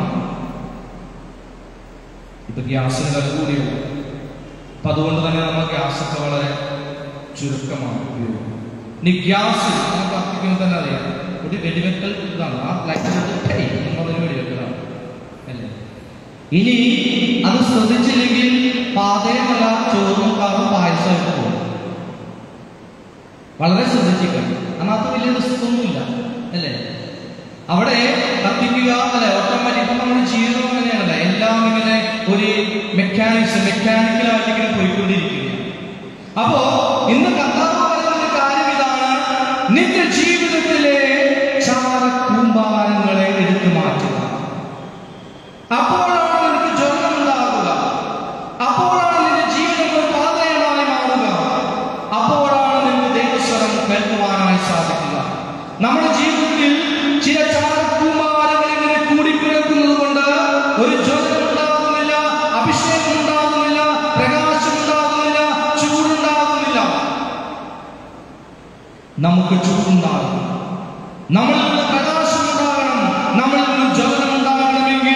ഇപ്പൊ ഗ്യാസിന് വില കൂടിയുള്ളൂ അപ്പൊ അതുകൊണ്ട് തന്നെ നമ്മൾ ഗ്യാസൊക്കെ വളരെ ചുരുക്കമാണ് ഉപയോഗം ഇനി ഗ്യാസ് നമ്മൾ കത്തിക്കുമ്പോൾ തന്നെ അറിയാം ഒരു വെടിവെക്കൽ ഇതാണ് ആ ലൈറ്റ് നമ്മൾ വെടിവെക്കലാണ് അല്ലേ ഇനി അത് ശ്രദ്ധിച്ചില്ലെങ്കിൽ പാതയമല്ല ചോറും കാറും പായസമായിട്ട് പോകും വളരെ ശ്രദ്ധിച്ചിരിക്കണം അതിനകത്ത് വലിയ റിസ്ക് ഒന്നുമില്ല അല്ലേ അവിടെ കത്തിക്കുക അല്ലെ ഓട്ടോമാറ്റിക് ഇപ്പം നമ്മുടെ ജീവിതം അങ്ങനെയാണല്ലേ എല്ലാം ഇങ്ങനെ ഒരു മെക്കാനിക്സ് മെക്കാനിക്കലായിട്ട് ഇങ്ങനെ പോയിക്കൊണ്ടിരിക്കുകയാണ് അപ്പോ ഇന്ന് കർത്താവ് പറയുന്ന ഒരു കാര്യം ഇതാണ് നിന്റെ ജീവിതത്തിലെ ചാരക്കൂമ്പാരങ്ങളെ എടുത്തു മാറ്റുക അപ്പോഴാണ് നിനക്ക് ജ്വലനം ഉണ്ടാകുക അപ്പോഴാണ് നിന്റെ ജീവിതം ഒരു പാതയമായി മാറുക അപ്പോഴാണ് നിനക്ക് ദൈവസ്വരം കേൾക്കുവാനായി സാധിക്കുക നമ്മുടെ ജീവിതത്തിൽ ചില ചാരക്കുമാരങ്ങൾ ഇങ്ങനെ കൂടിക്കിടക്കുന്നത് കൊണ്ട് ഒരു ജ്വലനം ഉണ്ടാകുന്നില്ല അഭിഷേകം ഉണ്ടാകുന്നില്ല പ്രകാശം ഉണ്ടാകുന്നില്ല ചൂടുണ്ടാകുന്നില്ല നമുക്ക് ചൂടുണ്ടാകണം നമ്മളിൽ നിന്ന് പ്രകാശം ഉണ്ടാകണം നമ്മളിൽ നിന്ന് ജ്വലനം ഉണ്ടാകണമെങ്കിൽ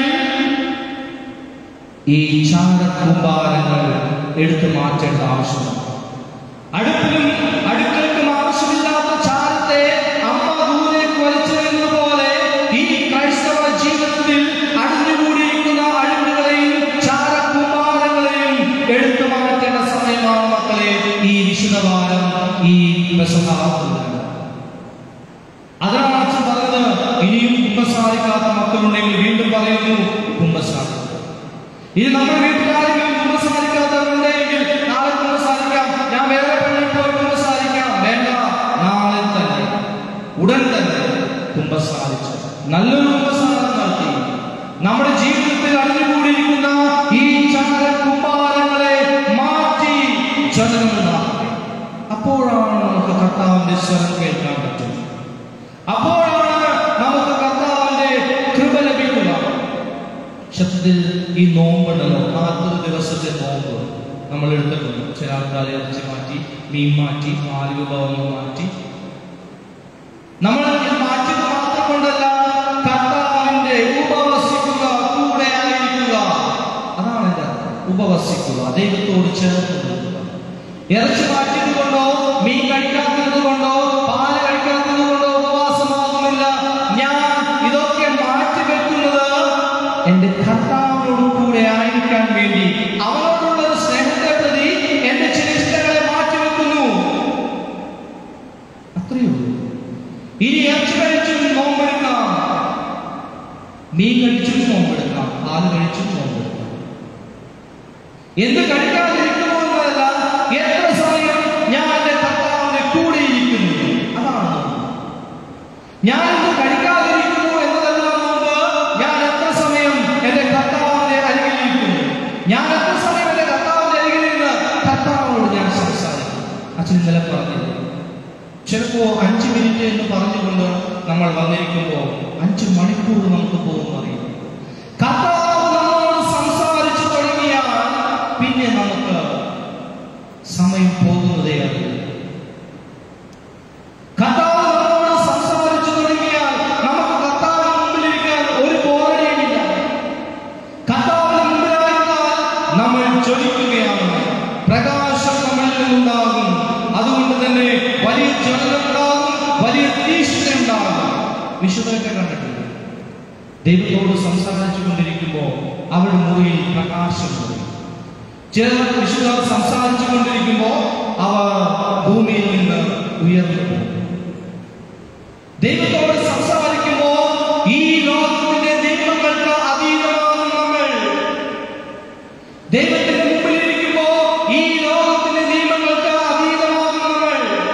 ഈ ചാരക്കൂമ്പാരങ്ങൾ എടുത്തു മാറ്റേണ്ട ആവശ്യമുണ്ട് അടുപ്പിലും അടുക്കൽക്കും ആവശ്യമില്ലാത്ത ചാരത്തെ അമ്മ ദൂരേക്ക് വലിച്ചെറിയുന്നത് പോലെ ഈ ക്രൈസ്തവ ജീവിതത്തിൽ അടിഞ്ഞുകൂടിയിരിക്കുന്ന അഴുക്കുകളെയും ചാരക്കുമാരങ്ങളെയും എടുത്തു മാറ്റേണ്ട സമയമാണ് മക്കളെ ഈ വിശുദ്ധവാരം ഈ പെസഹാകുന്നത് അതാണ് അച്ഛൻ പറഞ്ഞത് ഇനിയും കുമ്പസാരിക്കാത്ത മക്കളുണ്ടെങ്കിൽ വീണ്ടും പറയുന്നു കുമ്പസാരിക്കുക ഇനി നമ്മുടെ വീട്ടിലാരെങ്കിലും കുമ്പസാരിക്കാത്തവരുണ്ടെങ്കിൽ നാളെ കുമ്പസാരിക്കാം ഞാൻ വേറെ പള്ളിയിൽ പോയി കുമ്പസാരിക്കാം വേണ്ട നാളെ തന്നെ ഉടൻ തന്നെ കുമ്പസാരിച്ചു നല്ലൊരു കുമ്പസാരം നടത്തി നമ്മുടെ ജീവിതത്തിൽ അടിഞ്ഞുകൂടിയിരിക്കുന്ന ഈ ചാര കുമ്പാരങ്ങളെ മാറ്റി ജ്വലനമുണ്ടാകട്ടെ അപ്പോഴാണ് നമുക്ക് കർത്താവിന്റെ സ്വരം കേൾക്കാൻ പറ്റും അപ്പോഴാണ് നമുക്ക് കർത്താവിന്റെ കൃപ ലഭിക്കുക സത്യത്തിൽ ഈ നോമ്പുണ്ടല്ലോ നാൽപ്പത് ദിവസത്തെ നോമ്പ് നമ്മൾ എടുത്തിട്ടുണ്ട് ചില ആൾക്കാരെ ഇറച്ചി മാറ്റി മീൻ മാറ്റി നാല് വിഭവങ്ങൾ മാറ്റി നമ്മൾ ഇത് മാറ്റിയത് മാത്രം കൊണ്ടല്ല കർത്താവിന്റെ ഉപവസിക്കുക കൂടെ ആയിരിക്കുക അതാണ് എന്റെ അർത്ഥം ഉപവസിക്കുക ദൈവത്തോട് ചേർന്ന് നിൽക്കുക ഇറച്ചി മാറ്റിയത് കൊണ്ടോ മീൻ കഴിക്കാത്തത് കൊണ്ടോ പാല് കഴിക്കാത്തത് കൊണ്ടോ ഉപവാസമാകുന്നില്ല ഞാൻ ഇതൊക്കെ മാറ്റി വെക്കുന്നത് എന്റെ കർത്താവിനോട് കൂടെ ആയിരിക്കാൻ വേണ്ടി അവനോടുള്ള ഒരു സ്നേഹത്തെ പ്രതി എന്റെ ചില ഇഷ്ടങ്ങളെ മാറ്റി വെക്കുന്നു അത്രയേ ഉള്ളൂ ഇനി ഇറച്ചി കഴിച്ചും നോമ്പെടുക്കാം മീൻ കഴിച്ചും നോമ്പെടുക്കാം പാല് കഴിച്ചും നോമ്പെടുക്കാം എന്ത് കഴിക്കാതിരിക്കുന്നു എന്നതല്ല എത്ര സമയം ഞാൻ എന്റെ കർത്താവിന്റെ കൂടെ ഇരിക്കുന്നു അതാണ് നോമ്പ്. ഞാൻ എന്ത് കഴിക്കാതിരിക്കുന്നു എന്നതല്ല നോമ്പ് ഞാൻ എത്ര സമയം എന്റെ കർത്താവിന്റെ അരികിൽ ഇരിക്കുന്നു ഞാൻ എത്ര സമയം എന്റെ കർത്താവിന്റെ അരികിൽ ഇരുന്ന് കർത്താവിനോട് ഞാൻ സംസാരിക്കും അച്ഛൻ ഇന്നലെ പറഞ്ഞില്ല ചിലപ്പോ അഞ്ച് മിനിറ്റ് എന്ന് പറഞ്ഞുകൊണ്ട് നമ്മൾ വന്നിരിക്കുമ്പോൾ അഞ്ച് മണിക്കൂർ നമുക്ക് പോകും അറിയാം കർത്താവ് നമ്മളോട് സംസാരിച്ചു തുടങ്ങിയാൽ പിന്നെ നമുക്ക് സമയം പോകുന്നതേ അറിയില്ല കർത്താവ് നമ്മളോട് സംസാരിച്ചു തുടങ്ങിയാൽ നമുക്ക് കർത്താവിന് മുമ്പിലിരിക്കാൻ ഒരു ബോറടിയുമില്ല കർത്താവിന് മുമ്പിലായിരുന്നാൽ നമ്മൾ ജ്വലിക്കുകയാണ് പ്രകാശം നമ്മളിൽ നിന്നുണ്ടാകും അതുകൊണ്ട് തന്നെ വലിയ ജ്വലനുണ്ടാകും വലിയ തീഷ്ണ ഉണ്ടാകും വിശുദ്ധത്തെ കണ്ടിട്ടുണ്ട് ദൈവത്തോട് സംസാരിച്ചു കൊണ്ടിരിക്കുമ്പോൾ അവരുടെ മുറിയിൽ പ്രകാശം വരും ചിലർ വിശുദ്ധർ സംസാരിച്ചു കൊണ്ടിരിക്കുമ്പോൾ അവർ ഭൂമിയിൽ നിന്ന് ഉയർന്നു പോകും ദൈവത്തോട് സംസാരിക്കുമ്പോൾ ഈ ലോകത്തിന്റെ ദൈവങ്ങൾക്ക് അതീതമാണ് നമ്മൾ ദൈവത്തിന്റെ മുമ്പിലിരിക്കുമ്പോൾ ഈ ലോകത്തിന്റെ നിയമങ്ങൾക്ക് അതീതമാണ് നമ്മൾ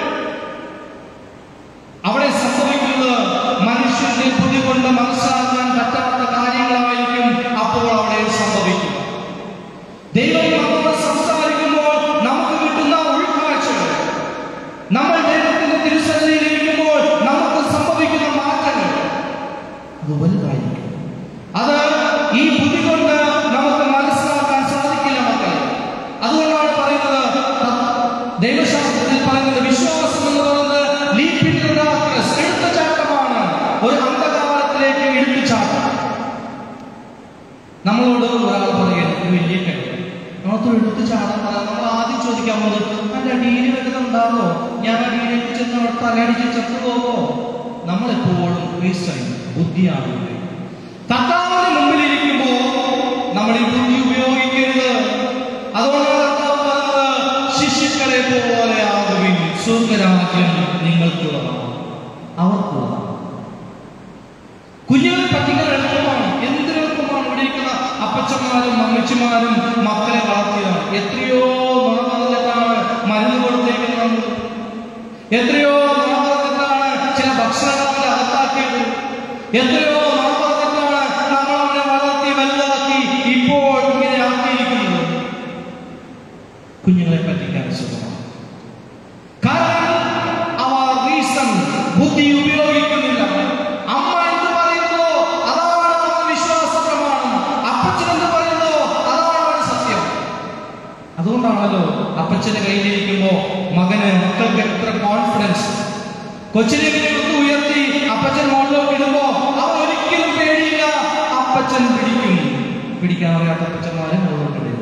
അവിടെ സംഭവിക്കുന്നത് മനുഷ്യന്റെ ബുദ്ധി കൊണ്ട് മനസ്സിലാക്കാൻ പറ്റാത്ത കാര്യങ്ങളായിരിക്കും അപ്പോൾ അവിടെ സംഭവിക്കുക ദൈവം നമ്മളോട് സംസാരിക്കുമ്പോൾ നമുക്ക് കിട്ടുന്ന ഉൾക്കാഴ്ചകൾ നമ്മൾ ദൈവത്തിന്റെ തിരുസന്നിധിയിലിരിക്കുമ്പോൾ നമുക്ക് സംഭവിക്കുന്ന മാറ്റങ്ങൾ അത് വലുതായിരിക്കും അത് ഈ ബുദ്ധി കൊണ്ട് നമുക്ക് മനസ്സിലാക്കാൻ സാധിക്കില്ല മക്കളെ അതുകൊണ്ടാണ് പറയുന്നത് ദൈവശാസ്ത്രത്തിൽ പറയുന്നത് വിശ്വാസം എന്ന് പറയുന്നത് ലീപിൻഡാക്രസ്, എടുത്തുചാട്ടമാണ് ഒരു അന്ധകാരത്തിലേക്ക് എടുത്തുചാട്ടം നമ്മളോട് ഒരാൾ പറയുന്നത് "ഒരു വലിയ കഴിവ് നമുക്ക് എടുത്ത് ചാടാൻ പറയാം നമ്മൾ ആദ്യം ചോദിക്കാൻ പോകുന്നത് അല്ല അടിയിൽ വരുന്നുണ്ടാവോ ഞാൻ അടിയിലേക്ക് ചെന്ന് അവിടെ തലയടിച്ച് ചത്തുപോകോ നമ്മളെപ്പോഴും ക്രിസ്ത്യൻ ബുദ്ധിയാണ് കർത്താവിന് മുമ്പിലിരിക്കുമ്പോ നമ്മൾ ഈ ബുദ്ധി ഉപയോഗിക്കരുത് അതുകൊണ്ടാണ് കർത്താവ് പറഞ്ഞത് ശിശുക്കളെ പോലെ ആകുവിൻ സ്വർഗരാജ്യം നിങ്ങൾക്കുള്ളതാണ് അവർക്കുള്ളതാണ് കുഞ്ഞുങ്ങളെ പറ്റിക്കാൻ എളുപ്പമാണ് എന്തൊരു എളുപ്പമാണ് ഇവിടെ ഇരിക്കുന്ന അപ്പച്ചന്മാരും അമ്മച്ചിമാരും മക്കളെ വളർത്തിയതാണ് എത്രയോ നുണ പറഞ്ഞിട്ടാണ് മരുന്ന് കൊടുത്തേക്കുന്നത് എത്രയോ നുണ പറഞ്ഞിട്ടാണ് ചില ഭക്ഷണങ്ങൾ അകത്താക്കിയത് എത്രയോ നുണ പറഞ്ഞിട്ടാണ് നമ്മൾ അവനെ വളർത്തി വലുതാക്കി ഇപ്പോൾ ഇങ്ങനെ ആക്കിയിരിക്കുന്നത് കുഞ്ഞുങ്ങളെ പറ്റിക്കാൻ സുഖമാണ് കാരണം അവർ റീസൺ ബുദ്ധി ഉപയോഗിക്കുന്നില്ല അമ്മ എന്ത് പറയുന്നോ അതാണ് അവർക്ക് വിശ്വാസ പ്രമാണം അപ്പച്ചൻ എന്ത് പറയുന്നോ അതാണ് അവന് സത്യം അതുകൊണ്ടാണല്ലോ അപ്പച്ചന്റെ കയ്യിലിരിക്കുമ്പോ മകന് മക്കൾക്ക് എത്ര കോൺഫിഡൻസ് കൊച്ചിനെ ഇങ്ങനെ എടുത്ത് ഉയർത്തി അപ്പച്ചൻ മുകളിലോട്ട് ഇടുമ്പോ അവൻ ഒരിക്കലും പേടിയില്ല അപ്പച്ചൻ പിടിക്കും പിടിക്കാൻ അറിയാത്ത അപ്പച്ചന്മാരെ മുകളിലോട്ട് ഇടും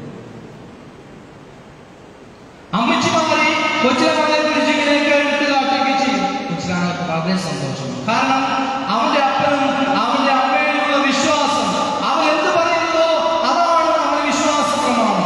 അമ്മച്ചിമാരെ കൊച്ചിനെ മകളെ പിടിച്ച് ഇങ്ങനെയൊക്കെ എടുത്ത് കാട്ടുകയൊക്കെ ചെയ്യും കൊച്ചിനാണ് വളരെ സന്തോഷം കാരണം അവന്റെ അപ്പനും അവന്റെ അമ്മയിലുള്ള വിശ്വാസം അവൻ എന്ത് പറയുന്നതോ അതാണ് നമ്മുടെ വിശ്വാസ പ്രമാണം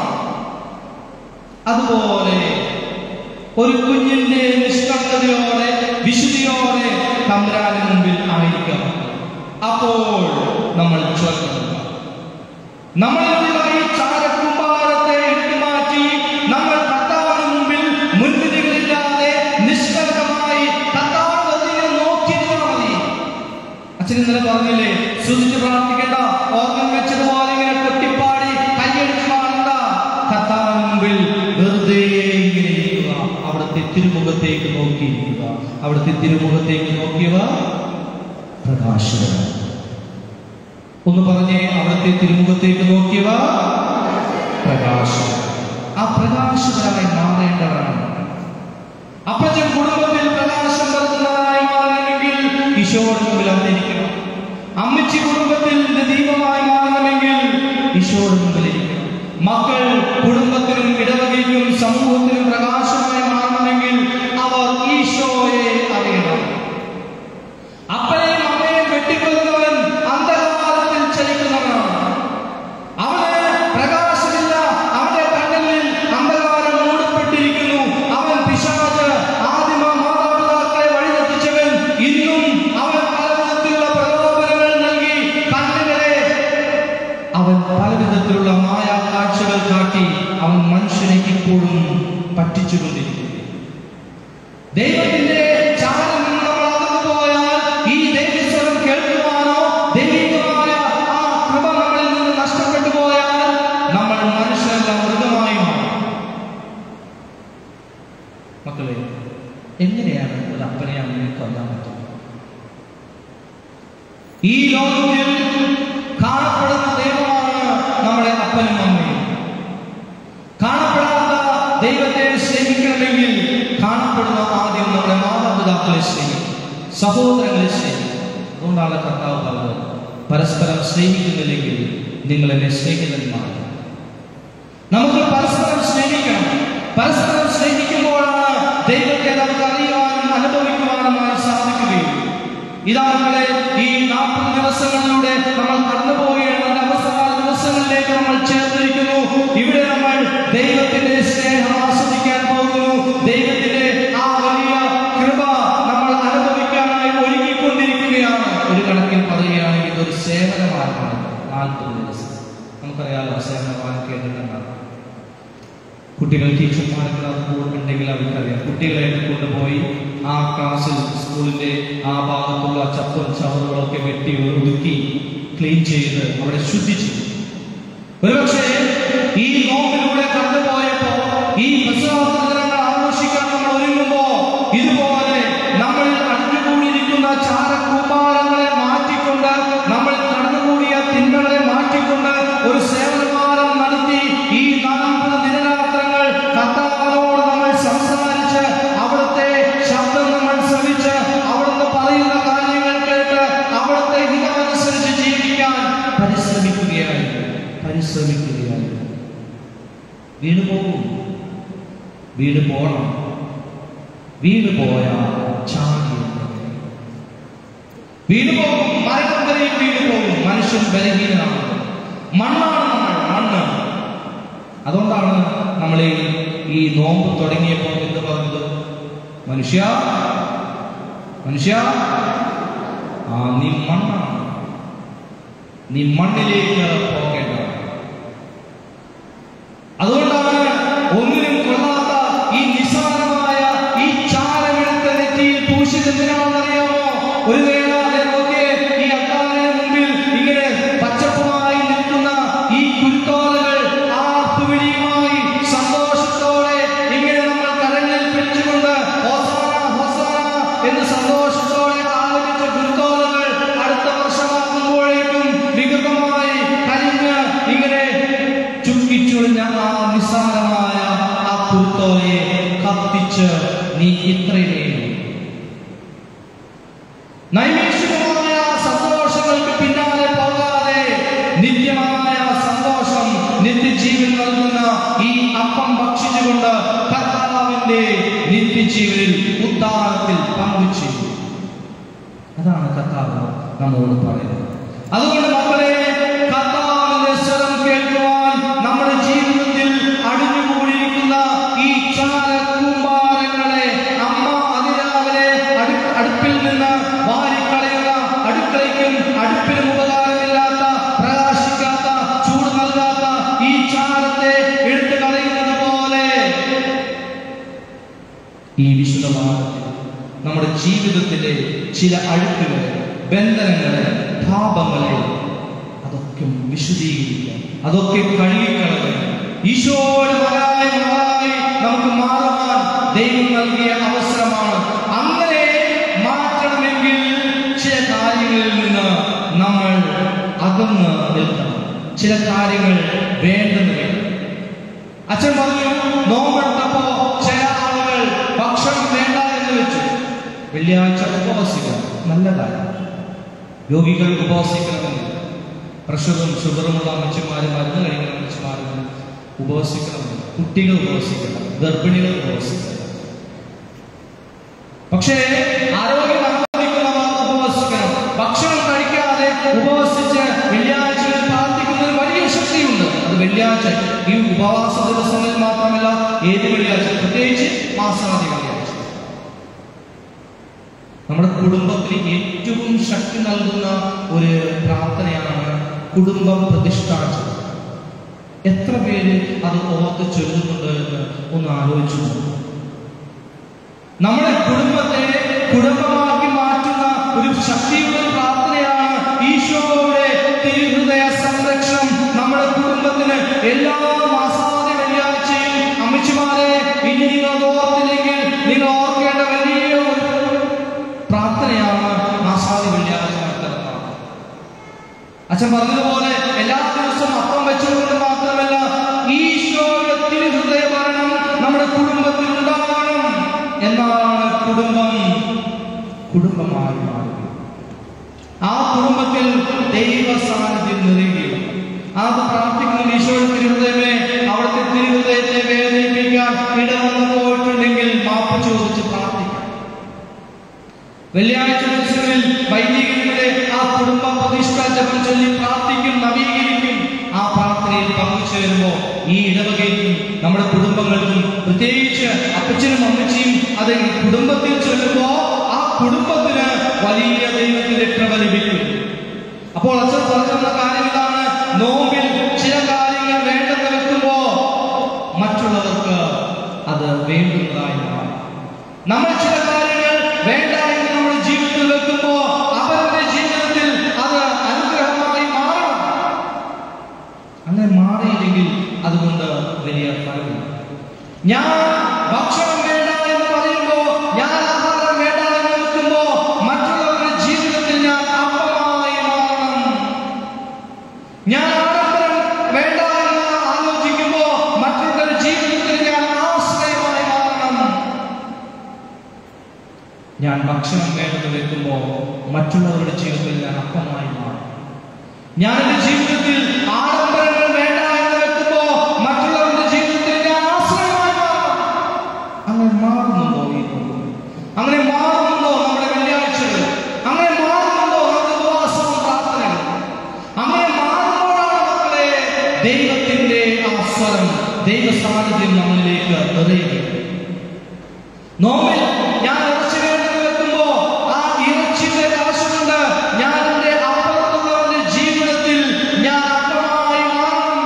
അതുപോലെ ഒരു കുഞ്ഞിന്റെ നിഷ്കളങ്കതയോടെ വിശുദ്ധിയോടെ തമ്പുരാന് മുമ്പിൽ ആയിരിക്കണം അപ്പോൾ നമ്മൾ ചൊല്ലുക നമ്മളിലുള്ള ഈ ചാരക്കുമ്പാരത്തെ എടുത്തുമാറ്റി നമ്മൾ കർത്താവിന് മുമ്പിൽ മുൻവിധികളില്ലാതെ നിഷ്കളങ്കമായി കർത്താവ് ഒന്നിനെ നോക്കിയിരുന്നാൽ മതി അച്ഛൻ ഇന്നലെ പറഞ്ഞില്ലേ ശ്രുതിച്ച് പ്രാർത്ഥിക്കേണ്ട ഓർമ്മ വെച്ചതുപോലെ ഇങ്ങനെ കൊട്ടിപ്പാടി കൈയടിച്ച് പാടണ്ട കർത്താവിന് മുമ്പിൽ വെറുതെ ഇങ്ങനെ ഇരിക്കുക അവിടുത്തെ തിരുമുഖത്തേക്ക് നോക്കിയിരിക്കുക അവിടുത്തെ തിരുമുഖത്തേക്ക് നോക്കിയവ പ്രകാശകരാണ് ഒന്ന് പറഞ്ഞേ അവിടുത്തെ തിരുമുഖത്തേക്ക് നോക്കിയവ പ്രകാശം ആ പ്രകാശകരായി മാറേണ്ടവരാണ് അപ്പച്ചൻ കുടുംബത്തിൽ പ്രകാശം പരത്തുന്നതായി മാറണമെങ്കിൽ ഈശോയുടെ മുമ്പിൽ അവനിരിക്കണം അമ്മച്ചി കുടുംബത്തിൽ ദീപമായി മാറണമെങ്കിൽ ഈശോയുടെ മുമ്പിൽ ഇരിക്കണം മക്കൾ കുടുംബത്തിനും ഇടവകയ്ക്കും സമൂഹത്തിനും പ്രകാശമായി മാറണമെങ്കിൽ അവർ ഈശോയെ അറിയണം അപ്പനെയും അമ്മയെയും വെട്ടിക്കൊല്ലുന്നവൻ അന്ധകാരത്തിൽ ചലിക്കുന്നവനാണ് അവന് പ്രകാശമില്ല അവന്റെ കണ്ണലിൽ അന്ധകാരം മൂടപ്പെട്ടിരിക്കുന്നു അവൻ പിശാച് ആദിമ മാതാപിതാക്കളെ വഴിതെറ്റിച്ചവൻ ഇന്നും അവൻ പലവിധത്തിലുള്ള പ്രലോഭനങ്ങൾ നൽകി കണ്ണുകളെ അവൻ പലവിധത്തിലുള്ള മായ കാഴ്ചകൾ കാട്ടി അവൻ മനുഷ്യനെ ഇപ്പോഴും പറ്റിച്ചുകൊണ്ടിരിക്കുന്നു ദൈവത്തിന്റെ ചാനൽ നിന്ന് നമ്മൾ അകന്നു പോയാൽ ഈ ദൈവസ്വരം കേൾക്കുവാനോ ദൈവികമായ ആ കൃപ നമ്മളിൽ നിന്ന് നഷ്ടപ്പെട്ടു പോയാൽ നമ്മൾ മനുഷ്യരല്ല മൃഗമായി മാറും മക്കളെ എങ്ങനെയാണ് ഒരു അപ്പനെ അമ്മയെ കൊല്ലാൻ പറ്റുന്നത് ഈ ലോകത്തിൽ കാണപ്പെടുന്ന ദൈവമാണ് നമ്മുടെ അപ്പനും അമ്മയും കാണപ്പെടാത്ത ദൈവത്തെ സ്നേഹിക്കണമെങ്കിൽ കാണപ്പെടുന്ന ആദ്യം നമ്മുടെ മാതാപിതാക്കളെ സ്നേഹിക്കും സഹോദരങ്ങളെ സ്നേഹിക്കും അതുകൊണ്ടാണ് കർത്താവ് പറഞ്ഞത് പരസ്പരം സ്നേഹിക്കുന്നില്ലെങ്കിൽ നിങ്ങൾ എന്നെ സ്നേഹിതന്മാർ നമുക്ക് പരസ്പരം സ്നേഹിക്കണം പരസ്പരം സ്നേഹിക്കുമ്പോഴാണ് ദൈവത്തെ നമുക്ക് അറിയുവാനും അനുഭവിക്കുവാനുമായി സാധിക്കുകയുള്ളൂ ഇതാ നമ്മളെ ഈ നാൽപ്പത് ദിവസങ്ങളിലൂടെ നമ്മൾ കടന്നുപോവുകയാണ് അതിന്റെ അവസാന ദിവസങ്ങളിലേക്ക് നമ്മൾ ചേർന്നിരിക്കുന്നു ഇവിടെ നമ്മൾ ദൈവത്തിന്റെ സ്നേഹം ആസ്വദിക്കാൻ പോകുന്നു ദൈവത്തിന്റെ ആ വലിയ കൃപ നമ്മൾ അനുഭവിക്കാനായി ഒരുങ്ങിക്കൊണ്ടിരിക്കുകയാണ് ഒരു കണക്കിൽ പറയുകയാണെങ്കിൽ ഇതൊരു സേവനമാർഗമാണ് നാൽപ്പത് ദിവസം നമുക്കറിയാലോ സേവനമാർഗം കേട്ടിട്ടുണ്ടാകും കുട്ടികൾ ടീച്ചർമാരൊക്കെ അത് ഉണ്ടെങ്കിൽ അവർക്കറിയാം കുട്ടികളെ കൊണ്ടുപോയി ആ ക്ലാസ്സിൽ സ്കൂളിന്റെ ആ ഭാഗത്തുള്ള ചപ്പും ചവറുകളൊക്കെ വെട്ടി ഒതുക്കി ക്ലീൻ ചെയ്ത് അവിടെ ശുദ്ധിച്ചു ഒരുപക്ഷെ ഈ നോമ്പിലൂടെ കടന്നുപോയപ്പോ ഈ പ്രസവദിനങ്ങൾ ആഘോഷിക്കാൻ നമ്മൾ ഒരുങ്ങുമ്പോ ഇതുപോലെ നമ്മൾ അടിഞ്ഞുകൂടിയിരിക്കുന്ന ചാരക്കൂപ്പാരങ്ങളെ മാറ്റിക്കൊണ്ട് നമ്മൾ കടന്നുകൂടിയ തിന്മകളെ മാറ്റിക്കൊണ്ട് ഒരു സേവനവാരം നടത്തി ഈ നാൽപ്പത് ദിനരാത്രങ്ങൾ കർത്താവിനോട് നമ്മൾ സംസാരിച്ച് അവിടുത്തെ ശബ്ദം നമ്മൾ ശ്രമിച്ച് അവിടുന്ന് പറയുന്ന കാര്യങ്ങൾ കേട്ട് അവിടുത്തെ ഹിതമനുസരിച്ച് ജീവിക്കാൻ പരിശ്രമിക്കുകയായിരുന്നു പരിശ്രമിക്കുകയായിരുന്നു വീണ് പോകും വീണ് പോണം വീണ് പോയാൽ ചാടി വീണ് പോകും മരണം വരെയും വീണ് പോകും മനുഷ്യൻ ബലഹീനനാണ് മണ്ണാണ് നമ്മൾ മണ്ണ് അതുകൊണ്ടാണ് നമ്മൾ ഈ ഈ നോമ്പ് തുടങ്ങിയപ്പോൾ എന്ത് പറഞ്ഞത് മനുഷ്യ മനുഷ്യ ആ നീ മണ്ണാണ് നീ മണ്ണിലേക്ക് പോകേണ്ടത് അതുകൊണ്ടാണ് ഒന്നിനും കൊള്ളാത്ത ഈ നിസ്സാരമായ ഈ ചാരമെടുത്ത നെറ്റിയിൽ പൂശിച്ചെന്തിനാണെന്നറിയാമോ ഒരു വേള അതേപോലെ ഈ അത്താറിന് മുമ്പിൽ ഇങ്ങനെ പച്ചപ്പുമായി നിൽക്കുന്ന ഈ കുരുത്തോലകൾ ആർപ്പുവിളിയുമായി സന്തോഷത്തോടെ ഇങ്ങനെ നമ്മൾ കരങ്ങളിൽ പിടിച്ചുകൊണ്ട് ഹോസാന ഹോസാന എന്ന് സന്തോഷത്തോടെ ആലപിച്ച കുരുത്തോലകൾ അടുത്ത വർഷമാക്കുമ്പോഴേക്കും വികൃതമായി കരിഞ്ഞ് ഇങ്ങനെ ചുക്കിച്ചുളിഞ്ഞ ആ നിസ്സാരമായ ആ കുരുത്തോലയെ കത്തിച്ച് നീ ഇത്രയേ നൈമിഷികമായ സന്തോഷങ്ങൾക്ക് പിന്നാലെ പോകാതെ നിത്യമായ സന്തോഷം നിത്യജീവൻ നൽകുന്ന ഈ അപ്പം ഭക്ഷിച്ചുകൊണ്ട് കർത്താവിന്റെ നിത്യജീവനിൽ ഉദ്ധാരത്തിൽ പങ്കുചെയ്യും അതാണ് കർത്താവ് നമ്മോട് പറയുന്നത് അതുകൊണ്ട് മക്കളെ കർത്താവിന്റെ സ്വരം കേൾക്കുവാൻ നമ്മുടെ ജീവിതത്തിൽ അടിഞ്ഞുകൂടിയിരിക്കുന്ന ഈ ചാര കൂമ്പാരങ്ങളെ അമ്മ അതിരാവിലെ അടു അടുപ്പിൽ നിന്ന് വാരിക്കളയുക അടുക്കളയ്ക്കും അടുപ്പിനും ഉപകാരമില്ലാത്ത പ്രകാശിക്കാത്ത ചൂട് നൽകാത്ത ഈ ചാരത്തെ എടുത്തു കളയുന്നത് പോലെ ഈ വിശുദ്ധമാനത്തിൽ നമ്മുടെ ജീവിതത്തിലെ ചില അഴുക്കുകളെ ബന്ധനങ്ങളെ പാപങ്ങളെ അതൊക്കെ വിശദീകരിക്കാം അതൊക്കെ കഴുകിക്കളയാം ഈശോയുടെ മകനായി മകളായി നമുക്ക് മാറുവാൻ ദൈവം നൽകിയ അവസരമാണ് അങ്ങനെ മാറ്റണമെങ്കിൽ ചില കാര്യങ്ങളിൽ നിന്ന് നമ്മൾ അകന്ന് നിൽക്കണം ചില കാര്യങ്ങൾ വേണ്ടെന്ന് വേണം അച്ഛൻ പറഞ്ഞു നോമ്പെടുത്തപ്പോ ചില ആളുകൾ ഭക്ഷണം വേണ്ട എന്ന് വെച്ചു വെള്ളിയാഴ്ച ഉപവസിക്കണം നല്ല കാര്യം രോഗികൾ ഉപവസിക്കണമെന്ന് പ്രഷറും ഷുഗറുമുള്ള അമ്മച്ചിമാരും മരുന്ന് കഴിക്കുന്ന അമ്മച്ചിമാരും ഉപവസിക്കണമെന്ന് കുട്ടികൾ ഉപവസിക്കണം ഗർഭിണികൾ ഉപവസിക്കണം പക്ഷേ ആരോഗ്യം അനുഭവിക്കുന്നവർ ഉപവസിക്കണം ഭക്ഷണം കഴിക്കാതെ ഉപവസിച്ച് വെള്ളിയാഴ്ചയിൽ പ്രാർത്ഥിക്കുന്നതിന് വലിയ ശക്തിയുണ്ട് അത് വെള്ളിയാഴ്ച ഈ ഉപവാസ ദിവസങ്ങളിൽ മാത്രമല്ല ഏത് വെള്ളിയാഴ്ച പ്രത്യേകിച്ച് മാസാദി വെള്ളിയാഴ്ച നമ്മുടെ കുടുംബത്തിന് ഏറ്റവും ശക്തി നൽകുന്ന ഒരു പ്രാർത്ഥനയാണ് കുടുംബം പ്രതിഷ്ഠാചരണം എത്ര പേര് അത് ഓർത്ത് ചൊല്ലുന്നുണ്ട് എന്ന് ഒന്ന് ആലോചിച്ചു നോക്കൂ. നമ്മുടെ കുടുംബത്തെ കുടുംബമാക്കി മാറ്റുന്ന ഒരു ശക്തിയുള്ള ഒരു പ്രാർത്ഥനയാണ് ഈശോയുടെ തിരുഹൃദയ സംരക്ഷണം നമ്മുടെ കുടുംബത്തിന് എല്ലാ മാസാദി വെള്ളിയാഴ്ചയും അമ്മച്ചിമാരെ ഇനി നിങ്ങൾ അത് ഓർത്തില്ലെങ്കിൽ നിങ്ങൾ ഓർക്കേണ്ട വലിയ ഒരു പ്രാർത്ഥനയാണ് മാസാദി വെള്ളിയാഴ്ച നടത്തുന്നത് അച്ഛൻ പറഞ്ഞതുപോലെ എല്ലാ ദിവസവും അപ്പം വെച്ചുകൊണ്ട് മാത്രമല്ല ഈശോയുടെ തിരുഹൃദയ ഭരണം നമ്മുടെ കുടുംബത്തിൽ ഉണ്ടാകണം എന്നാണ് കുടുംബം കുടുംബമായി മാറുക ആ കുടുംബത്തിൽ ദൈവ സാന്നിധ്യം നിറയുകയും അത് പ്രാർത്ഥിക്കുന്ന ഈശോയുടെ തിരുഹൃദയമേ അവിടുത്തെ തിരുഹൃദയത്തെ വേദനിപ്പിക്കാൻ ഇടവന്നു പോയിട്ടുണ്ടെങ്കിൽ മാപ്പ് ചോദിച്ച് പ്രാർത്ഥിക്കാം വെള്ളിയാഴ്ച ദിവസങ്ങളിൽ വൈദികരുടെ ആ കുടുംബ പ്രതിഷ്ഠ ജപം ചൊല്ലി പ്രാർത്ഥിക്കും നവീകരിക്കും ആ പ്രാർത്ഥനയിൽ പങ്കുചേരുമ്പോ ഈ ഇടവകയ്ക്കും നമ്മുടെ കുടുംബങ്ങൾക്കും പ്രത്യേകിച്ച് അപ്പച്ചനും അമ്മച്ചിയും അത് ഈ കുടുംബത്തിൽ ചൊല്ലുമ്പോ ആ കുടുംബത്തിന് വലിയ ദൈവത്തിന്റെ കൃപ ലഭിക്കും അപ്പോൾ അച്ഛൻ പറഞ്ഞിരുന്ന കാര്യം ഇതാണ് നോമ്പിൽ ചില കാര്യങ്ങൾ വേണ്ടെന്ന് വെക്കുമ്പോ മറ്റുള്ളവർക്ക് അത് വേണ്ടുന്നതായി മാറും നമ്മൾ ചില കാര്യങ്ങൾ വേണ്ട എന്ന് നമ്മുടെ ജീവിതത്തിൽ വെക്കുമ്പോ അവരുടെ ജീവിതത്തിൽ അത് അനുഗ്രഹമായി മാറണം അങ്ങനെ മാറിയില്ലെങ്കിൽ അതുകൊണ്ട് വലിയ ഫലമില്ല ഞാൻ ഭക്ഷണം വേണ്ട എന്ന് പറയുമ്പോ ഞാൻ ആഹാരം വേണ്ട എന്ന് വെക്കുമ്പോ മറ്റുള്ളവരുടെ ജീവിതത്തിൽ ഞാൻ അപ്പമായി മാറണം ഞാൻ ആഡംബരം വേണ്ട എന്ന് ആലോചിക്കുമ്പോ മറ്റുള്ളവരുടെ ജീവിതത്തിൽ ഞാൻ ആശ്രയമായി മാറണം ഞാൻ ഭക്ഷണം വേണ്ടെന്ന് വെക്കുമ്പോൾ മറ്റുള്ളവരുടെ ജീവിതത്തിൽ ഞാൻ അപ്പമായി മാറും ഞാൻ എന്റെ ജീവിതത്തിൽ ആഡംബരങ്ങൾ വേണ്ട എന്ന് വെക്കുമ്പോ മറ്റുള്ളവരുടെ ജീവിതത്തിൽ ഞാൻ ആശ്രയമായി മാറും അങ്ങനെ മാറുന്നുണ്ടോ ഈ ലോകം? അങ്ങനെ മാറുന്നുണ്ടോ നമ്മുടെ വെള്ളിയാഴ്ചകൾ അങ്ങനെ മാറുന്നുണ്ടോ നമ്മുടെ ഉപവാസവും പ്രാർത്ഥനകളും അങ്ങനെ മാറുമ്പോഴാണ് മക്കളെ സാന്നിധ്യം നമ്മളിലേക്ക് നിറയുകയും നോമ്പിൽ ഞാൻ ഇറച്ചി വേണ്ടെന്ന് വെക്കുമ്പോ ആ ഇറച്ചിയുടെ ആവശ്യമുണ്ട് ഞാൻ എന്റെ അപ്പുറത്തുള്ളവന്റെ ജീവിതത്തിൽ ഞാൻ അപ്പമായി മാറും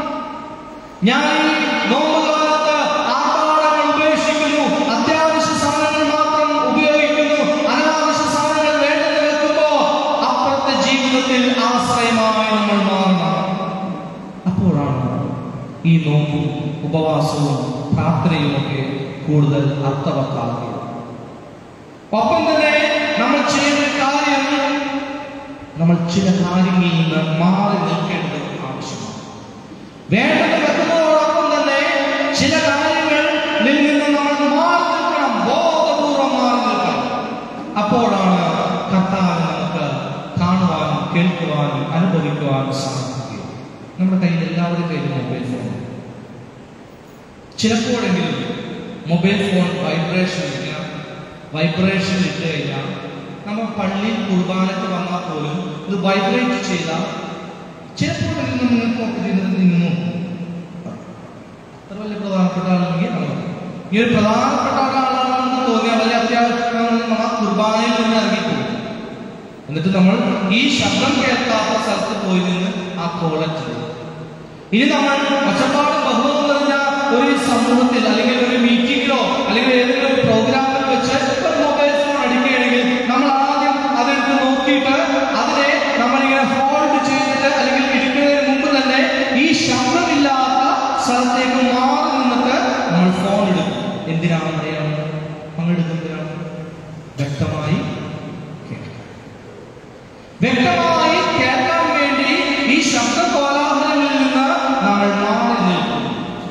ഞാൻ ഈ നോമ്പ് കാലത്ത് ആർഭാടങ്ങൾ ഉപേക്ഷിക്കുന്നു അത്യാവശ്യ സാധനങ്ങൾ മാത്രം ഉപയോഗിക്കുന്നു അനാവശ്യ സാധനങ്ങൾ വേണ്ടെന്ന് വെക്കുമ്പോ അപ്പുറത്തെ ജീവിതത്തിൽ ആശ്രയമായി നമ്മൾ മാറണം അപ്പോഴാണ് ഈ നോമ്പും ഉപവാസവും പ്രാർത്ഥനയും ഒക്കെ കൂടുതൽ അർത്ഥവത്താകുക ഒപ്പം തന്നെ നമ്മൾ ചെയ്യുന്ന കാര്യം നമ്മൾ ചില കാര്യങ്ങളിൽ നിന്ന് മാറി നിൽക്കേണ്ടത് ആവശ്യമാണ് വേണ്ടത് വെക്കുന്നതോടൊപ്പം തന്നെ ചില കാര്യങ്ങളിൽ നിന്ന് നമ്മൾ മാറി നിൽക്കണം ബോധപൂർവം മാറി നിൽക്കണം അപ്പോഴാണ് കർത്താവ് നമുക്ക് കാണുവാനും കേൾക്കുവാനും അനുഭവിക്കുവാനും സാധിക്കുക നമ്മുടെ കയ്യിൽ എല്ലാവരുടെ കയ്യിലും മൊബൈൽ ഫോൺ ചിലപ്പോഴെങ്കിലും മൊബൈൽ ഫോൺ വൈബ്രേഷൻ ഇരിക്കണം വൈബ്രേഷൻ ഇട്ട് കഴിഞ്ഞാൽ നമ്മൾ പള്ളിയിൽ കുർബാനയ്ക്ക് വന്നാൽ പോലും ഇത് വൈബ്രേറ്റ് ചെയ്താൽ ചിലപ്പോഴെങ്കിലും നമ്മൾ പോക്കറ്റിൽ നിന്ന് നിന്ന് നോക്കും അത്ര വലിയ പ്രധാനപ്പെട്ട ആളാണെങ്കിൽ നമ്മൾ ഈ ഒരു പ്രധാനപ്പെട്ട ആളാണെന്ന് തോന്നിയാൽ വലിയ അത്യാവശ്യം നമ്മൾ ആ കുർബാനയിൽ നിന്ന് ഇറങ്ങിപ്പോകും എന്നിട്ട് നമ്മൾ ഈ ശബ്ദം കേൾക്കാത്ത സ്ഥലത്ത് പോയി നിന്ന് ആ കോളറ്റ് ഇനി നമ്മൾ ഒച്ചപ്പാടും ബഹുമതം നിറഞ്ഞ ഒരു സമൂഹത്തിൽ അല്ലെങ്കിൽ ഒരു മീറ്റിംഗിലോ അല്ലെങ്കിൽ ഏതെങ്കിലും ഒരു പ്രോഗ്രാമിൽ വെച്ച് ഒരു മൊബൈൽ ഫോൺ അടിക്കുകയാണെങ്കിൽ നമ്മൾ ആദ്യം അതെടുത്ത് നോക്കിയിട്ട് അതിനെ നമ്മളിങ്ങനെ ഹോൾഡ് ചെയ്തിട്ട് അല്ലെങ്കിൽ ഇടിക്കുന്നതിന് മുമ്പ് തന്നെ ഈ ശബ്ദമില്ലാത്ത സ്ഥലത്തേക്ക് മാറി നിന്നിട്ട് നമ്മൾ ഫോൺ എടുക്കും എന്തിനാണ് അറിയാം പങ്കെടുക്കുന്നതിനാണ് വ്യക്തമായി കേൾക്കാം വ്യക്തമായി കേൾക്കാൻ വേണ്ടി ഈ ശബ്ദ കോലാഹലങ്ങളിൽ നിന്ന് നമ്മൾ മാറി നിൽക്കും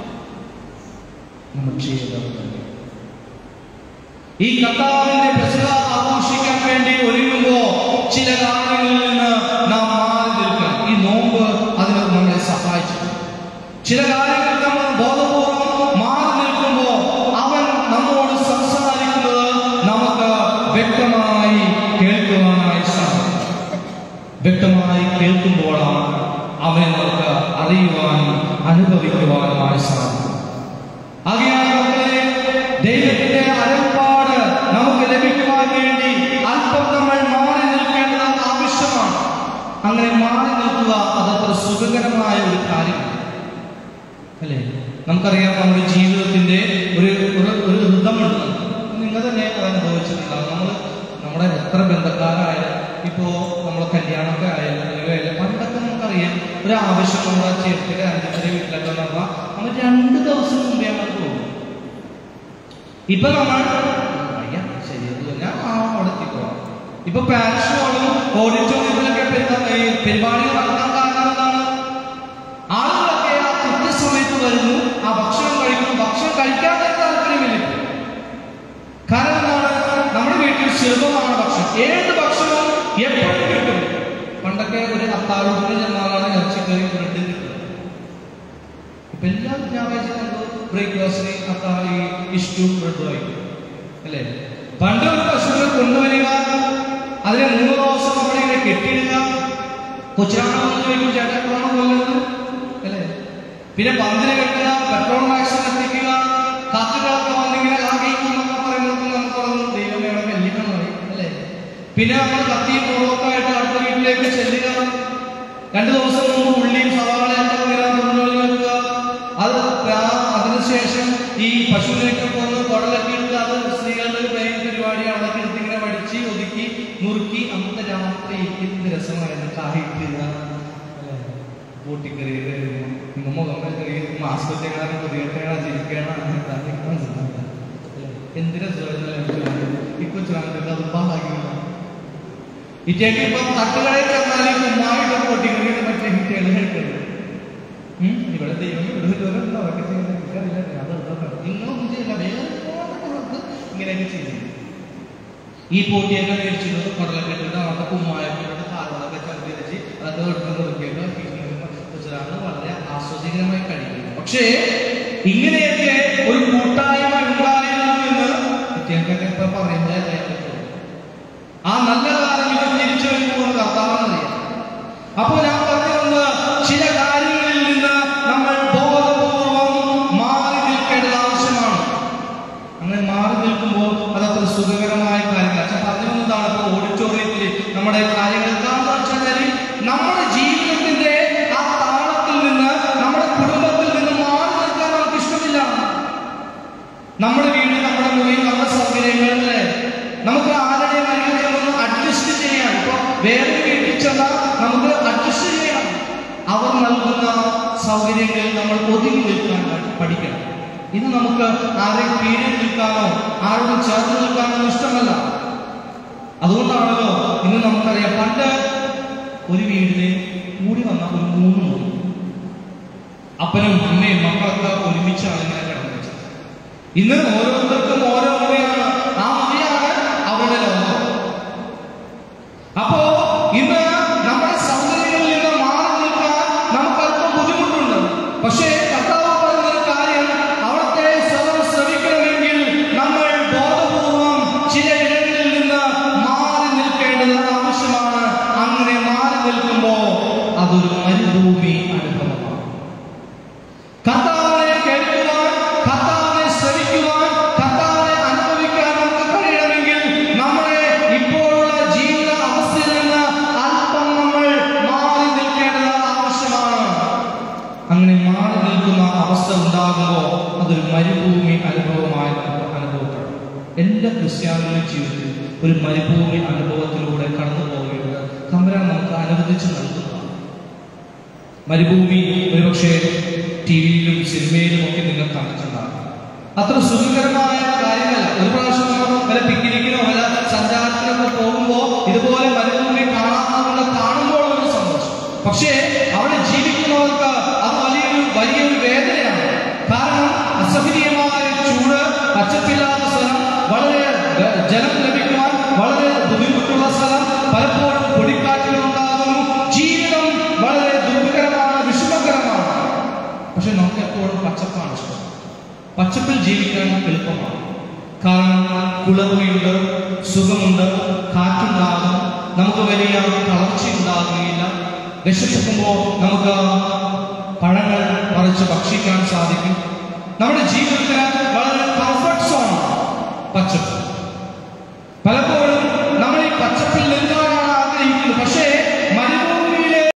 നമ്മൾ ചെയ്യേണ്ടത് തന്നെ. ഈ കർത്താവിന്റെ പ്രസവ ആഘോഷിക്കാൻ വേണ്ടി ഒരുങ്ങുമ്പോ ചില കാര്യങ്ങളിൽ നിന്ന് നാം മാറി നിൽക്കണം ഈ നോമ്പ് അതിന് നമ്മളെ സഹായിച്ചു ചില കാര്യങ്ങൾ നമ്മൾ ബോധപൂർവം മാറി നിൽക്കുമ്പോ അവൻ നമ്മോട് സംസാരിക്കുന്നത് നമുക്ക് വ്യക്തമായി കേൾക്കുവാനായി സാധിക്കും വ്യക്തമായി കേൾക്കുമ്പോഴാണ് അവനെ നമുക്ക് അറിയുവാനും അനുഭവിക്കുവാനുമായി സാധിക്കും ആകയാൽ മക്കളെ ദൈവത്തിന്റെ അരപ്പാട് നമുക്ക് ലഭിക്കുവാൻ വേണ്ടി അല്പം നമ്മൾ മാറി നിൽക്കേണ്ടത് ആവശ്യമാണ് അങ്ങനെ മാറി നിൽക്കുക അതത്ര സുഖകരമായ ഒരു കാര്യമാണ് അല്ലേ നമുക്കറിയാം നമ്മുടെ ജീവിതത്തിന്റെ ഒരു ഒരു ഒരു ഋതമുണ്ട് നിങ്ങൾ തന്നെ അത് അനുഭവിച്ചിട്ടുണ്ടാവും നമ്മൾ നമ്മുടെ എത്ര ബന്ധക്കാരായാലും ഇപ്പോ നമ്മളെ കല്യാണമൊക്കെ ആയാലും അല്ലെങ്കിൽ ആയാലും പണ്ടൊക്കെ നമുക്കറിയാം ഒരു ആവശ്യം നമ്മുടെ ചേർത്തിലെ അഞ്ചിന്റെ വീട്ടിലൊക്കെ നടന്ന നമ്മൾ രണ്ട് ദിവസം മുമ്പേ നമ്മൾ പോകും ഇപ്പൊ നമ്മൾ അയ്യ ശരിയല്ല ഞാൻ ആ അവിടെ എത്തിക്കോളാം ഇപ്പൊ പാൻഷോളും ഓഡിറ്റോറിയത്തിലൊക്കെ പെരുന്നാ- ഈ പരിപാടികൾ നടത്താൻ കാരണം എന്താണ് ആളുകളൊക്കെ ആ കൃത്യസമയത്ത് വരുന്നു ആ ഭക്ഷണം കഴിക്കുന്നു ഭക്ഷണം കഴിക്കാത്ത താല്പര്യമില്ല ഇപ്പൊ. കാരണം എന്താണ് നമ്മുടെ വീട്ടിൽ സുലഭമാണ് ഭക്ഷണം ഏത് ഭക്ഷണവും എപ്പോഴും കിട്ടും പണ്ടൊക്കെ ഒരു അത്താഴത്തിന് ചെന്നാലാണ് ഇറച്ചിക്കറി ബ്രെഡ് കിട്ടുന്നത് ഇപ്പൊ എല്ലാ ഞായറാഴ്ച നമുക്ക് ബ്രേക്ക്ഫാസ്റ്റിന് അത്താഴി ഇഷ്ടു ബ്രെഡും ആയിട്ട് അല്ലേ പണ്ട് ഒരു പശുവിനെ കൊണ്ടുവരിക അതിനെ മൂന്ന് ദിവസം നമ്മളിങ്ങനെ കെട്ടിയിടുക കൊച്ചിനാണോ എന്ന് ചോദിക്കും ചേട്ടാ എപ്പോഴാണോ കൊല്ലുന്നത് അല്ലേ പിന്നെ പന്തിന് കെട്ടുക പെട്രോൾ മാക്സിൽ എത്തിക്കുക കാത്തുകളൊക്കെ വന്നിങ്ങനെ ആഗ്രഹിക്കുന്നൊക്കെ പറയുമ്പോൾ നമുക്ക് തോന്നും ദൈവമേ അവിടെ കല്യാണം പറയും അല്ലേ പിന്നെ നമ്മൾ കത്തിയും പൂർവ്വമൊക്കെ ആയിട്ട് അടുത്ത വീട്ടിലേക്ക് ചെല്ലുക രണ്ടു ദിവസം മുമ്പ് ഉള്ളിയും സവാളയൊക്കെ ഇങ്ങനെ കൊണ്ടുപോയി വെക്കുക അത് ആ- അതിനുശേഷം ഈ പശുവിനൊക്കെ പോകുന്ന കുടലൊക്കെ എടുത്ത് അത് സ്ത്രീകളുടെ ഒരു മെയിൻ പരിപാടിയാണ് അതൊക്കെ എടുത്ത് ഇങ്ങനെ വടിച്ച് ഒതുക്കി മുറുക്കി അന്നത്തെ രാത്രി എന്ത് രസമായിരുന്നു കാഹിട്ടില്ല കൂട്ടിക്കറി നിങ്ങൾ മുഖം ആസ്പത്രിക്കാരൻ പുതിയട്ടാണ് ചിരിക്കണം എന്ത് രസമായിരുന്നു ഈ കൊച്ചുകാലത്തൊക്കെ അത് ഭാഗ്യമാണ് ഇറ്റേക്ക് ഇപ്പൊ തട്ടുകടയിൽ ചെന്നാൽ ഈ കുമ്മായിട്ട് പൊട്ടിക്കറിയുടെ മറ്റേ കുട്ടികൾ കഴിക്കുന്നത് ഉം, ഇവിടെ ദൈവം ഇവിടെ ദൂരം അവർക്ക് ചെയ്യുന്നത് എനിക്കറിയില്ല ഞാൻ വെറുതെ പറഞ്ഞു. നിങ്ങളൊന്നും ചെയ്യില്ല വേറെ ഒരുപാട് ഇങ്ങനെയൊക്കെ ചെയ്തു ഈ പൊടിയൊക്കെ മേടിച്ചിട്ട് കടലക്കെട്ടിട്ട് അവിടെ കുമ്മായൊക്കെ ഇട്ട് കാറുകളൊക്കെ ചവിട്ടി വെച്ച് അതൊക്കെ എടുത്ത് നോക്കിയൊക്കെ ഗുജറാത്ത് വളരെ ആസ്വദികരമായി കഴിയുന്നു പക്ഷേ ഇങ്ങനെയൊക്കെ ഒരു കൂട്ടായ്മ ഉണ്ടായിരുന്നു എന്ന് കുട്ടികൾക്കൊക്കെ ഇപ്പൊ പറയുമ്പോഴേ അറിയാൻ പറ്റുള്ളൂ ആ നല്ല കാലങ്ങളിൽ തിരിച്ചു വരുമ്പോൾ കർത്താവെന്നറിയാം അപ്പോൾ ഞാൻ പറഞ്ഞു വന്നത് ചില കാര്യങ്ങളിൽ നിന്ന് നമ്മൾ ബോധപൂർവം മാറി അങ്ങനെ മാറി നിൽക്കുമ്പോൾ അതത്ര സുഖകരമായ കാര്യങ്ങൾ അച്ഛൻ പറഞ്ഞു വന്നതാണ് ഇപ്പോൾ ഓഡിറ്റോറിയത്തിൽ നമ്മുടെ കാര്യങ്ങൾ എന്താണെന്ന് വെച്ചാൽ നമ്മുടെ ജീവിതത്തിന്റെ ആ താളത്തിൽ നിന്ന് നമ്മുടെ കുടുംബത്തിൽ നിന്ന് മാറി നിൽക്കാൻ നമുക്ക് ഇഷ്ടമില്ല നമ്മുടെ വീട് നമ്മുടെ മുറി നമ്മുടെ സൗകര്യങ്ങൾ അല്ലേ നമുക്ക് ആരുടെ അനുഗ്രഹമൊന്നും അഡ്ജസ്റ്റ് ചെയ്യാം ഇപ്പൊ വേറെ വീട്ടിൽ ചെന്നാൽ നമുക്ക് അഡ്ജസ്റ്റ് ചെയ്യാം അവർ നൽകുന്ന സൗകര്യങ്ങളിൽ നമ്മൾ ഒതുങ്ങി നിൽക്കാൻ പഠിക്കണം ഇത് നമുക്ക് ആരെയും കീഴിൽ നിൽക്കാനോ ആരോടും ചേർന്ന് നിൽക്കാനോ ഇഷ്ടമല്ല അതുകൊണ്ടാണല്ലോ ഇന്ന് നമുക്കറിയാം പണ്ട് ഒരു വീടിന് കൂടി വന്ന ഒരു മൂന്ന് മുറി അപ്പനും അമ്മയും മക്കളൊക്കെ ഒരുമിച്ചാണ് ഇങ്ങനെ കിടന്നത് ഇന്ന് ഓരോരുത്തർക്കും ഓരോ മുറിയാണ് ആ മുറിയാണ് അവരുടെ ലോകം അപ്പോ ഇന്ന് നമ്മുടെ സൗകര്യങ്ങളിൽ നിന്ന് മാറി നിൽക്കാൻ നമുക്ക് അല്പം ബുദ്ധിമുട്ടുണ്ട് പക്ഷേ കർത്താവ് പറഞ്ഞൊരു കാര്യം അവിടുത്തെ സ്വരം ശ്രമിക്കണമെങ്കിൽ നമ്മൾ ബോധപൂർവം ചില ഇടങ്ങളിൽ നിന്ന് മാറി നിൽക്കേണ്ടത് ആവശ്യമാണ് അങ്ങനെ മാറി നിൽക്കുമ്പോൾ അതൊരു മരുഭൂമി അനുഭവമാണ് കർത്താവിനെ കേൾക്കുവാൻ കർത്താവിനെ ശ്രമിക്കുവാൻ കർത്താവിനെ അനുഭവിക്കാൻ നമുക്ക് കഴിയണമെങ്കിൽ നമ്മുടെ ഇപ്പോഴുള്ള ജീവിത അവസ്ഥയിൽ നിന്ന് അല്പം നമ്മൾ മാറി നിൽക്കേണ്ടത് ആവശ്യമാണ് അങ്ങനെ മാറി നിൽക്കുന്ന അവസ്ഥ ഉണ്ടാകുമ്പോൾ അതൊരു മരുഭൂമി അനുഭവമായി നമുക്ക് അനുഭവപ്പെടും എല്ലാ ക്രിസ്ത്യാനിയുടെ ജീവിതത്തിൽ ഒരു മരുഭൂമി അനുഭവത്തിലൂടെ കടന്നു പോകേണ്ടത് തമ്പുരാൻ നമുക്ക് അനുവദിച്ചു നൽകുന്നതാണ് മരുഭൂമി ഒരുപക്ഷെ ടി വിയിലും സിനിമയിലും ഒക്കെ നിങ്ങൾ കണ്ടിട്ടുണ്ടാകും അത്ര സുഖകരമായ കാര്യമല്ല ഒരു പ്രാവശ്യം നമ്മൾ വല്ല പിക്നിക്കിനോ വല്ല സഞ്ചാരത്തിനൊക്കെ പോകുമ്പോൾ ഇതുപോലെ മരുഭൂമി കാണാമെന്നുള്ള കാണുമ്പോൾ ഒരു സന്തോഷം പക്ഷേ അവിടെ ജീവിക്കുന്നവർക്ക് അത് വലിയൊരു വലിയൊരു വേദനയാണ് കാരണം അസഹനീയമായ ചൂട് പച്ചപ്പില്ലാത്ത സ്ഥലം വളരെ വെ- ജലം ലഭിക്കുവാൻ വളരെ ബുദ്ധിമുട്ടുള്ള സ്ഥലം പലപ്പോഴും പൊടിക്കാറ്റുകൾ ഉണ്ടാകുന്നു ജീവിതം വളരെ ദുഃഖകരമാണ് വിഷമകരമാണ് പക്ഷെ നമുക്ക് എപ്പോഴും പച്ചപ്പാണ് ഇഷ്ടം പച്ചപ്പിൽ ജീവിക്കാൻ എളുപ്പമാണ് കാരണം കുളിർമയുണ്ട് സുഖമുണ്ട് കാറ്റുണ്ടാകും നമുക്ക് വലിയ തളർച്ച ഉണ്ടാകുകയില്ല വിശപ്പിക്കുമ്പോൾ നമുക്ക് പഴങ്ങൾ പറിച്ച് ഭക്ഷിക്കാൻ സാധിക്കും നമ്മുടെ ജീവിതത്തിന് വളരെ കംഫർട്ട് സോണാണ് പച്ചപ്പ് പലപ്പോഴും